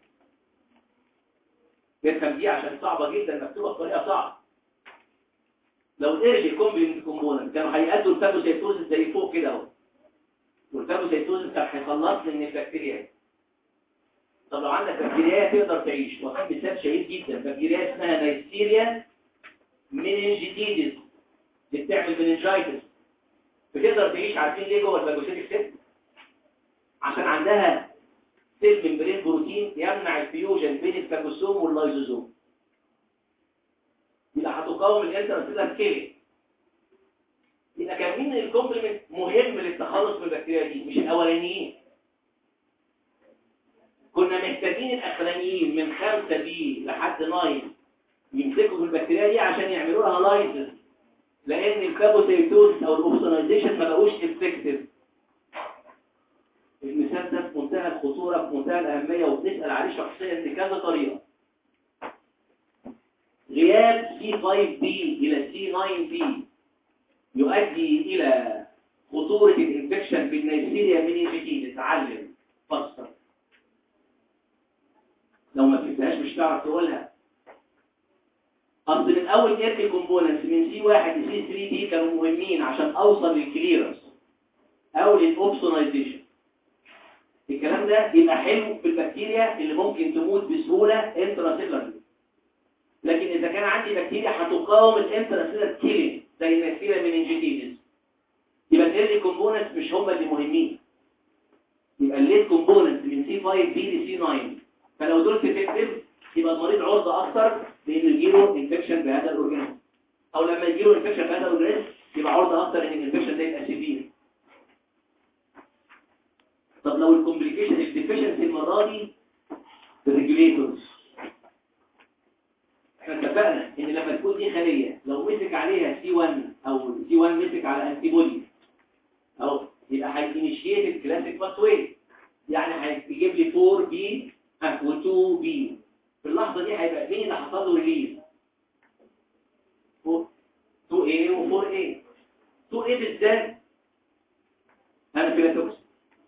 S2: تفهم دي عشان صعبه جدا مكتوبه بطريقه صعبه لو الايرلي كومبلمنت كومبوننت كانوا هيأدوا الفاجوسيتوزيس زي فوق كده اهو والفاجوسيتوزيس كان هيخلص من البكتيريا طب لو عندك بكتيريا تقدر تعيش وفي مثال شهير جدا بكتيريا اسمها نيستيريا مننجيتيدس اللي بتعمل مننجايتس بتقدر تعيش عارفين ليه جوه الفاجوسيتيك سيل عشان عندها سيل ممبرين بروتين يمنع الفيوجن بين الفاجوسوم واللايزوزوم يبقى هتقاوم الانترسيلر كيلينج يبقى كان مين الكومبلمنت مهم للتخلص من البكتيريا دي مش الاولانيين كنا محتاجين الاخرانيين من 5 بي لحد 9 يمسكوا في البكتيريا دي عشان يعملوا لها لايسنس لان الكابوسيتوز او الاوبسونايزيشن ما بقوش افكتيف المثال ده في منتهى الخطوره في منتهى الاهميه وبنسال عليه شخصيا بكذا طريقه غياب C5B إلى C9B يؤدي إلى خطورة الانفكشن بالنيسيريا منيجيتي تتعلم فصل لو ما فهمتهاش مش تعرف تقولها أصل من أول إيرلي كومبوننتس من C1 ل C3 كانوا مهمين عشان أوصل للكليرنس أو للأوبسونايزيشن الكلام ده يبقى حلو في البكتيريا اللي ممكن تموت بسهولة انتراسيلر لكن إذا كان عندي بكتيريا هتقاوم الانتراسيلر كيلينج زي النيسيريا مننجيتيدس يبقى الايرلي كومبوننتس مش هم اللي مهمين يبقى الليت كومبوننتس من سي 5 بي ل سي 9 فلو دول تفكتيف يبقى المريض عرضه اكثر لانه يجيله انفكشن بهذا الاورجانيزم او لما يجيله انفكشن بهذا الاورجانيزم يبقى عرضه اكثر ان الانفكشن ده يبقى سيفير طب لو الكومبليكيشن الديفيشنسي المره دي الريجوليتورز احنا اتفقنا ان لما تكون دي خليه لو مسك عليها سي 1 او سي 1 مسك على انتي بودي اهو يبقى هينيشيت الكلاسيك باثوي يعني هيجيب لي 4 بي و2 بي في اللحظه دي هيبقى مين اللي حصل له ريليز 2 a و4 a 2 a بالذات انفيلاتوكس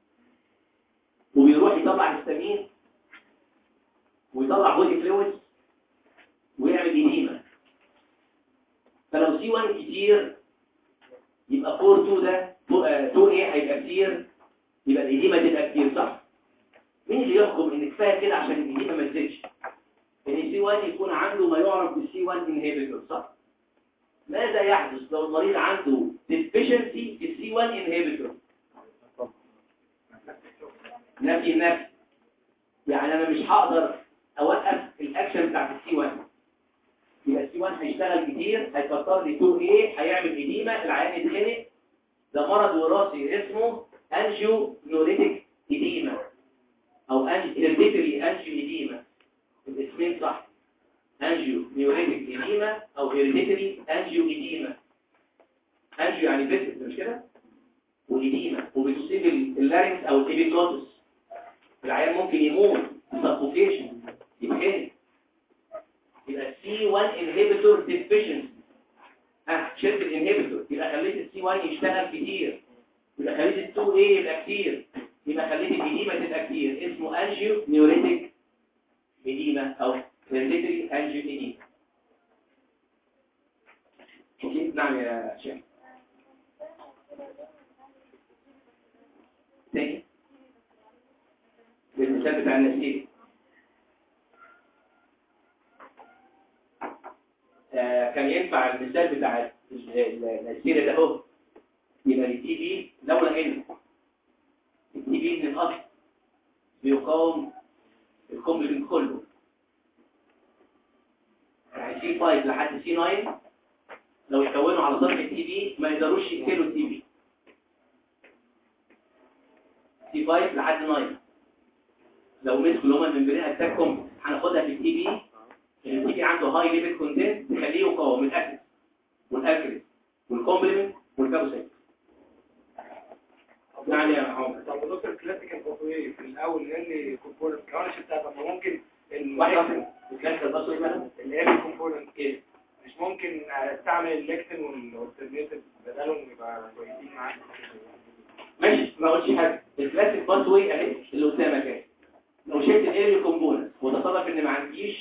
S2: وبيروح يطلع هيستامين ويطلع بودي فلويدز ويعمل إديمة فلو سي 1 كتير يبقى 4 2 ده 2 a هيبقى كتير يبقى الإديمة تبقى كتير صح مين اللي يحكم ان كفايه كده عشان الإديمة ما تزيدش ان سي 1 يكون عنده ما يعرف بالسي 1 انهبيتور صح ماذا يحدث لو المريض عنده deficiency في السي 1 انهبيتور نفي نفي يعني انا مش هقدر اوقف الاكشن بتاع السي 1 يبقى السي 1 هيشتغل كتير هيكتر لي 2 a هيعمل اديمه العيان يتخنق ده مرض وراثي اسمه انجيو نوريتك اديمه او هيرديتري انجيو اديمه الاسمين صح انجيو نيوريتك اديمه او هيرديتري انجيو اديمه انجيو يعني بيت مش كده وإديمة وبتصيب اللارنكس أو الإبيكوتس العيان ممكن يموت سفوكيشن يتخنق يبقى سي 1 انهبيتور ديفيشنسي ها شلت الانهبيتور يبقى خليت السي 1 يشتغل كتير يبقى خليت ال 2 a يبقى كتير يبقى خليت الإديمة تبقى كتير اسمه انجيو نيوريتك إديمة أو هيرديتري انجيو إديمة اوكي نعم يا شيخ تاني بالمثال بتاع النسيج آه كان ينفع المثال بتاع النسيج ده اهو يبقى التي بي لولا ان التي بي من الاصل بيقاوم الكومبلمنت كله يعني سي 5 لحد سي 9 لو يكونوا على سطح التي بي ما يقدروش يقتلوا التي بي تي 5 لحد 9 لو مسكوا اللي هم الممبرين اتاكم هناخدها في التي بي التي بي عنده هاي ليفل كونتنت تخليه يقاوم الاكل والاكل والكومبلمنت والكابوسيت نعم يا عمر
S5: طب دكتور كلاسيكال كوفوي في الاول اللي كومبوننت كارش بتاع طب ما ممكن
S2: واحد كان الباسورد مثلا
S5: اللي كومبوننت
S2: ايه
S5: مش ممكن استعمل الليكتين والالترناتيف بدلهم يبقى كويسين معاك
S2: ماشي ما قلتش حاجه الكلاسيك باس واي اهي اللي قدامك اهي لو شلت الايرلي كومبوننت وتصادف ان ما عنديش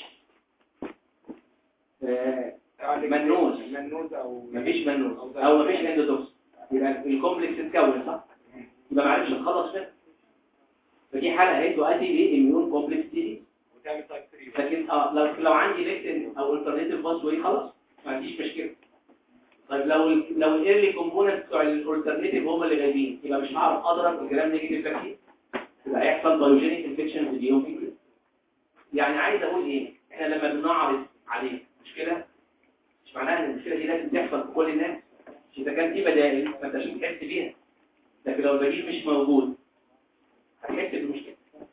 S2: آه منوز.
S5: منوز او
S2: مفيش منوز او مفيش اندوتوكس يبقى الكومبلكس اتكون صح يبقى ما عرفش نخلص منه فدي حاله اهي تؤدي لاميون كومبلكس دي
S5: وتعمل تايب 3
S2: لكن اه لو لو عندي ليكتين او الترناتيف باس واي خلاص ما عنديش مشكله طيب لو ال لو الايرلي كومبوننت بتوع الالترناتيف هم اللي غايبين يبقى مش هعرف اضرب الجرام نيجاتيف فاكسين يبقى هيحصل بايوجينيك انفكشن في اليوم كده يعني عايز اقول ايه احنا لما بنعرض عليه مشكله مش معناها ان المشكله دي لازم تحصل في كل الناس مش اذا كان في بدائل ما انتش بتحس بيها لكن لو البديل مش موجود هتحس بالمشكله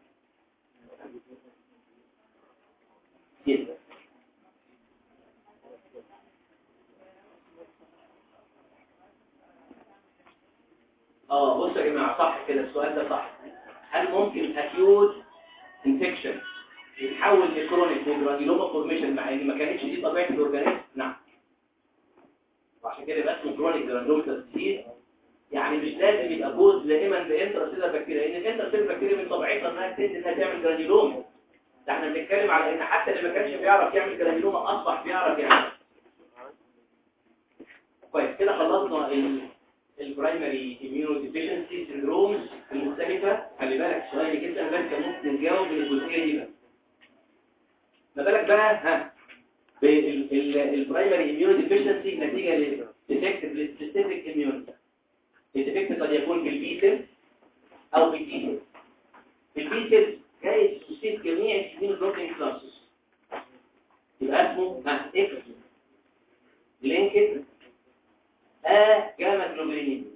S2: جدا اه بصوا يا جماعه صح كده السؤال ده صح هل ممكن اكيوت انفكشن يتحول لكرونيك جرانيلوما فورميشن مع ان ما كانتش دي طبيعه الاورجانيزم نعم وعشان كده بقى اسمه كرونيك جرانيلوما ديزيز يعني مش لازم يبقى جوز دائما بانترا سيلر بكتيريا لان الانترا سيلر بكتيريا من طبيعتها انها تنزل انها تعمل جرانيلوما ده احنا بنتكلم على ان حتى اللي ما كانش بيعرف يعمل جرانيلوما اصبح بيعرف يعمل كويس كده خلصنا ال البرايمري اميونو ديفيشنسي سيندرومز المختلفه خلي بالك سؤال جدا بس ممكن نجاوب من الجزئيه دي بس ما بالك بقى ها بالبرايمري اميونو ديفيشنسي نتيجه لديفكت للسبيسيفيك اميونيتي الديفكت قد يكون في البي سيل او في التي سيل البي سيل جاي تصيب جميع السيمين بروتين كلاسز يبقى اسمه ها اكس لينكد ا جاما جلوبولين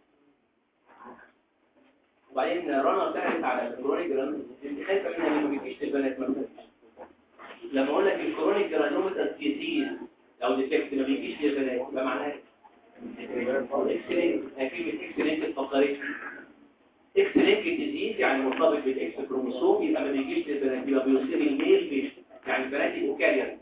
S2: وبعدين رنا سالت على الكرونيك جرانوميتاس انت خايفه منها لما ما بتجيش للبنات مثلا لما اقول لك الكرونيك جرانوميتاس ديزيز او ديفكت ما بيجيش للبنات يبقى معناها اكسلنت كلمه اكسلنت اتفكرت اكسلنت ديزيز يعني مرتبط بالاكس كروموسوم يبقى ما بيجيش للبنات يبقى بيصير الميل بيش يعني البنات يبقوا كارير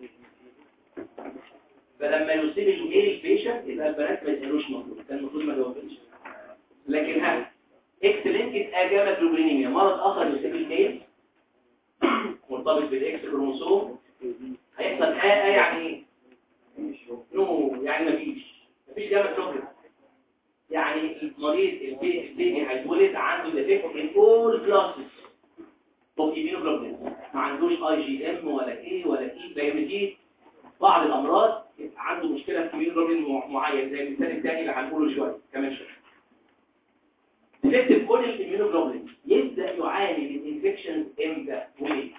S2: فلما يصيب الميل بيشنت يبقى البنات ما يسالوش مطلوب كان المفروض ما جاوبش لكن ها اكسلنت اجابه جلوبينيميا مرض اخر يصيب الميل مرتبط بالاكس كروموسوم هيحصل حاجه يعني ايه نو يعني مفيش مفيش جامعة جلوبين يعني المريض البي- البيبي هيتولد عنده ديفكت ان اول كلاسز طب immunoglobulin ما عندوش اي جي ام ولا ايه ولا ايه زي دي بعض الامراض يبقى عنده مشكله في immunoglobulin معين زي المثال الثاني اللي هنقوله شويه كمان شويه ديفكت كل الاميونوجلوبولين يبدا يعاني من انفكشنز امتى وليه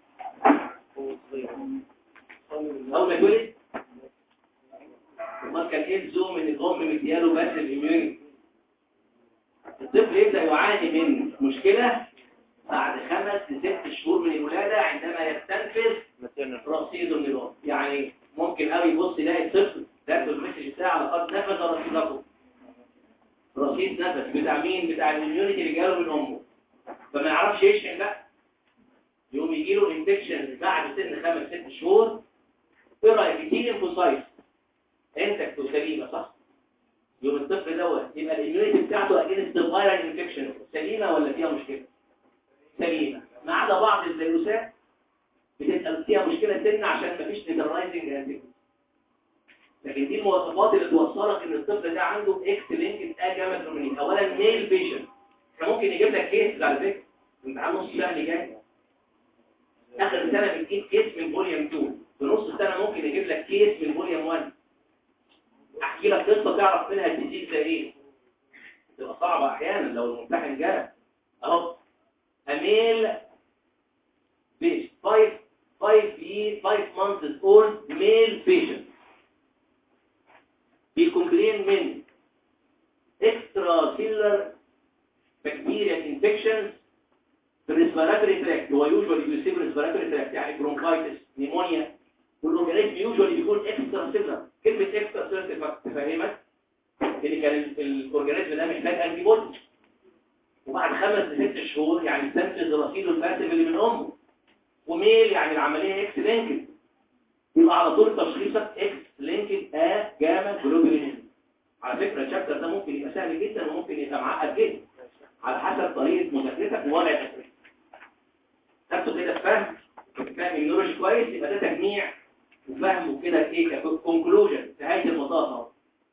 S2: اول ما يتولد امال كان ايه الزوم ان الام مدياله بس الاميونيتي الطفل يبدا يعاني من مشكله بعد خمس لست شهور من الولاده عندما يستنفذ رصيد النظام يعني ممكن قوي يبص يلاقي الطفل ده المسج بتاعه لقد نفذ رصيدكم رصيد نفس بتاع مين بتاع الاميونيتي اللي جاله من امه فما يعرفش يشحن بقى يقوم يجي له انفكشن بعد سن خمس ست شهور ايه رايك كتير انفوسايت انت سليمه صح يوم الطفل دوت يبقى الاميونيتي بتاعته اجينست فايرال انفكشن سليمه ولا فيها مشكله سليمه ما عدا بعض الفيروسات بتبقى فيها مشكله سن عشان مفيش نيترايزنج لكن دي المواصفات اللي توصلك ان الطفل ده عنده اكس لينكد اجاماترومينين اولا ميل بيشنت كان ممكن يجيب لك كيس على فكره امتحان نص سنه اللي جاي اخر سنه بتجيب كيس من فوليوم 2 في نص السنه ممكن يجيب لك كيس من فوليوم 1 احكي لك قصه تعرف منها الديزيز ده ايه تبقى صعبه احيانا لو الممتحن جالك اهو اميل بيش 5 5 years 5 months old male patient بيكومبلين من extra cellular bacterial infections في الريسبيراتوري تراكت هو يوجوالي بيصيب الريسبيراتوري تراكت يعني برونكايتس نيمونيا والاورجانيزم يوجوالي بيكون اكسترا سيلر كلمه اكسترا سيلر تفهمك ان كان الاورجانيزم ده محتاج انتي بودي وبعد خمس لست شهور يعني استنفذ رصيده الباسيف اللي من امه وميل يعني العمليه اكس لينكد يبقى على طول تشخيصك اكس لينكد ا جاما جلوبولين على فكره الشابتر ده ممكن يبقى سهل جدا وممكن يبقى معقد جدا على حسب طريقه مذاكرتك ووضع الاسئله نفسه كده فهم فاهم النيورولوجي كويس يبقى ده تجميع وفهم وكده ايه كونكلوجن نهايه المطاف اهو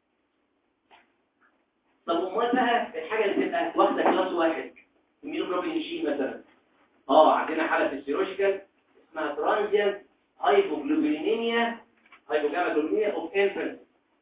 S2: طب امال بقى الحاجه اللي تبقى واخده كلاس واحد الميونوجلوبين جي مثلا اه عندنا حاله فيسيولوجيكال اسمها ترانزيانت هايبوجلوبينيميا هايبوجاماجلوبينيميا اوف انفنت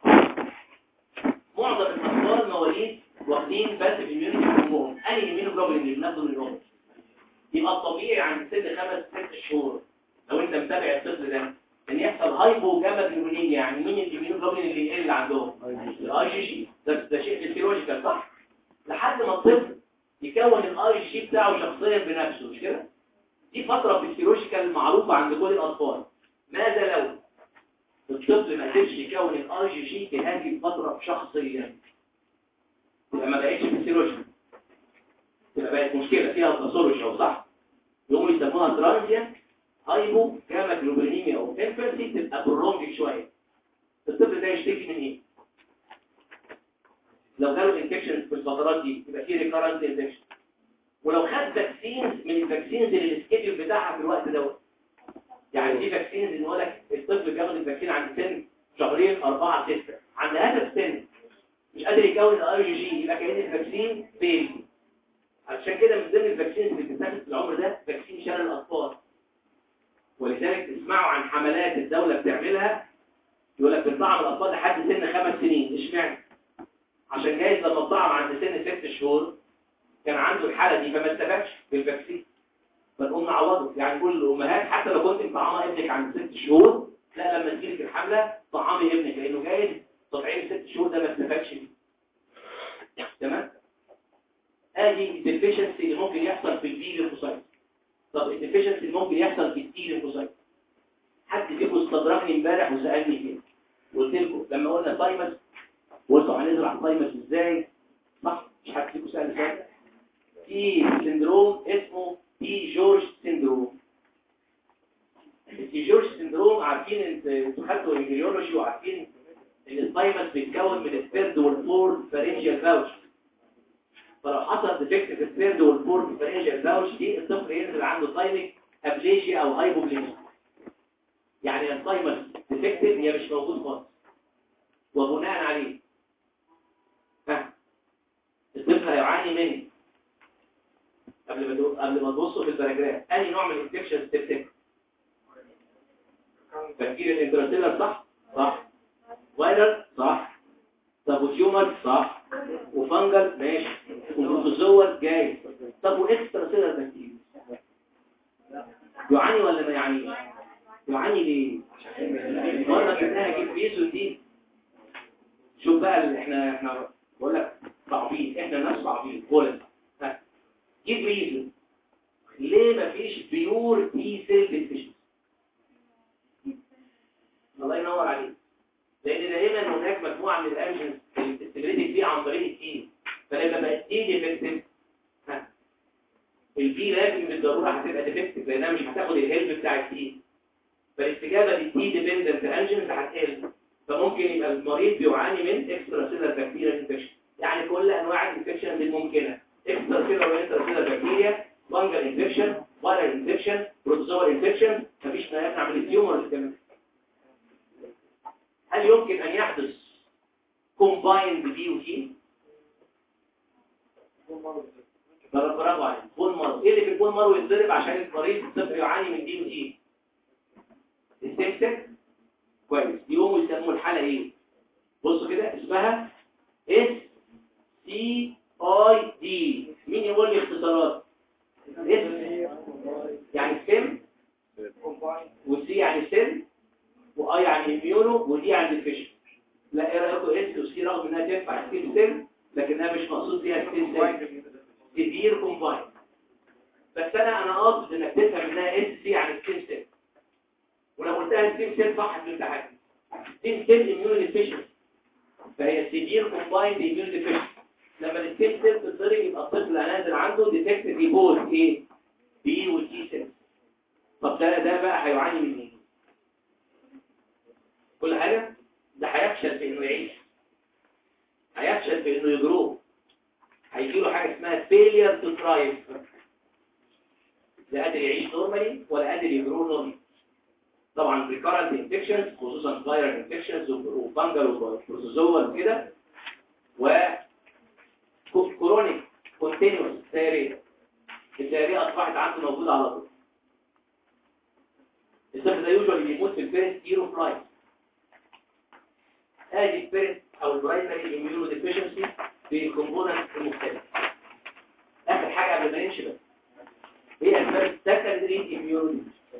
S2: معظم الاطفال مواليد واخدين بس اميونيتي من امهم انهي اميونوجلوبين اللي بناخده من امهم يبقى الطبيعي عند سن خمس ست شهور لو انت متابع الطفل ده ان يحصل هايبوجاماجلوبينيميا يعني مين الاميونوجلوبين اللي يقل عندهم الاي جي جي ده ده شيء فيسيولوجيكال صح لحد ما الطفل يكون الاي جي جي بتاعه شخصيا بنفسه مش كده دي فترة فيسيولوجيكال معروفة عند كل الأطفال ماذا لو الطفل ما قدرش يكون الاي جي جي في هذه الفترة شخصيا يبقى ما بقتش فيسيولوجيكال تبقى بقت مشكلة فيها باثولوجي أو صح يقوموا يسموها ترانزيان هايبو جاما جلوبينيميا أو انفنسي تبقى برونج شوية الطفل ده يشتكي من ايه؟ لو جاله انفكشن في الفترات دي يبقى فيه ريكارنت انفكشن ولو خد فاكسينز من الفاكسينز اللي السكيدول بتاعها في الوقت دوت يعني في فاكسينز ان يقول لك الطفل بياخد الفاكسين عند سن شهرين أربعة ستة عند هذا السن مش قادر يكون الاي جي جي يبقى كأن الفاكسين فيل عشان كده من ضمن الفاكسينز اللي بتتاخد في العمر ده فاكسين شلل الاطفال ولذلك تسمعوا عن حملات الدولة بتعملها يقول لك بتطعم الاطفال لحد سن خمس سنين اشمعنى عشان جايز لما تطعم عند سن ست شهور كان عنده الحالة دي فما استفادش بالفاكسين فنقوم نعوضه يعني كل الأمهات حتى لو كنت مطعمة ابنك عند ست شهور لا لما تجيلك الحملة طعامي ابنك لأنه جايز تطعيم ست شهور ده ما استفادش بيه تمام؟ ادي الديفيشنسي اللي ممكن يحصل في البي ليمفوسايت طب الديفيشنسي اللي ممكن يحصل في التي ليمفوسايت حد فيكم استدركني امبارح وسألني فيه قلت لكم لما قلنا تايمس وقلتوا هنزرع تايمس ازاي صح مش حد فيكم سأل سؤال في سندروم اسمه تي جورج سندروم التي جورج سندروم عارفين انتوا خدتوا امبريولوجي وعارفين ان الثايمس بيتكون من الثيرد والفورد فارنجيال باوش فلو حصل ديفكت في الثيرد والفورد فارنجيال باوش دي الطفل ينزل عنده ثايميك ابليجيا او هايبوبليجيا يعني الثايمس ديفكتيف هي مش موجود خالص وبناء عليه ها بيعاني منه قبل ما تقول- قبل ما تبصوا في الباراجراف اي نوع من الانفكشن تفتكر تفكير الانتراتيلر صح صح فايرال صح طب وتيومر صح وفنجل ماشي وبروتوزوال جاي طب واكسترا سيلر بكتيريا يعاني ولا ما يعانيش يعاني ليه مره جبناها جيب بيزو دي شوف بقى اللي احنا احنا بقول لك ضعيفين احنا ناس ضعيفين قول ها جيب ريزون ليه ما فيش بيور تي سيل ديفيشن الله ينور عليك لان دائما هناك مجموعه من الانجنز الاستبريتد فيه عن طريق التي فلما بقت تي ديفكتيف ها البي لازم بالضروره هتبقى ديفكتيف لانها مش هتاخد الهيلب بتاع التي فالاستجابه للتي ديبندنت انجنز هتقل فممكن يبقى المريض بيعاني من اكسترا سيلر بكتيريا انفكشن يعني كل انواع الانفكشن الممكنه اكسترا سيلر وانترا سيلر بكتيريا فانجل انفكشن فايرال انفكشن بروتوزوال انفكشن مفيش ما يمنع من التيومر اللي كمان هل يمكن ان يحدث كومبايند بي وتي برافو عليك بون مارو ايه اللي في البون مارو يتضرب عشان المريض الطفل يعاني من دي وتي السكسك كويس يقوموا يسموا الحالة ايه بصوا كده اسمها اس سي اي دي مين يقول لي اختصارات اس يعني سم وسي يعني سم واي يعني اميونو ودي يعني فيش لا ايه رايكم اس وسي رغم انها تنفع ستيل سم لكنها مش مقصود فيها ستيل سم سيفير كومباين بس انا انا قاصد انك تفهم انها اس سي يعني ستيل سم ولو قلتها ستيم سيل صح في الامتحان ستيم سيل اميون ديفيشن فهي سيفير كومبايند اميون ديفيشن لما الستيم سيل تتضرب يبقى الطفل نازل عنده ديتكتيف يبوز ايه بي وتي سيل طب ده ده بقى هيعاني من ايه كل حاجه ده هيفشل في انه يعيش هيفشل في انه يجرو هيجي له حاجه اسمها فيلير تو ثرايف لا قادر يعيش نورمالي ولا قادر يجرو نورمالي طبعا recurrent infections خصوصا viral infections وفانجل وبروتوزوال وكده و كورونيك كونتينوس دايريا الدايريا اصبحت عنده موجوده على طول الطفل ده يوجوالي بيموت في الفيرست يير اوف لايف ادي الفيرست او البرايمري اميونو ديفيشنسي في الكومبوننت المختلفه اخر حاجه قبل ما نمشي بس هي اسباب السكندري اميونو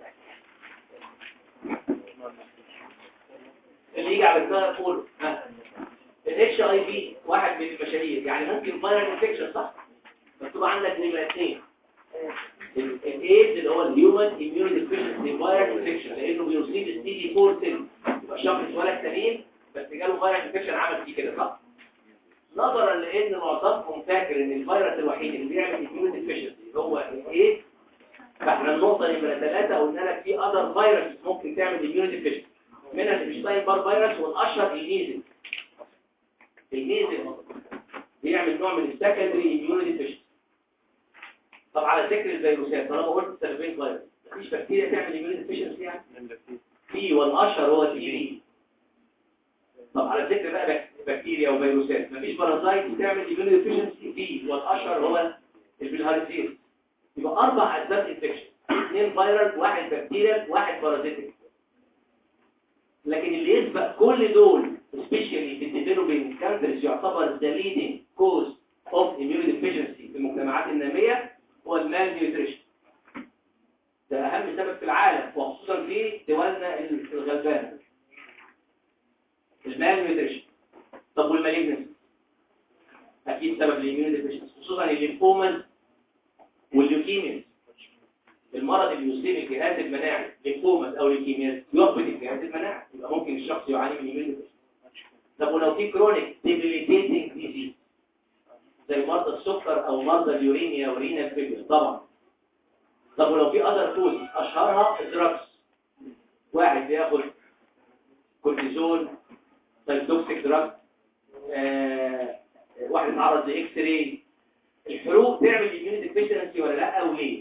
S2: اللي يجي على الدماغ كله الاتش اي في واحد من المشاهير يعني ممكن فايرال انفكشن صح مكتوب عندك نمره اثنين الايدز اللي هو الهيومن اميون ديفيشنسي فايرال انفكشن لانه بيصيب السي دي 4 سيل يبقى شخص اتولد سليم بس جاله فايرال انفكشن عمل فيه كده صح نظرا لان معظمكم فاكر ان الفيروس الوحيد اللي بيعمل اميون ديفيشنسي هو الايدز فاحنا النقطه نمره ثلاثه قلنا لك في اذر فيروس ممكن تعمل اميون ديفيشنسي منها الشتاين بار فيروس والاشهر الميزل الميزل بيعمل نوع من السكندري اميون ديفيشنسي طب على ذكر الفيروسات طالما قلت سلفين فيروس مفيش بكتيريا تعمل اميون ديفيشنسي يعني في والاشهر هو التي بي طب على ذكر بقى بك- بكتيريا وفيروسات مفيش بارازايت تعمل اميون ديفيشنسي في والاشهر هو البلهارسيس يبقى اربع اسباب انفكشن اثنين فيرال واحد بكتيريا واحد بارازيتيك لكن اللي يسبق كل دول especially في الديفلوبينج كانترز يعتبر the leading cause of immune deficiency في المجتمعات النامية هو المال نيوتريشن ده أهم سبب في العالم وخصوصا في دولنا الغلبانة المال نيوتريشن طب والمالجنس أكيد سبب الاميون ديفيشنسي خصوصا الليمفوماز والليوكيميز المرض اللي يصيب الجهاز المناعي ليمفوماز او ليوكيميا يفقد الجهاز المناعي يبقى ممكن الشخص يعاني من immunity طب ولو في كرونيك debilitating disease زي مرضى السكر او مرضى اليورينيا ورينال فيلير طبعا طب ولو في اذر كوز اشهرها الدراكس واحد بياخد كورتيزون توكسيك دراج آه واحد اتعرض لاكس راي الحروق تعمل immunity deficiency ولا لا وليه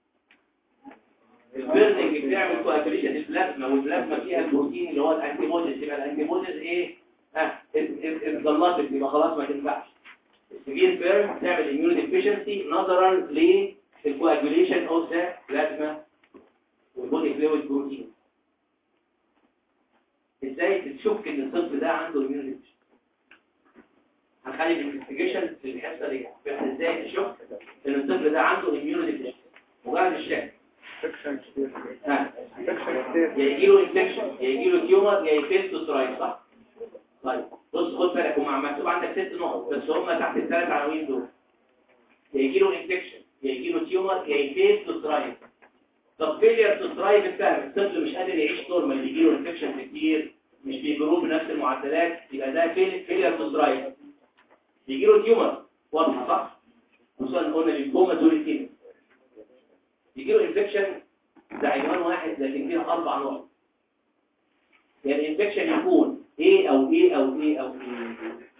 S2: البيرنينج بتعمل كوابريشن البلازما والبلازما فيها البروتين اللي هو الانتيبوديز يبقى الانتيبوديز ايه ها اتظلمت يبقى خلاص ما تنفعش السيفير بيرن تعمل اميون ديفيشنسي نظرا للكواجوليشن اوف ذا بلازما والبودي فلويد بروتين ازاي تشك ان الطفل ده عنده اميون ديفيشنسي هنخلي الانفستيجيشن في الحصه دي احنا ازاي تشك ان الطفل ده عنده اميون ديفيشنسي مجرد الشك ها يا يجي له انفكشن يا يجي له تيومر يا يفيستوسترايد صح طيب بص خد بالك هم مكتوب عندك ست نقط بس هم تحت الثلاث عناوين دول يا يجي له انفكشن يا يجي له تيومر يا يفيستوسترايد طب فيلير تو سترايف الفهم الطفل مش قادر يعيش نورمال بيجي له انفكشن كتير مش بيجروه بنفس المعدلات يبقى ده فيلير تو سترايف بيجي له تيومر واضحه صح خصوصا قلنا ليمفوما دول كده يجي له انفكشن ده عنوان واحد لكن فيها اربع نقط يعني الانفكشن يكون ايه او ايه او ايه او ايه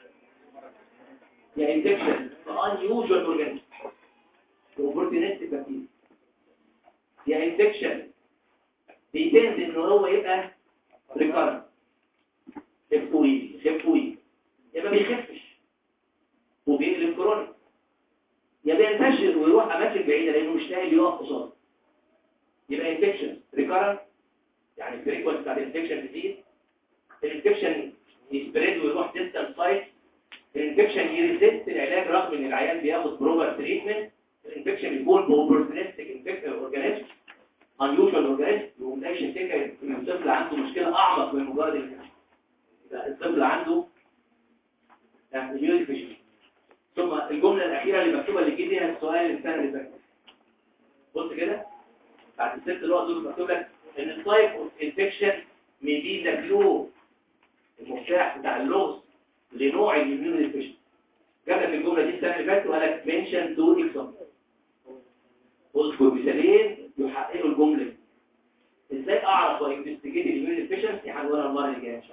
S2: يعني انفكشن unusual اورجانيزم opportunistic bacteria يا انفكشن بيتند ان هو يبقى ريكارنت خفوي خفوي يا ما بيخفش وبيقلب كرونيك يا بينتشر ويروح اماكن بعيده لانه مش لاقي اللي يقف قصاده يبقى انفكشن ريكارنت يعني الفريكونس بتاع الانفكشن تزيد الانفكشن يسبريد ويروح ديستانس سايت الانفكشن يريزيست العلاج رغم ان العيان بياخد بروبر تريتمنت الانفكشن يكون باوبورتونستيك انفكشن اورجانيزم unusual اورجانيزم يقوم ده يشتكي ان الطفل عنده مشكله اعمق من مجرد الانفكشن يبقى الطفل عنده immunity ثم الجمله الاخيره اللي مكتوبه اللي جه فيها السؤال الثاني اللي فات بص كده بعد الست نقط دول مكتوب لك ان التايب اوف انفكشن may be the clue المفتاح بتاع اللغز لنوع الاميون انفكشن جاب لك الجمله دي السنه اللي فاتت وقال لك mention two examples اذكر مثالين يحققوا الجمله دي ازاي اعرف وانفستيجيت الاميون انفكشن هنقولها المره اللي جايه ان شاء الله